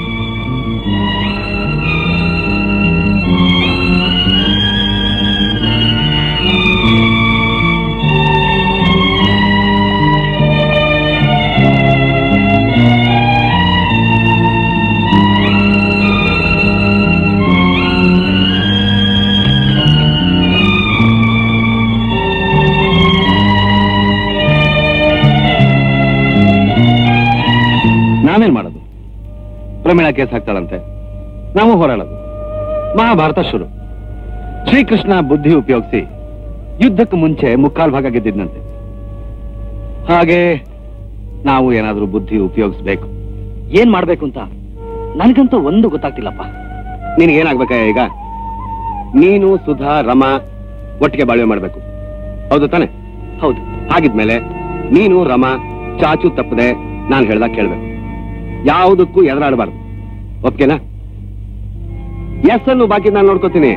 ನಾವೇನ್ ಮಾಡೋದು ಪ್ರಮೀಳಾ ಕೇಸ್ ಹಾಕ್ತಾಳಂತೆ ನಾವು ಹೋರಾಡೋದು ಮಹಾಭಾರತ ಶುರು ಶ್ರೀಕೃಷ್ಣ ಬುದ್ಧಿ ಉಪಯೋಗಿಸಿ ಯುದ್ಧಕ್ಕೆ ಮುಂಚೆ ಮುಕ್ಕಾಲ್ ಭಾಗ ಗೆದ್ದಿದ್ನಂತೆ ಹಾಗೆ ನಾವು ಏನಾದ್ರೂ ಬುದ್ಧಿ ಉಪಯೋಗಿಸ್ಬೇಕು ಏನ್ ಮಾಡ್ಬೇಕು ಅಂತ ನನಗಂತೂ ಒಂದು ಗೊತ್ತಾಗ್ತಿಲ್ಲಪ್ಪ ನಿನಗೇನಾಗ್ಬೇಕ ಈಗ ನೀನು ಸುಧಾ ರಮಾ ಒಟ್ಟಿಗೆ ಬಾಳ್ವೆ ಮಾಡ್ಬೇಕು ಹೌದು ತಾನೆ ಹೌದು ಹಾಗಿದ್ಮೇಲೆ ನೀನು ರಮಾ ಚಾಚು ತಪ್ಪದೆ ನಾನು ಹೇಳ್ದಾಗ ಕೇಳ್ಬೇಕು ಯಾವುದಕ್ಕೂ ಎದುರಾಡಬಾರ್ದು ಓಕೆನಾ ಎಸ್ ಅನ್ನು ಬಾಕಿ ನಾನು ನೋಡ್ಕೋತೀನಿ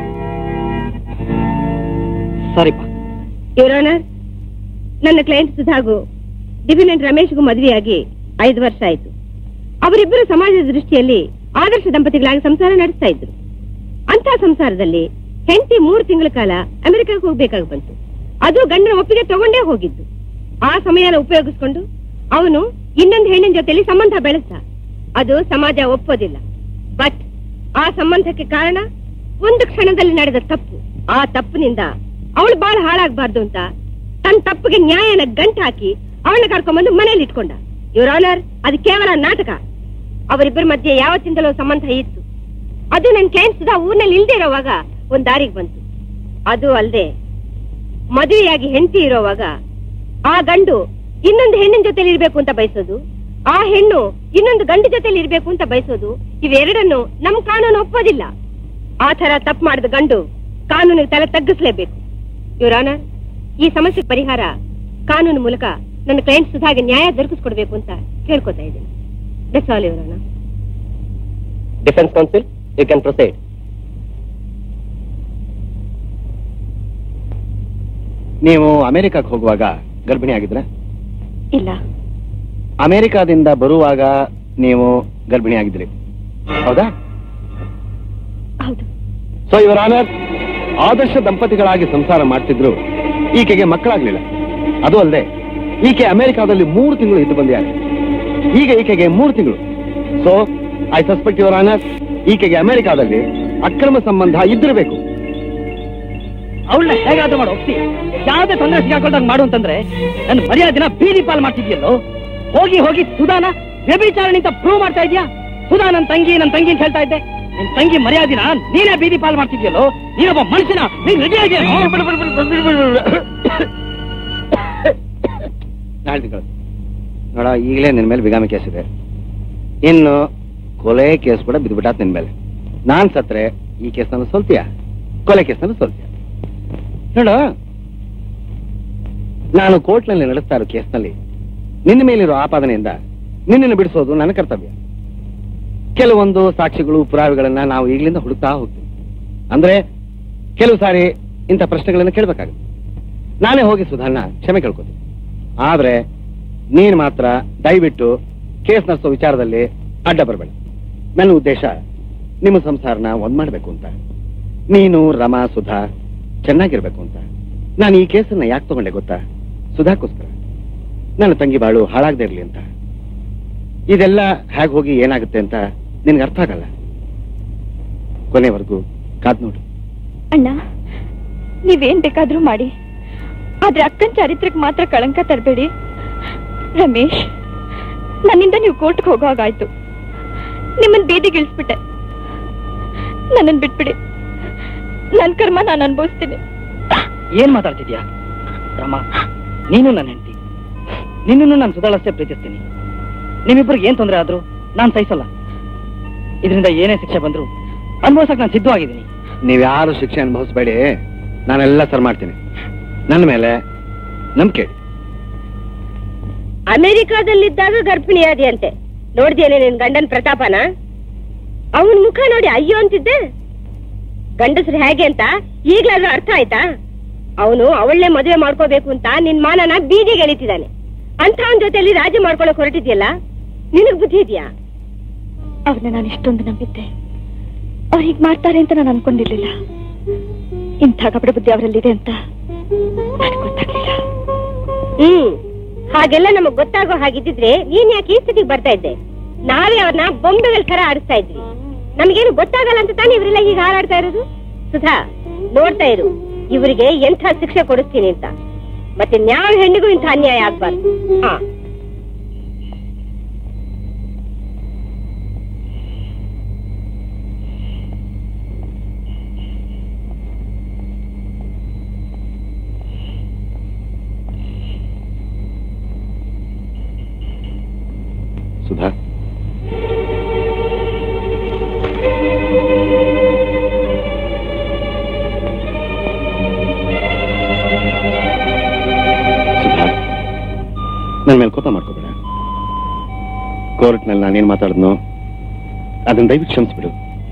ಸರಿಪ್ಪ ಯುವರ್ ನನ್ನ ಕ್ಲೈಂಟ್ ಸುಧಾಗು ಡಿಫಿನೆಂಟ್ ರಮೇಶ್ಗೂ ಮದುವೆಯಾಗಿ ಐದು ವರ್ಷ ಆಯ್ತು ಅವರಿಬ್ಬರು ಸಮಾಜದ ದೃಷ್ಟಿಯಲ್ಲಿ ಆದರ್ಶ ದಂಪತಿಗಳಾಗಿ ಸಂಸಾರ ನಡೆಸ್ತಾ ಇದ್ರು ಅಂತ ಸಂಸಾರದಲ್ಲಿ ಹೆಂಡತಿ ಮೂರು ತಿಂಗಳ ಕಾಲ ಅಮೆರಿಕಕ್ಕೆ ಹೋಗ್ಬೇಕಾಗಿ ಬಂತು ಅದು ಗಂಡನ ಒಪ್ಪಿಗೆ ತಗೊಂಡೇ ಹೋಗಿದ್ದು ಆ ಸಮಯನ ಉಪಯೋಗಿಸ್ಕೊಂಡು ಅವನು ಇನ್ನೊಂದು ಹೆಣ್ಣಿನ ಜೊತೆಲಿ ಸಂಬಂಧ ಬೆಳೆಸ್ದ ಅದು ಸಮಾಜ ಒಪ್ಪೋದಿಲ್ಲ ಬಟ್ ಆ ಸಂಬಂಧಕ್ಕೆ ಕಾರಣ ಒಂದು ಕ್ಷಣದಲ್ಲಿ ನಡೆದ ತಪ್ಪು ಆ ತಪ್ಪಿನಿಂದ ಅವಳು ಬಾಳ ಹಾಳಾಗ್ಬಾರ್ದು ಅಂತ ತನ್ನ ತಪ್ಪಿಗೆ ನ್ಯಾಯನ ಗಂಟು ಹಾಕಿ ಅವಳನ್ನ ಕರ್ಕೊಂಡ್ಬಂದು ಮನೇಲಿ ಇಟ್ಕೊಂಡ ಯುವರ್ ಆನರ್ ಅದು ಕೇವಲ ನಾಟಕ ಅವರಿಬ್ಬರ ಮಧ್ಯೆ ಯಾವತ್ತಿಂದಲೂ ಸಂಬಂಧ ಇತ್ತು ಅದು ನನ್ ಕ್ಲೈಂಟ್ ಸುಧಾ ಊರ್ನಲ್ಲಿ ಇಲ್ದೇ ಇರೋವಾಗ ಒಂದ್ ದಾರಿಗೆ ಬಂತು ಅದು ಅಲ್ಲದೆ ಮದುವೆಯಾಗಿ ಹೆಂಡತಿ ಇರೋವಾಗ ಆ ಗಂಡು ಇನ್ನೊಂದು ಹೆಣ್ಣಿನ ಜೊತೆಲಿ ಇರ್ಬೇಕು ಅಂತ ಬಯಸೋದು ಆ ಹೆಣ್ಣು ಇನ್ನೊಂದು ಗಂಡು ಜೊತೆಲಿ ಇರ್ಬೇಕು ಅಂತ ಬಯಸೋದು ಇವೆರಡನ್ನು ನಮ್ ಕಾನೂನು ಒಪ್ಪೋದಿಲ್ಲ ಆ ತರ ತಪ್ಪು ಮಾಡಿದ ಗಂಡು ಕಾನೂನಿಗೆ ತಲೆ ತಗ್ಗಿಸ್ಲೇಬೇಕು ಯುವರ್ ಆನರ್ ಈ ಸಮಸ್ಯೆ ಪರಿಹಾರ ಕಾನೂನು ಮೂಲಕ ನನ್ನ ಕ್ಲೈಂಟ್ ಸುಧಾಗೆ ನ್ಯಾಯ ದೊರಕಿಸ್ಕೊಡ್ಬೇಕು ಅಂತ ಕೇಳ್ಕೊತಾ ಇದ್ದೀನಿ that's all your honour defence counsel you can proceed ನೀವು ಅಮೆರಿಕಕ್ಕೆ ಹೋಗುವಾಗ ಗರ್ಭಿಣಿ ಆಗಿದ್ರ ಇಲ್ಲ ಅಮೆರಿಕಾದಿಂದ ಬರುವಾಗ ನೀವು ಗರ್ಭಿಣಿ ಆಗಿದ್ರಿ ಹೌದಾ ಹೌದು ಸೊ ಇವರ ಆನರ್ ಆದರ್ಶ ದಂಪತಿಗಳಾಗಿ ಸಂಸಾರ ಮಾಡ್ತಿದ್ರು ಈಕೆಗೆ ಮಕ್ಕಳಾಗ್ಲಿಲ್ಲ ಅದು ಅಲ್ಲದೆ ಈಕೆ ಅಮೆರಿಕಾದಲ್ಲಿ ಮೂರು ತಿಂಗಳು ಇದ್ದು ಬಂದಿದ್ದಾರೆ ಈಗ ಈಕೆಗೆ ಮೂರು ತಿಂಗಳು so I suspect your honour ಈಕೆಗೆ ಅಮೆರಿಕಾದಲ್ಲಿ ಅಕ್ರಮ ಸಂಬಂಧ ಇದ್ದಿರಬೇಕು ಅವಳನ್ನ ಹೇಗಾದ್ರೂ ಮಾಡಿ ಒಪ್ಸಿ ಯಾವ್ದೇ ತೊಂದರೆ ಸಿಗಾಕೊಳ್ದಾಗ ಮಾಡು ಅಂತಂದ್ರೆ ನನ್ನ ಮರ್ಯಾದಿನ ಬೀದಿ ಪಾಲ್ ಮಾಡ್ತಿದ್ಯಲ್ಲೋ ಹೋಗಿ ಹೋಗಿ ಸುಧಾನ ವ್ಯಭಿಚಾರಣಿ ಅಂತ ಪ್ರೂವ್ ಮಾಡ್ತಾ ಇದ್ಯಾ ಸುಧಾ ನನ್ನ ತಂಗಿ ನನ್ನ ತಂಗಿ ಅಂತ ಹೇಳ್ತಾ ಇದ್ದೆ ನಿನ್ ತಂಗಿ ಮರ್ಯಾದಿನ ನೀನೇ ಬೀದಿ ಪಾಲ್ ಮಾಡ್ತಿದ್ಯಲ್ಲೋ ನೀನೊಬ್ಬ ಮನುಷ್ಯನ ನೀನ್ ರೆಡಿ ನಾಳೆ ನೋಡ ಈಗಲೇ ನಿನ್ ಮೇಲೆ ಬಿಗಾಮಿ ಕೇಸ್ ಇದೆ ಇನ್ನು ಕೊಲೆ ಕೇಸ್ ಕೂಡ ಬಿದ್ದುಬಿಟ್ಟಾತ್ ನಿನ್ ಮೇಲೆ ನಾನ್ ಸತ್ರೆ ಈ ಕೇಸ್ನಲ್ಲಿ ಸೋಲ್ತೀಯ ಕೊಲೆ ಕೇಸ್ನಲ್ಲಿ ಸೋಲ್ತೀಯ ನೋಡು ನಾನು ಕೋರ್ಟ್ನಲ್ಲಿ ನಡೆಸ್ತಾ ಇರೋ ಕೇಸ್ನಲ್ಲಿ ನಿನ್ನ ಮೇಲಿರೋ ಆಪಾದನೆಯಿಂದ ನಿನ್ನನ್ನು ಬಿಡಿಸೋದು ನನ್ನ ಕರ್ತವ್ಯ ಕೆಲವೊಂದು ಸಾಕ್ಷಿಗಳು ಪುರಾವೆಗಳನ್ನ ನಾವು ಈಗಲಿಂದ ಹುಡುಕ್ತಾ ಹೋಗ್ತೀವಿ ಅಂದ್ರೆ ಕೆಲವು ಸಾರಿ ಇಂಥ ಪ್ರಶ್ನೆಗಳನ್ನ ಕೇಳಬೇಕಾಗುತ್ತೆ ನಾನೇ ಹೋಗಿ ಸುಧಾನ ಕ್ಷಮೆ ಕೇಳ್ಕೊತೀನಿ ಆದ್ರೆ ನೀನ್ ಮಾತ್ರ ದಯವಿಟ್ಟು ಕೇಸ್ ನಡೆಸೋ ವಿಚಾರದಲ್ಲಿ ಅಡ್ಡ ಬರಬೇಡ ನನ್ನ ಉದ್ದೇಶ ನಿಮ್ಮ ಸಂಸಾರನ ಒಂದ್ ಮಾಡ್ಬೇಕು ಅಂತ ನೀನು ರಮಾ ಸುಧಾ ಚೆನ್ನಾಗಿರ್ಬೇಕು ಅಂತ ನಾನು ಈ ಕೇಸನ್ನ ಯಾಕೆ ತಗೊಂಡೆ ಗೊತ್ತಾ ಸುಧಾಕ್ಕೋಸ್ಕರ ನನ್ನ ತಂಗಿ ಬಾಳು ಹಾಳಾಗದೆ ಇರ್ಲಿ ಅಂತ ಇದೆಲ್ಲ ಹೇಗೆ ಹೋಗಿ ಏನಾಗುತ್ತೆ ಅಂತ ನಿನ್ಗೆ ಅರ್ಥ ಆಗಲ್ಲ ಕೊನೆವರೆಗೂ ಕಾದ್ ನೋಡು ಅಣ್ಣ ನೀವೇನ್ ಬೇಕಾದ್ರೂ ಮಾಡಿ ಆದ್ರೆ ಅಕ್ಕನ್ ಚಾರಿತ್ರಕ್ಕೆ ಮಾತ್ರ ಕಳಂಕ ತರಬೇಡಿ ರಮೇಶ್ ನನ್ನಿಂದ ನೀವು ಕೋರ್ಟ್ಗೆ ಹೋಗೋ ಹಾಗಾಯ್ತು ನಿಮ್ಮನ್ ಬೀದಿಗಿಳಿಸ್ಬಿಟ್ಟೆ ನನ್ನನ್ ಬಿಟ್ಬಿಡಿ ನನ್ ಕರ್ಮ ನಾನು ಅನುಭವಿಸ್ತೀನಿ ಏನ್ ಮಾತಾಡ್ತಿದ್ಯಾ ರಮ ನೀನು ನನ್ನ ಹೆಂಡತಿ ನಿನ್ನನ್ನು ನಾನು ಸುಧಾಳಷ್ಟೇ ಪ್ರೀತಿಸ್ತೀನಿ ನಿಮ್ಮಿಬ್ಬರಿಗೆ ಏನ್ ತೊಂದರೆ ಆದ್ರೂ ನಾನು ಸಹಿಸಲ್ಲ ಇದರಿಂದ ಏನೇ ಶಿಕ್ಷೆ ಬಂದ್ರು ಅನುಭವಿಸಕ್ ನಾನು ಸಿದ್ಧವಾಗಿದ್ದೀನಿ ನೀವ್ಯಾರು ಶಿಕ್ಷೆ ಅನುಭವಿಸ್ಬೇಡಿ ನಾನೆಲ್ಲ ಸರ್ ಮಾಡ್ತೀನಿ ನನ್ನ ಮೇಲೆ ನಂಬಿಕೆ ಇಡಿ. ಅಮೆರಿಕಾದಲ್ಲಿದ್ದಾಗ ಗರ್ಭಿಣಿಯಾದಿಯಂತೆ ನೋಡ್ದೇನೆ ನಿನ್ ಗಂಡನ್ ಪ್ರತಾಪನ ಅವನ್ ಮುಖ ನೋಡಿ ಅಯ್ಯೋ ಅಂತಿದ್ದೆ ಗಂಡಸ್ರು ಹೇಗೆ ಅಂತ ಈಗ್ಲಾದ್ರೂ ಅರ್ಥ ಆಯ್ತಾ ಅವನು ಅವಳನ್ನೇ ಮದುವೆ ಮಾಡ್ಕೋಬೇಕು ಅಂತ ನಿನ್ ಮಾನನ ಬೀದಿಗೆ ಎಳಿತಿದ್ದಾನೆ ಅಂತ ಅವನ ಜೊತೆಲಿ ರಾಜಿ ಮಾಡ್ಕೊಳಕ್ ಹೊರಟಿದ್ಯಲ್ಲ ನಿನಗ್ ಬುದ್ಧಿ ಇದೆಯಾ ಅವ್ರನ್ನ ನಾನು ಇಷ್ಟೊಂದು ನಂಬಿದ್ದೆ ಅವ್ರು ಹೀಗ್ ಮಾಡ್ತಾರೆ ಅಂತ ನಾನು ಅನ್ಕೊಂಡಿರ್ಲಿಲ್ಲ ಇಂಥ ಕಪಡ ಬುದ್ಧಿ ಅವರಲ್ಲಿದೆ ಅಂತ ನನಗ್ ಗೊತ್ತಾಗ್ಲಿಲ್ಲ ಹ್ಮ್ ಹಾಗೆಲ್ಲ ನಮಗ್ ಗೊತ್ತಾಗೋ ಹಾಗಿದ್ದಿದ್ರೆ ನೀನ್ ಯಾಕೆ ಈ ಸ್ಥಿತಿಗೆ ಬರ್ತಾ ಇದ್ದೆ ನಾವೇ ಅವ್ರನ್ನ ಬೊಂಬೆಗಳ ತರ ಆಡಿಸ್ತಾ ಇದ್ವಿ ನಮಗೇನು ಗೊತ್ತಾಗಲ್ಲ ಅಂತ ತಾನೇ ಇವರೆಲ್ಲ ಈಗ ಹಾರಾಡ್ತಾ ಇರೋದು ಸುಧಾ ನೋಡ್ತಾ ಇರು ಇವರಿಗೆ ಎಂಥ ಶಿಕ್ಷೆ ಕೊಡಿಸ್ತೀನಿ ಅಂತ ಮತ್ತೆ ನ್ಯಾಯ ಹೆಣ್ಣಿಗೂ ಇಂಥ ಅನ್ಯಾಯ ಆಗ್ಬಾರ್ದು ಹಾ ಸುಧಾ ಸುಧಾ ನನ್ನ ಮೇಲೆ ಕೋಪ ಮಾಡ್ಕೋಬೇಡ ಕೋರ್ಟ್ನಲ್ಲಿ ನಾನೇನ್ ಮಾತಾಡಿದ್ನೋ ಅದನ್ನ ದಯವಿಟ್ಟು ಕ್ಷಮಿಸ್ಬಿಡು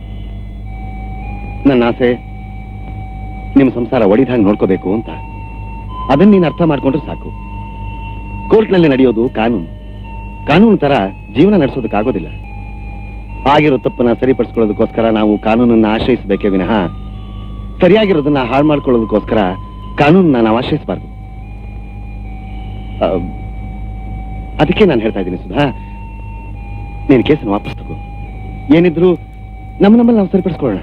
ನನ್ನ ಆಸೆ ನಿಮ್ಮ ಸಂಸಾರ ಒಡಿದಾಗ ನೋಡ್ಕೋಬೇಕು ಅಂತ ಅದನ್ನ ನೀನು ಅರ್ಥ ಮಾಡ್ಕೊಂಡ್ರೆ ಸಾಕು ಕೋರ್ಟ್ನಲ್ಲಿ ನಡೆಯೋದು ಕಾನೂನು ಕಾನೂನು ತರ ಜೀವನ ನಡೆಸೋದಕ್ಕಾಗೋದಿಲ್ಲ ಆಗಿರೋ ತಪ್ಪನ್ನ ಸರಿಪಡಿಸ್ಕೊಳ್ಳೋದಕ್ಕೋಸ್ಕರ ನಾವು ಕಾನೂನನ್ನ ಆಶ್ರಯಿಸಬೇಕೇ ವಿನಃ ಸರಿಯಾಗಿರೋದನ್ನ ಹಾಳು ಮಾಡ್ಕೊಳ್ಳೋದಕ್ಕೋಸ್ಕರ ಕಾನೂನನ್ನ ನಾವು ಆಶ್ರಯಿಸಬಾರ್ದು ಆ, ಅದಕ್ಕೆ ನಾನು ಹೇಳ್ತಾ ಇದ್ದೀನಿ ಸುಧಾ ನೀನು ಕೇಸನ್ನು ವಾಪಸ್ ತಗೋ ಏನಿದ್ರು ನಮ್ಮ ನಮ್ಮಲ್ಲಿ ನಾವು ಸರಿಪಡಿಸ್ಕೊಳ್ಳೋಣ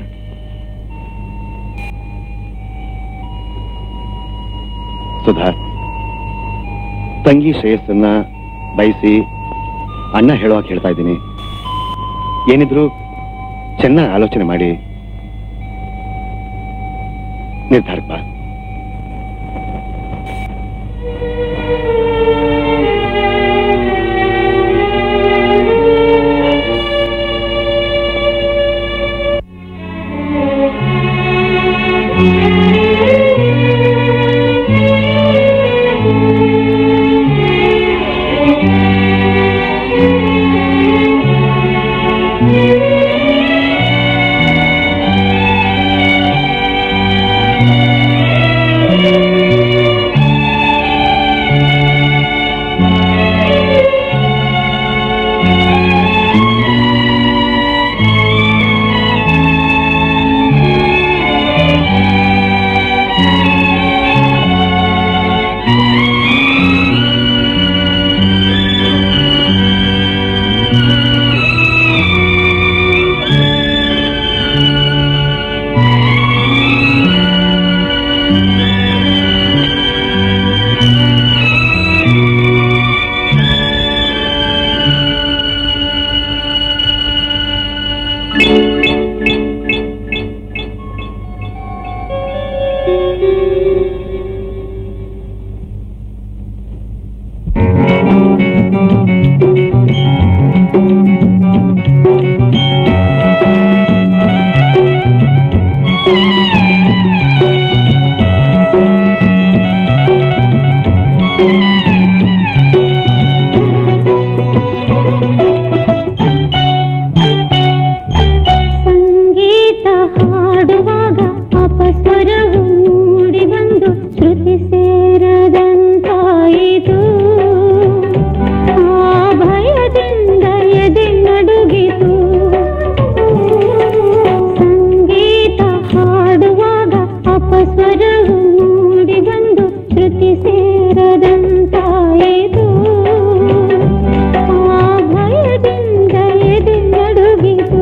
ಸುಧಾ ತಂಗಿ ಶ್ರೇಯಸ್ಸನ್ನ ಬಯಸಿ ಅಣ್ಣ ಹೇಳುವಾಗ ಹೇಳ್ತಾ ಇದ್ದೀನಿ ಏನಿದ್ರು ಚೆನ್ನಾಗಿ ಆಲೋಚನೆ ಮಾಡಿ ನಿರ್ಧಾರಕ್ಕೆ ಬಾ ಅಪಸ್ವರವು ಮೂಡಿ ಬಂದು ಶ್ರುತಿ ಸೇರದಂತಾಯಿತು ಆ ಭಯದಿಂದ ಎದೆ ನಡುಗಿತು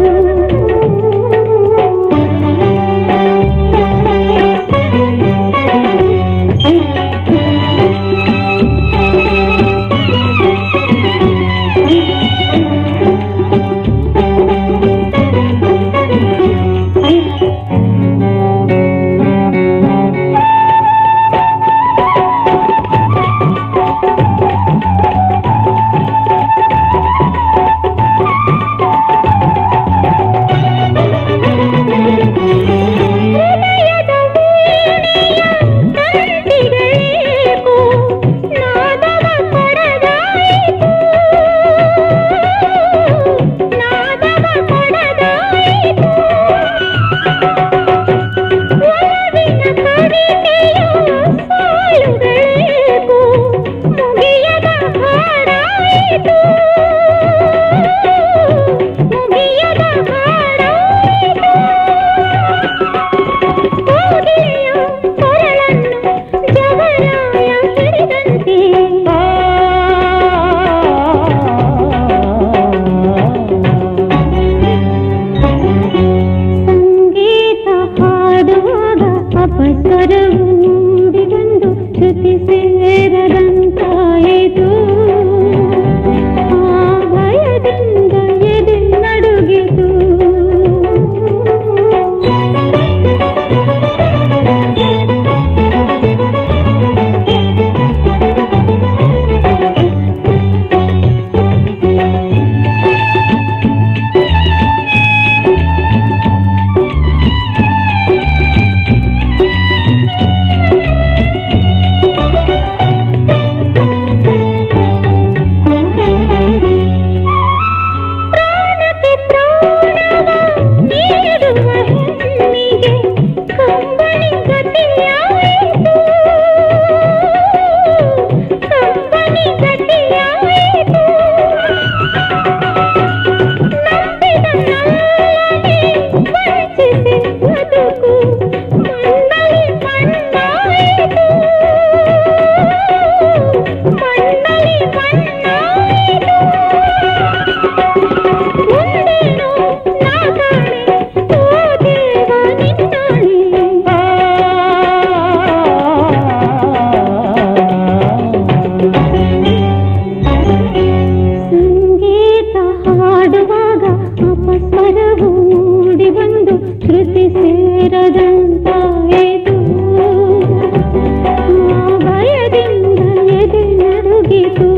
ಹೃದಯದ ವೀಣೆಯ ತಂತಿಗಳೇಕೋ ನಾದವ ಕೊಡದಾಯಿತು ನಾದವ ಕೊಡದಾಯಿತು ಒಲವಿನ ಕವಿತೆಯ ಸಾಲುಗಳೇಕೋ ಮುಗಿಯದ ಹಾಡಾಯಿತು ಮುಗಿಯದ ಹಾಡಾಯಿತು ಕೋಗಿಲೆಯ ಕೊರಳನ್ನು ಜವರಾಯ ಹಿಡಿದಂತೆ ಸಂಗೀತ ಹಾಡುವಾಗ ಅಪಸ್ವರವು ಮೂಡಿ ಬಂದು ಶ್ರುತಿ ಸೇರದಂತಾಯಿತು ಆ ಭಯದಿಂದ ಎದೆ ನಡುಗಿತು ಪ್ರಾಣಕ್ಕೆ ಪ್ರಾಣವ ನೀಡುವ ಹೆಣ್ಣಿಗೆ ಕಂಬನಿ ಗತಿಯಾಯಿತು ಕಂಬನಿ ಗತಿಯಾಯಿತು ನಂಬಿದ ನನ್ನನ್ನೇ ವಂಚಿಸಿ ಬದುಕು ಮಣ್ಣಲ್ಲಿ ಮಣ್ಣಾಯಿತು ಮಣ್ಣಲ್ಲಿ ಮಣ್ಣಾಯಿತು ಮುಂದೇನು ನಾ ಕಾಣೆ ಓ ದೇವ ಸಂಗೀತ ಹಾಡುವಾಗ ಅಪಸ್ವರವು ಮೂಡಿ ಬಂದು ಶ್ರುತಿ ಸೇರದಂತಾಯಿತು ಆ ಭಯದಿಂದ ಎದೆ ನಡುಗಿತು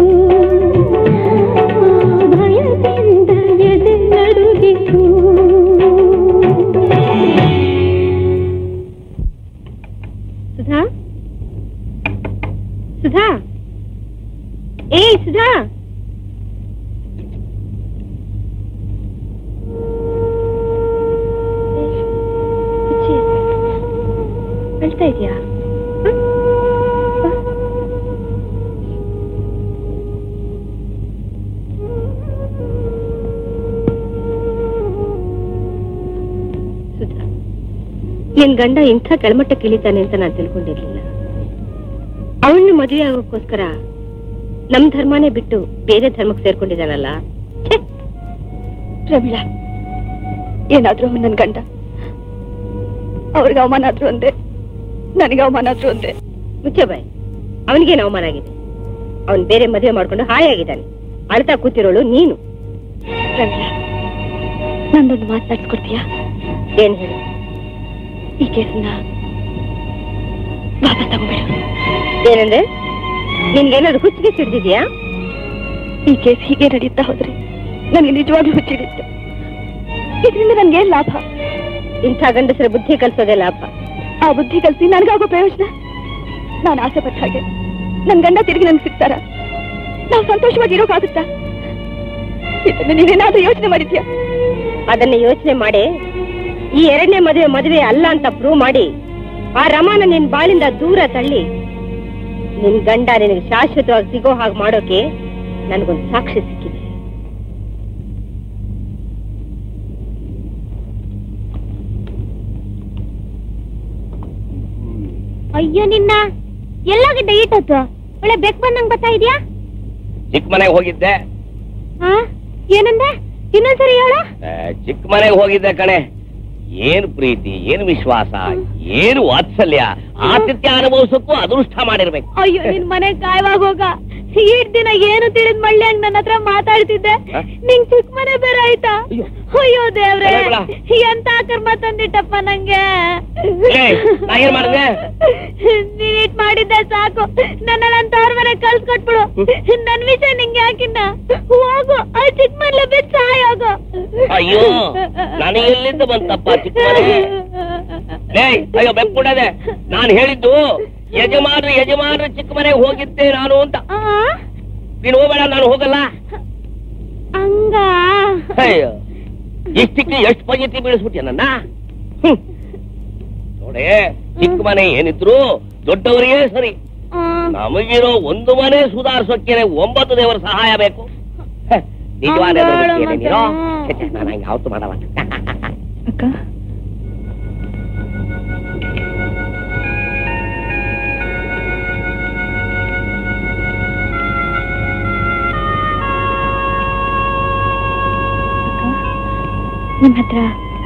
ಆ ಭಯದಿಂದ ಎದೆ ನಡುಗಿತು ಸುಧಾ ಸುಧಾ ಏ ಸುಧಾ ಹುಚ್ಚಿ, ಅಳ್ತಾ ಇದೆಯಾ ಸುಧಾ ನಿನ್ ಗಂಡ ಇಂಥ ಕೆಳಮಟ್ಟಕ್ಕೆ ಇಳಿತಾನೆ ಅಂತ ನಾನು ತಿಳ್ಕೊಂಡಿರ್ಲಿಲ್ಲ ಅವಳನ್ನ ಮದುವೆ ಆಗೋಕ್ಕೋಸ್ಕರ ನಮ್ ಧರ್ಮನೇ ಬಿಟ್ಟು ಬೇರೆ ಧರ್ಮಕ್ಕೆ ಸೇರ್ಕೊಂಡಿದ್ದಾನಲ್ಲ ಛೆ! ಪ್ರಮೀಳಾ ಏನಾದ್ರೂ ಅವ್ನು ನನ್ ಗಂಡ ಅವ್ರಿಗೆ ಅವಮಾನ ಆದ್ರೂ ಒಂದೇ ನನಗೆ ಅವಮಾನ ಆದ್ರೂ ಒಂದೇ ಮುಚ್ಚೆ ಬಾಯ್ ಅವನಿಗೇನು ಅವಮಾನ ಆಗಿದೆ ಅವನ್ ಬೇರೆ ಮದುವೆ ಮಾಡ್ಕೊಂಡು ಹಾಯಾಗಿದ್ದಾನೆ ಅಳ್ತಾ ಕೂತಿರೋಳು ನೀನು ಪ್ರಮೀಳಾ ನಂದೊಂದು ಮಾತನಾಡ್ಸ್ಕೊಡ್ತೀಯಾ ಏನ್ ಹೇಳು ಈ ಕೇಸನ್ನ ವಾಪಸ್ ತಗೊಂಡ್ಬಿಡು ಏನಂದ್ರೆ ನಿನ್ಗೇನಾದ್ರು ಹುಚ್ಚಿಗೆ ಸಿಡ್ದಿದ್ಯಾ ಈ ಕೇಸ್ ಹೀಗೆ ನಡೀತಾ ಹೋದ್ರೆ ನನಗೆ ನಿಜವಾಗ್ಲೂ ಹುಚ್ಚಿಡಿತ್ತು ಇದರಿಂದ ನನ್ಗೇನ್ ಲಾಭ ಇಂಥ ಗಂಡಸರ ಬುದ್ಧಿ ಕಲ್ಸೋದೇ ಲಾಭ ಆ ಬುದ್ಧಿ ಕಲ್ಸಿ ನನಗಾಗೋ ಪ್ರಯೋಜನ ನಾನು ಆಸೆ ಪಟ್ಟ ಹಾಗೆ ನನ್ ಗಂಡ ತಿರುಗಿ ನನ್ಗೆ ಸಿಗ್ತಾರ ನಾವು ಸಂತೋಷವಾಗಿ ಇರೋಕ್ಕಾಗುತ್ತಾ ಇದನ್ನ ನೀನೇನಾದ್ರೂ ಯೋಚನೆ ಮಾಡಿದ್ಯಾ ಅದನ್ನ ಯೋಚನೆ ಮಾಡಿ ಈ ಎರಡನೇ ಮದುವೆ ಮದುವೆ ಅಲ್ಲ ಅಂತ ಪ್ರೂವ್ ಮಾಡಿ ಆ ರಮಾನ ನಿನ್ ಬಾಳಿಂದ ದೂರ ತಳ್ಳಿ ನಿನ್ ಗಂಡ ನಿನಗೆ ಶಾಶ್ವತವಾಗಿ ಸಿಗೋ ಹಾಗೆ ಮಾಡೋಕೆ ನನಗೊಂದು ಸಾಕ್ಷಿ ಸಿಕ್ಕಿದೆ ಅಯ್ಯೋ ನಿನ್ನ ಎಲ್ಲೋಗಿದ್ದೆ ಈಟೊತ್ತು ಒಳ್ಳೆ ಬೆಕ್ ಬಂದಂಗ್ ಬರ್ತಾ ಇದೀಯಾ ಚಿಕ್ಕ ಮನೆಗೆ ಹೋಗಿದ್ದೆ ಹಾ ಏನಂದೆ ಇನ್ನೊಂದ್ಸರಿ ಹೇಳ ಆ, ಚಿಕ್ಕ ಮನೆಗೆ ಹೋಗಿದ್ದೆ ಕಣೆ ಏನು ಪ್ರೀತಿ ಏನು ವಿಶ್ವಾಸ ಏನು ವಾತ್ಸಲ್ಯ ಆತಿಥ್ಯ ಅನುಭವಿಸಕ್ಕೂ ಅದೃಷ್ಟ ಮಾಡಿರ್ಬೇಕು ಅಯ್ಯೋ ನಿನ್ ಮನೆ ಕಾಯವಾಗ ಹೋಗ ಈಟ್ ದಿನ ಏನು ತಿಳಿದ್ ಮಳ್ಳಿ ಹಂಗ್ ನನ್ನ ಹತ್ರ ಮಾತಾಡ್ತಿದ್ದೆ ಹ? ನಿಂಗ್ ಚಿಕ್ಕ ಮನೆ ಬೇರೆ ಆಯ್ತಾ ಅಯ್ಯೋ ದೇವ್ರೆ ಬೇಡ, ಎಂತ ಕರ್ಮ ತಂದಿಟ್ಟಪ್ಪ ನಂಗೆ ಏ, ನಾ ಏನ್ ಮಾಡ್ದೆ? ನೀನ್ ಇಟ್ ಮಾಡಿದ್ದೆ ಸಾಕು ನನ್ನ ನನ್ ತವ್ರ ಮನೆ ಕಳ್ಸ್ಕೊಟ್ಬಿಡು ನನ್ ವಿಷಯ ನಿಂಗೆ ಯಾಕಿನ್ನ ಹೋಗು ಆ ಚಿಕ್ಕ ಮನೆ ಬಿಟ್ಟು ಸಾಯೋಗು ಅಯ್ಯೋ ನನಗೆ ಎಲ್ಲಿಂದ ಬಂತಪ್ಪ ಚಿಕ್ಕ ಮನೆ ಏಯ್ ಅಯ್ಯೋ ಬೆಕ್ಬಿಡದೆ ನಾನು ಹೇಳಿದ್ದು ಯಜಮಾನ್ರು ಯಜಮಾನ್ರು ಚಿಕ್ಕ ಮನೆಗೆ ಹೋಗಿದ್ದೆ ನಾನು ಅಂತ ಆ? ನೀನು ಹೋಗಬೇಡ ನಾನು ಹೋಗಲ್ಲ ಹಂಗ ಅಯ್ಯೋ ಇಷ್ಟಕ್ಕೆ ಎಷ್ಟು ಪಂಚಾಯತಿ ಬೀಳಿಸ್ಬಿಟ್ಯ ನನ್ನ ಹ್ಮ್. ನೋಡಿ ಚಿಕ್ಕ ಮನೆ ಏನಿದ್ರು ದೊಡ್ಡವರಿಗೆ ಸರಿ ಆ. ನಮಗಿರೋ ಒಂದು ಮನೆ ಸುಧಾರಿಸೋಕೆ ಒಂಬತ್ತು ದೇವರ ಸಹಾಯ ಬೇಕು ಹ, ನಿಜವಾದ ಎದುರು ಹಂಗಾಳು ಬಿಡ್ತೀಯೇನೆ ಮತ್ತೆ. ನೀನು ಛೆ, ಛೆ, ನಾನು ಹಂಗೆ ಯಾವತ್ತು ಮಾಡಲ್ಲ ಅಕ್ಕ ನಿಮ್ಮ ಹತ್ರ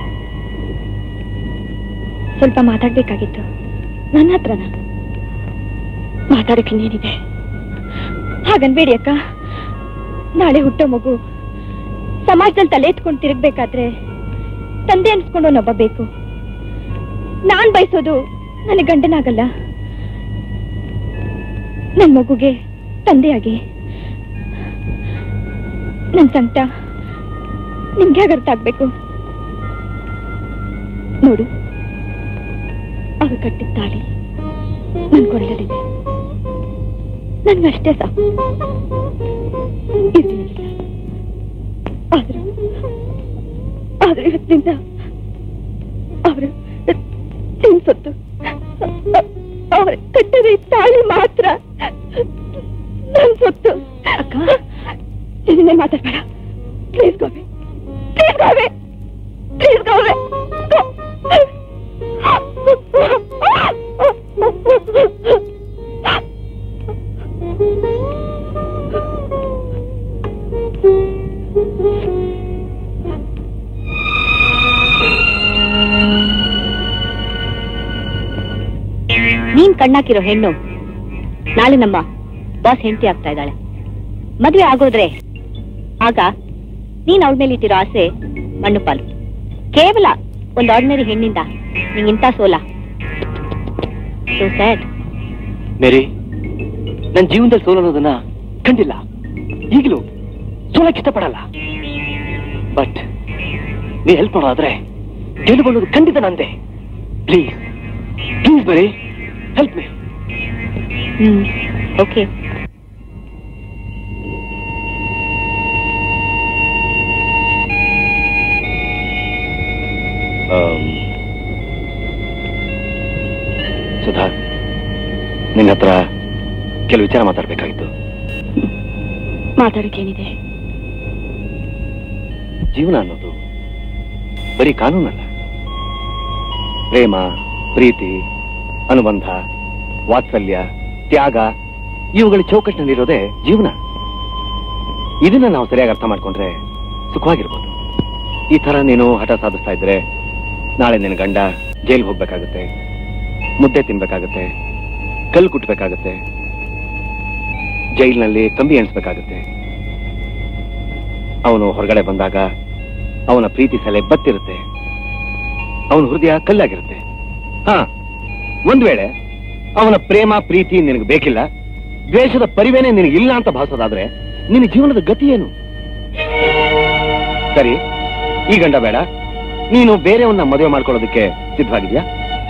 ಸ್ವಲ್ಪ ಮಾತಾಡ್ಬೇಕಾಗಿತ್ತು ನನ್ನ ಹತ್ರನ ಮಾತಾಡಕ್ಕೆ ಇನ್ನೇನಿದೆ ಹಾಗನ್ಬೇಡಿ ಅಕ್ಕ ನಾಳೆ ಹುಟ್ಟೋ ಮಗು ಸಮಾಜದಲ್ಲಿ ತಲೆ ಎತ್ಕೊಂಡು ತಿರುಗ್ಬೇಕಾದ್ರೆ ತಂದೆ ಅನ್ಸ್ಕೊಂಡವನೊಬ್ಬ ಬೇಕು ನಾನ್ ಬಯಸೋದು ನನ್ನ ಗಂಡನಾಗಲ್ಲ ನನ್ ಮಗುಗೆ ತಂದೆಯಾಗಿ ನನ್ ಸಂಕಟ ನಿಮ್ಗೆ ಹೇಗೆ ಅರ್ಥ ಆಗ್ಬೇಕು ನೋಡು ಅವ್ರು ಕಟ್ಟಿದ ತಾಳಿ ನನ್ ಕೊರಳಲ್ಲಿದೆ ನನ್ಗಷ್ಟೇ ಸಾಕು ಇರ್ಲಿಲ್ಲ. ಆದ್ರೂ ಆದ್ರೆ ಇವತ್ತಿನಿಂದ ಅವರು ನಿಮ್ ಸೊತ್ತು ಅವ್ರ ಕಟ್ಟದ ಈ ತಾಳಿ ಮಾತ್ರ ನನ್ ಸೊತ್ತು ಅಕ್ಕ ಇದನ್ನೇ ಮಾತಾಡ್ಬೇಡ please go away please go away please go away ನೀನ್ ಕಣ್ಣಾಕಿರೋ ಹೆಣ್ಣು ನಾಳೆ ನಮ್ಮ ಬಾಸ್ ಹೆಂಡತಿ ಆಗ್ತಾ ಇದ್ದಾಳೆ ಮದ್ವೆ ಆಗೋದ್ರೆ ಆಗ ನೀನ್ ಅವಳ ಮೇಲೆ ಇಟ್ಟಿರೋ ಆಸೆ ಮಣ್ಣು ಪಾಲು ಕೇವಲ ಒಂದು ಆರ್ಡಿನರಿ ಹೆಣ್ಣಿಂದ ನಿಂಗಿಂತ ಸೋಲ ಸೊ ಸ್ಯಾಡ್ ಮೇರಿ ನನ್ನ ಜೀವನದಲ್ಲಿ ಸೋಲೋದನ್ನ ಕಂಡಿಲ್ಲ ಈಗಲೂ ಸೋಲಕ್ಕೆ ಇಷ್ಟಪಡಲ್ಲ ಬಟ್ ನೀ ಹೆಲ್ಪ್ ಮಾಡೋದಾದ್ರೆ ಗೆಲುವು ಖಂಡಿತ ನಂದೆ please please Mary help me hmm okay Sudha ನಿನ್ನ ಹತ್ರ ಕೆಲವು ವಿಚಾರ ಮಾತಾಡ್ಬೇಕಾಗಿತ್ತು ಮಾತಾಡಕ್ಕೇನಿದೆ ಜೀವನ ಅನ್ನೋದು ಬರೀ ಕಾನೂನಲ್ಲ ಪ್ರೇಮ ಪ್ರೀತಿ ಅನುಬಂಧ ವಾತ್ಸಲ್ಯ ತ್ಯಾಗ ಇವುಗಳ ಚೌಕಟ್ಟಿನಲ್ಲಿರೋದೇ ಜೀವನ ಇದನ್ನ ನಾವು ಸರಿಯಾಗಿ ಅರ್ಥ ಮಾಡ್ಕೊಂಡ್ರೆ ಸುಖವಾಗಿರ್ಬೋದು ಈ ತರ ನೀನು ಹಠ ಸಾಧಿಸ್ತಾ ಇದ್ರೆ ನಾಳೆ ನಿನ್ನ ಗಂಡ ಜೈಲ್ಗೆ ಹೋಗ್ಬೇಕಾಗತ್ತೆ ಮುದ್ದೆ ತಿನ್ಬೇಕಾಗತ್ತೆ ಕಲ್ಲು ಕುಟ್ಬೇಕಾಗತ್ತೆ ಜೈಲಿನಲ್ಲಿ ಕಂಬಿ ಎಣಿಸ್ಬೇಕಾಗತ್ತೆ ಅವನು ಹೊರಗಡೆ ಬಂದಾಗ ಅವನ ಪ್ರೀತಿ ಸಲೆ ಬತ್ತಿರುತ್ತೆ ಅವನ ಹೃದಯ ಕಲ್ಲಾಗಿರುತ್ತೆ ಹಾ ಒಂದ್ ವೇಳೆ ಅವನ ಪ್ರೇಮ ಪ್ರೀತಿ ನಿನಗೆ ಬೇಕಿಲ್ಲ ದ್ವೇಷದ ಪರಿವೇನೆ ನಿನಗೆ ಇಲ್ಲ ಅಂತ ಭಾವಿಸೋದಾದ್ರೆ ನಿನ್ನ ಜೀವನದ ಗತಿ ಏನು ಸರಿ ಈ ಗಂಡ ಬೇಡ ನೀನು ಬೇರೆಯವನ್ನ ಮದುವೆ ಮಾಡ್ಕೊಳ್ಳೋದಕ್ಕೆ ಸಿದ್ಧವಾಗಿದ್ಯಾ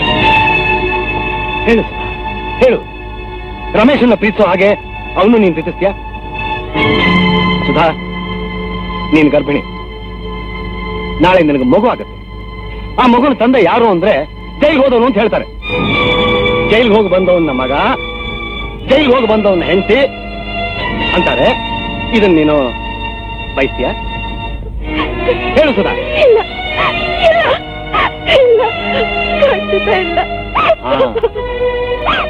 ಹೇಳು ಸುಧಾ, ಹೇಳು ರಮೇಶನ್ನ ಪ್ರೀತಿಸೋ ಹಾಗೆ ಅವನು ನೀನ್ ಪ್ರೀತಿಸ್ತೀಯಾ ಸುಧಾ ನೀನ್ ಗರ್ಭಿಣಿ ನಾಳೆ ನಿನಗೆ ಮಗು ಆಗತ್ತೆ ಆ ಮಗುನ ತಂದೆ ಯಾರು ಅಂದ್ರೆ ಜೈಲ್ಗೆ ಹೋದವನು ಅಂತ ಹೇಳ್ತಾರೆ ಜೈಲ್ಗೆ ಹೋಗಿ ಬಂದವನ ಮಗ ಜೈಲ್ಗೆ ಹೋಗಿ ಬಂದವನ ಹೆಂಡತಿ ಅಂತಾರೆ ಇದನ್ನ ನೀನು ಬಯಸ್ತೀಯ ಹೇಳು ಸುಧಾ ಇಲ್ಲ ಇಲ್ಲ ಇಲ್ಲ ಖಂಡಿತ ಇಲ್ಲ ಹಾ.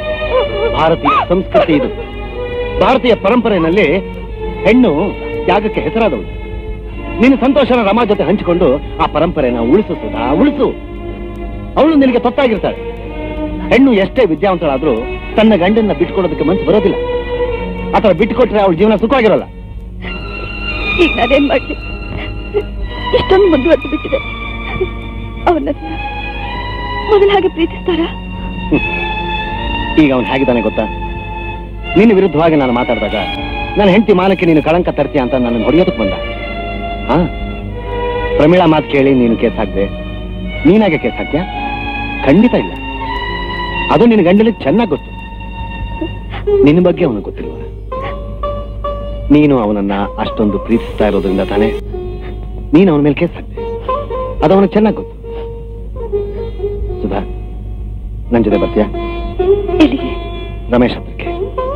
ಭಾರತೀಯ ಸಂಸ್ಕೃತಿ ಇದು ಭಾರತೀಯ ಪರಂಪರೆಯಲ್ಲಿ ಹೆಣ್ಣು ತ್ಯಾಗಕ್ಕೆ ಹೆಸರಾದವಳು ನಿನ್ನ ಸಂತೋಷನ ರಮಾ ಜೊತೆ ಹಂಚಿಕೊಂಡು ಆ ಪರಂಪರೆನ ಉಳಿಸು ಸುಧಾ ಉಳಿಸು ಅವಳು ನಿನಗೆ ತೊತ್ತಾಗಿರ್ತಾಳೆ ಹೆಣ್ಣು ಎಷ್ಟೇ ವಿದ್ಯಾವಂತಳಾದ್ರೂ ತನ್ನ ಗಂಡನ್ನ ಬಿಟ್ಕೊಡೋದಕ್ಕೆ ಮನಸ್ಸು ಬರೋದಿಲ್ಲ ಆತರ ಬಿಟ್ಟುಕೊಟ್ರೆ ಅವಳ ಜೀವನ ಸುಖವಾಗಿರಲ್ಲ ಈಗ ನಾನೇನ್ ಮಾಡ್ಲಿ ಇಷ್ಟೊಂದು ಮುಂದುವರೆದು ಬಿಟ್ಟಿದೆ ಅವನ್ನ ಮೊದಲ ಹಾಗೆ ಪ್ರೀತಿಸ್ತಾರಾ ಈಗ ಅವನು ಹೇಗಿದ್ದಾನೆ ಗೊತ್ತಾ ನಿನ್ನ ವಿರುದ್ಧವಾಗಿ ನಾನು ಮಾತಾಡಿದಾಗ ನನ್ನ ಹೆಂಡತಿ ಮಾನಕ್ಕೆ ನೀನು ಕಳಂಕ ತರ್ತೀಯ ಅಂತ ನನ್ನ ಹೊಡೆಯೋದಕ್ಕೆ ಬಂದ ಹಾ ಪ್ರಮೀಳಾ ಮಾತು ಕೇಳಿ ನೀನು ಕೇಸ್ ಹಾಕ್ದೆ ನೀನಾಗೆ ಕೇಸ್ ಹಾಕ್ತೀಯ ಖಂಡಿತ ಇಲ್ಲ ಅದು ನಿನ್ನ ಗಂಡಲಿಗೆ ಚೆನ್ನಾಗಿ ಗೊತ್ತು ನಿನ್ನ ಬಗ್ಗೆ ಅವನಿಗೆ ಗೊತ್ತಿಲ್ವ ನೀನು ಅವನನ್ನ ಅಷ್ಟೊಂದು ಪ್ರೀತಿಸ್ತಾ ಇರೋದ್ರಿಂದ ತಾನೇ ನೀನು ಅವನ ಮೇಲೆ ಕೇಸ್ ಹಾಕ್ದೆ ಅದು ಅವನಿಗೆ ಚೆನ್ನಾಗಿ ಗೊತ್ತು ಸುಧಾ ನನ್ ಜೊತೆ ಬರ್ತೀಯಾ ಎಲ್ಲಿಗೆ ರಮೇಶ್ ಹತ್ರಕ್ಕೆ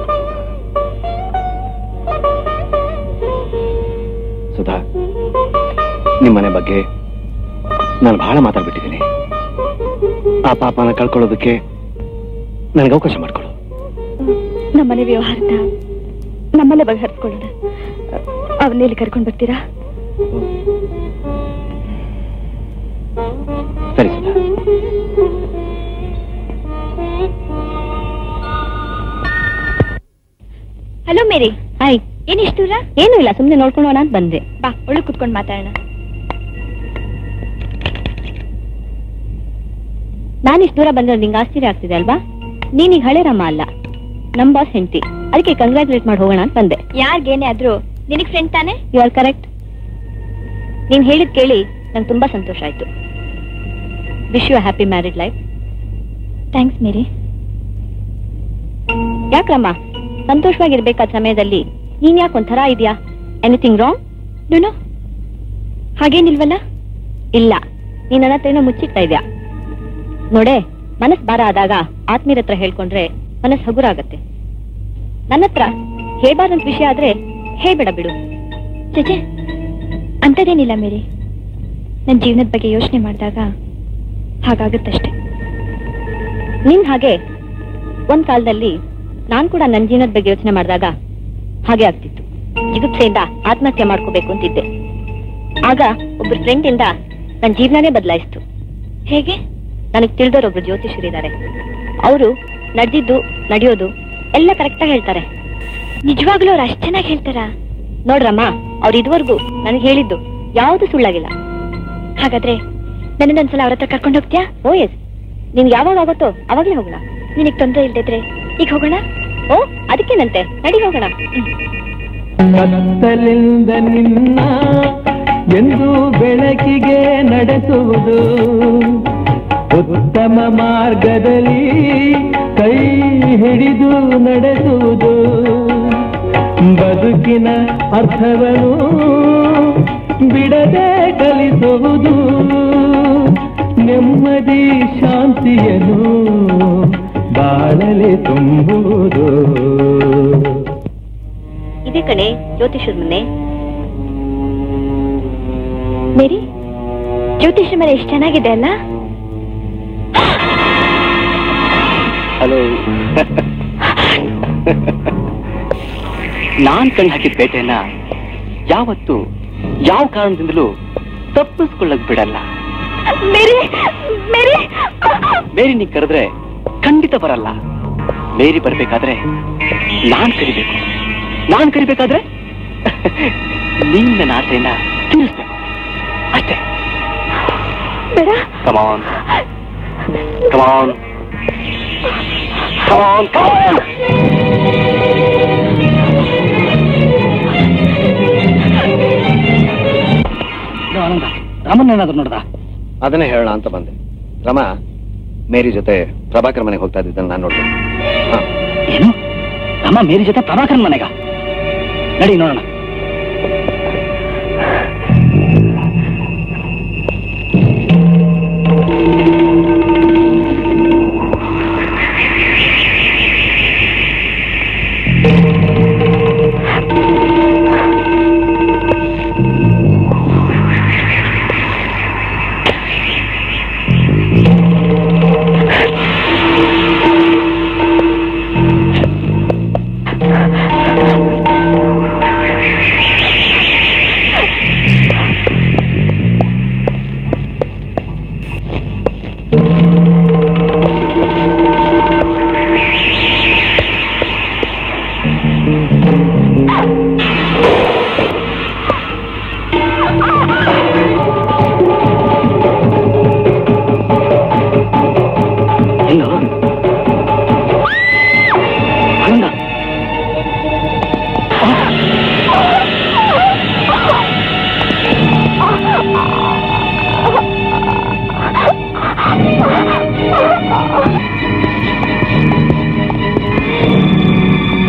ಸುಧಾ ನಿಮ್ಮನೆ ಬಗ್ಗೆ ನಾನು ಬಹಳ ಮಾತಾಡ್ಬಿಟ್ಟಿದ್ದೀನಿ ಆ ಪಾಪನ ಕಳ್ಕೊಳ್ಳೋದಕ್ಕೆ ನನಗೆ ಅವಕಾಶ ಮಾಡ್ಕೊಡು ನಮ್ಮನೆ ವ್ಯವಹಾರದ ನಮ್ಮಲ್ಲೇ ಬಗೆಹರಿಸ್ಕೊಳ್ಳೋಣ ಅವನ್ನೆಲ್ಲಿ ಕರ್ಕೊಂಡು ಬರ್ತೀರಾ ಸರಿ ಸುಧಾ ಹಲೋ ಮೇರಿ ಹಾಯ್ ಏನಿಷ್ಟು ದೂರ ಏನೂ ಇಲ್ಲ ಸುಮ್ಮನೆ ನೋಡ್ಕೊಂಡು ಹೋಗೋಣ ಅಂತ ಬಂದೆ ಬಾ ಒಳಗೆ ಕುತ್ಕೊಂಡು ಮಾತಾಡೋಣ ನಾನು ಇಷ್ಟು ದೂರ ಬಂದ್ರೆ ನಿಂಗೆ ಆಶ್ಚರ್ಯ ಆಗ್ತಿದೆ ಅಲ್ವಾ ನೀನೀಗ ಹಳೆ ರಾಮ ಅಲ್ಲ ನಮ್ ಬಾಸ್ ಹೆಂಡತಿ ಅದಕ್ಕೆ ಕಂಗ್ರಾಚುಲೇಟ್ ಮಾಡಿ ಹೋಗೋಣ ಅಂತ ಬಂದೆ ಯಾರಿಗೇನೆ ಆದ್ರೂ ನಿನಗ್ ಫ್ರೆಂಡ್ ತಾನೆ ಯು ಆರ್ ಕರೆಕ್ಟ್ ನೀನ್ ಹೇಳಿದ್ ಕೇಳಿ ನಂಗೆ ತುಂಬಾ ಸಂತೋಷ ಆಯ್ತು wish you happy married life thanks Mary ಯಾಕ್ರಮ್ಮ ಸಂತೋಷವಾಗಿರ್ಬೇಕಾದ ಸಮಯದಲ್ಲಿ ನೀನ್ ಯಾಕೆ ಒಂಥರ ಇದೆಯಾ ಎನಿಥಿಂಗ್ ರಾಂಗ್ ನೋನು ಹಾಗೇನಿಲ್ವಲ್ಲ ಇಲ್ಲ ನೀನ್ ನನ್ನ ಹತ್ರ ಏನೋ ಮುಚ್ಚಿಡ್ತಾ ಇದ್ಯಾ ನೋಡೆ ಮನಸ್ ಭಾರ ಆದಾಗ ಆತ್ಮೀಯರ ಹತ್ರ ಹೇಳ್ಕೊಂಡ್ರೆ ಮನಸ್ ಹಗುರ ಆಗತ್ತೆ ನನ್ನ ಹತ್ರ ಹೇಳ್ಬಾರ್ದಂತ ವಿಷಯ ಆದ್ರೆ ಹೇಳ್ಬೇಡ ಬಿಡು ಚಚೆ ಅಂಥದ್ದೇನಿಲ್ಲ ಮೇರಿ ನನ್ನ ಜೀವನದ ಬಗ್ಗೆ ಯೋಚನೆ ಮಾಡಿದಾಗ ಹಾಗಾಗುತ್ತಷ್ಟೆ ನಿನ್ ಹಾಗೆ ಒಂದ್ ಕಾಲದಲ್ಲಿ ನಾನ್ ಕೂಡ ನನ್ನ ಜೀವನದ ಬಗ್ಗೆ ಯೋಚನೆ ಮಾಡಿದಾಗ ಹಾಗೆ ಆಗ್ತಿತ್ತು ಜಿಗುಪ್ಸೆಯಿಂದ ಆತ್ಮಹತ್ಯೆ ಮಾಡ್ಕೋಬೇಕು ಅಂತಿದ್ದೆ ಆಗ ಒಬ್ರು ಫ್ರೆಂಡ್ ಇಂದ ನನ್ನ ಜೀವನನೇ ಬದಲಾಯಿಸ್ತು ಹೇಗೆ ನನಗೆ ತಿಳಿದವರೊಬ್ರು ಜ್ಯೋತಿಷರಿದ್ದಾರೆ ಅವರು ನಡೆದಿದ್ದು ನಡೆಯೋದು ಎಲ್ಲ ಕರೆಕ್ಟಾಗಿ ಹೇಳ್ತಾರೆ ನಿಜವಾಗ್ಲೂ ಅವ್ರು ಅಷ್ಟು ಚೆನ್ನಾಗಿ ಹೇಳ್ತಾರಾ ನೋಡ್ರಮ್ಮ ಅವ್ರು ಇದುವರೆಗೂ ನನಗೆ ಹೇಳಿದ್ದು ಯಾವುದು ಸುಳ್ಳಾಗಿಲ್ಲ ಹಾಗಾದ್ರೆ ನನ್ನದೊಂದ್ಸಲ ಅವ್ರ ಹತ್ರ ಕರ್ಕೊಂಡು ಹೋಗ್ತೀಯಾ ಓ ಎಸ್ ನಿನ್ಗೆ ಯಾವಾಗ ಆಗುತ್ತೋ ಅವಾಗ್ಲೇ ಹೋಗೋಣ ನಿನಗ್ ತೊಂದರೆ ಇಲ್ದಿದ್ರೆ ಈಗ ಹೋಗೋಣ ಓ ಅದಕ್ಕೇನಂತೆ ನಡಿ ಹೋಗೋಣ ಕತ್ತಲಿಂದ ನಿನ್ನ ಎಂದು ಬೆಳಕಿಗೆ ನಡೆಸುವುದು ಉತ್ತಮ ಮಾರ್ಗದಲ್ಲಿ ಕೈ ಹಿಡಿದು ನಡೆಸುವುದು ಬದುಕಿನ ಅರ್ಥವನ್ನು ಬಿಡದೆ ಕಲಿಸುವುದು ನೆಮ್ಮದಿ ಶಾಂತಿಯನ್ನು ಬಾಳಲೆ ತುಂಬುವುದು ಇದೇ ಕಣೆ ಜ್ಯೋತಿಷರ ಮನೆ ಮೇರಿ ಜ್ಯೋತಿಷ ಮನೆ ಎಷ್ಟು ಚೆನ್ನಾಗಿದೆ ಅಲ್ಲ ಹಲೋ ನಾನ್ ಕಣ್ ಹಾಕಿದ ಬೇಟೆಯನ್ನ ಯಾವತ್ತು ಯಾವ ಕಾರಣದಿಂದಲೂ ತಪ್ಪಿಸ್ಕೊಳ್ಳಕ್ ಬಿಡಲ್ಲ ಮೇರಿ ಮೇರಿ ಮೇರಿ ನೀ ಕರೆದ್ರೆ ಖಂಡಿತ ಬರಲ್ಲ ಮೇರಿ ಬರ್ಬೇಕಾದ್ರೆ ನಾನ್ ಕರಿಬೇಕು ನಾನ್ ಕರಿಬೇಕಾದ್ರೆ ನೀನ್ ನನ್ನ ಆಸೆಯನ್ನ ತೀರಿಸ್ಬೇಕು ಅಷ್ಟೇ ಬೇಡ ಕಮಾನ್ ಕಮಾನ್ ಕಮಾನ್ ಕಮಾನ್ ಆನಂದ ರಾಮನ್ ಏನಾದ್ರು ನೋಡ್ದ ಅದನ್ನೇ ಹೇಳೋಣ ಅಂತ ಬಂದೆ ರಮ ಮೇರಿ ಜೊತೆ ಪ್ರಭಾಕರ್ ಮನೆಗೆ ಹೋಗ್ತಾ ಇದ್ದಿದ್ದನ್ನು ನಾನು ನೋಡ್ತೀನಿ ಹಾ ಏನು ರಾಮ ಮೇರಿ ಜೊತೆ ಪ್ರಭಾಕರನ್ ಮನೆಗ ನಡಿ ನೋಡೋಣ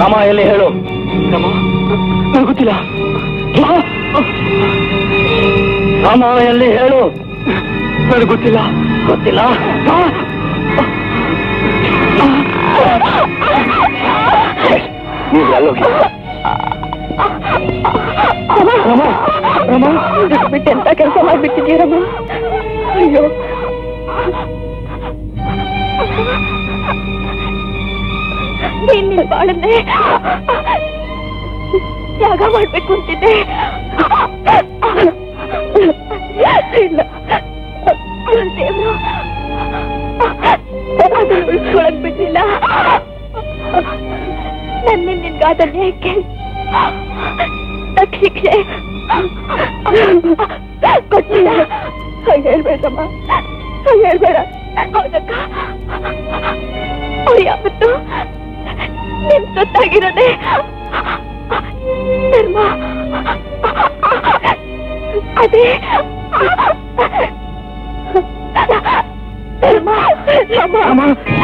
ರಾಮ ಎಲ್ಲಿ ಹೇಳು ರಾಮ ನನಗೆ ಗೊತ್ತಿಲ್ಲ ರಾಮ ಎಲ್ಲಿ ಹೇಳು ನನಗೆ ಗೊತ್ತಿಲ್ಲ ಗೊತ್ತಿಲ್ಲ ನೀವು ಎಲ್ಲೋಗಿ ರಮ ರಮ ಬಿಟ್ಟು ಎಂತ ಕೆಲಸ ಮಾಡ್ಬಿಟ್ಟಿದ್ಯಾ ರಮ ಅಯ್ಯೋ ನೀನ್ ನಿನ್ ಬಾಳನ್ನೇ ತ್ಯಾಗ ಮಾಡ್ಬೇಕು ಅಂತಿದ್ದೆ ಇಲ್ಲ ದೇವ್ರು ಅದನ್ನ ಉಳಿಸ್ಕೊಳಕ್ ಬಿಟ್ಟಿಲ್ಲ ನನ್ನ ನಿನ್ಗಾದ ನ್ಯಾಯಕ್ಕೆ ತಕ್ಕ ಶಿಕ್ಷೆ ಕೊಟ್ಟಿಲ್ಲ ಹಾಗೆ ಹೇಳ್ಬೇಡಮ್ಮ ಹಾಗೆ ಹೇಳ್ಬೇಡ ಹೌದಕ್ಕ ಅವ್ರು ಯಾವತ್ತು ನಿಮ್ ಸೊತ್ತಾಗಿರೋದೆ ಧರ್ಮ ಅದೇ ಧರ್ಮ ರಾಮ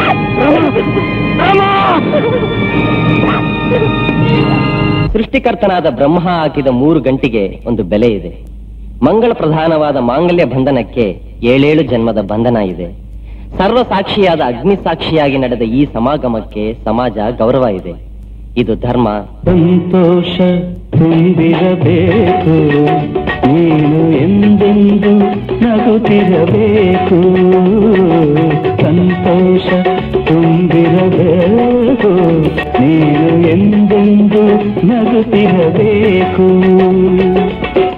ಸೃಷ್ಟಿಕರ್ತನಾದ ಬ್ರಹ್ಮ ಹಾಕಿದ ಮೂರು ಗಂಟಿಗೆ ಒಂದು ಬೆಲೆ ಇದೆ ಮಂಗಳ ಪ್ರಧಾನವಾದ ಮಾಂಗಲ್ಯ ಬಂಧನಕ್ಕೆ ಏಳೇಳು ಜನ್ಮದ ಬಂಧನ ಇದೆ ಸರ್ವ ಸಾಕ್ಷಿಯಾದ ಅಗ್ನಿ ಸಾಕ್ಷಿಯಾಗಿ ನಡೆದ ಈ ಸಮಾಗಮಕ್ಕೆ ಸಮಾಜ ಗೌರವ ಇದೆ ಇದು ಧರ್ಮ ಸಂತೋಷ ತುಂಬಿರಬೇಕು ನೀನು ಎಂದೆಂದು ನಗುತ್ತಿರಬೇಕು ಸಂತೋಷ ತುಂಬಿರಬೇಕು ನೀನು ಎಂದೆಂದು ನಗುತ್ತಿರಬೇಕು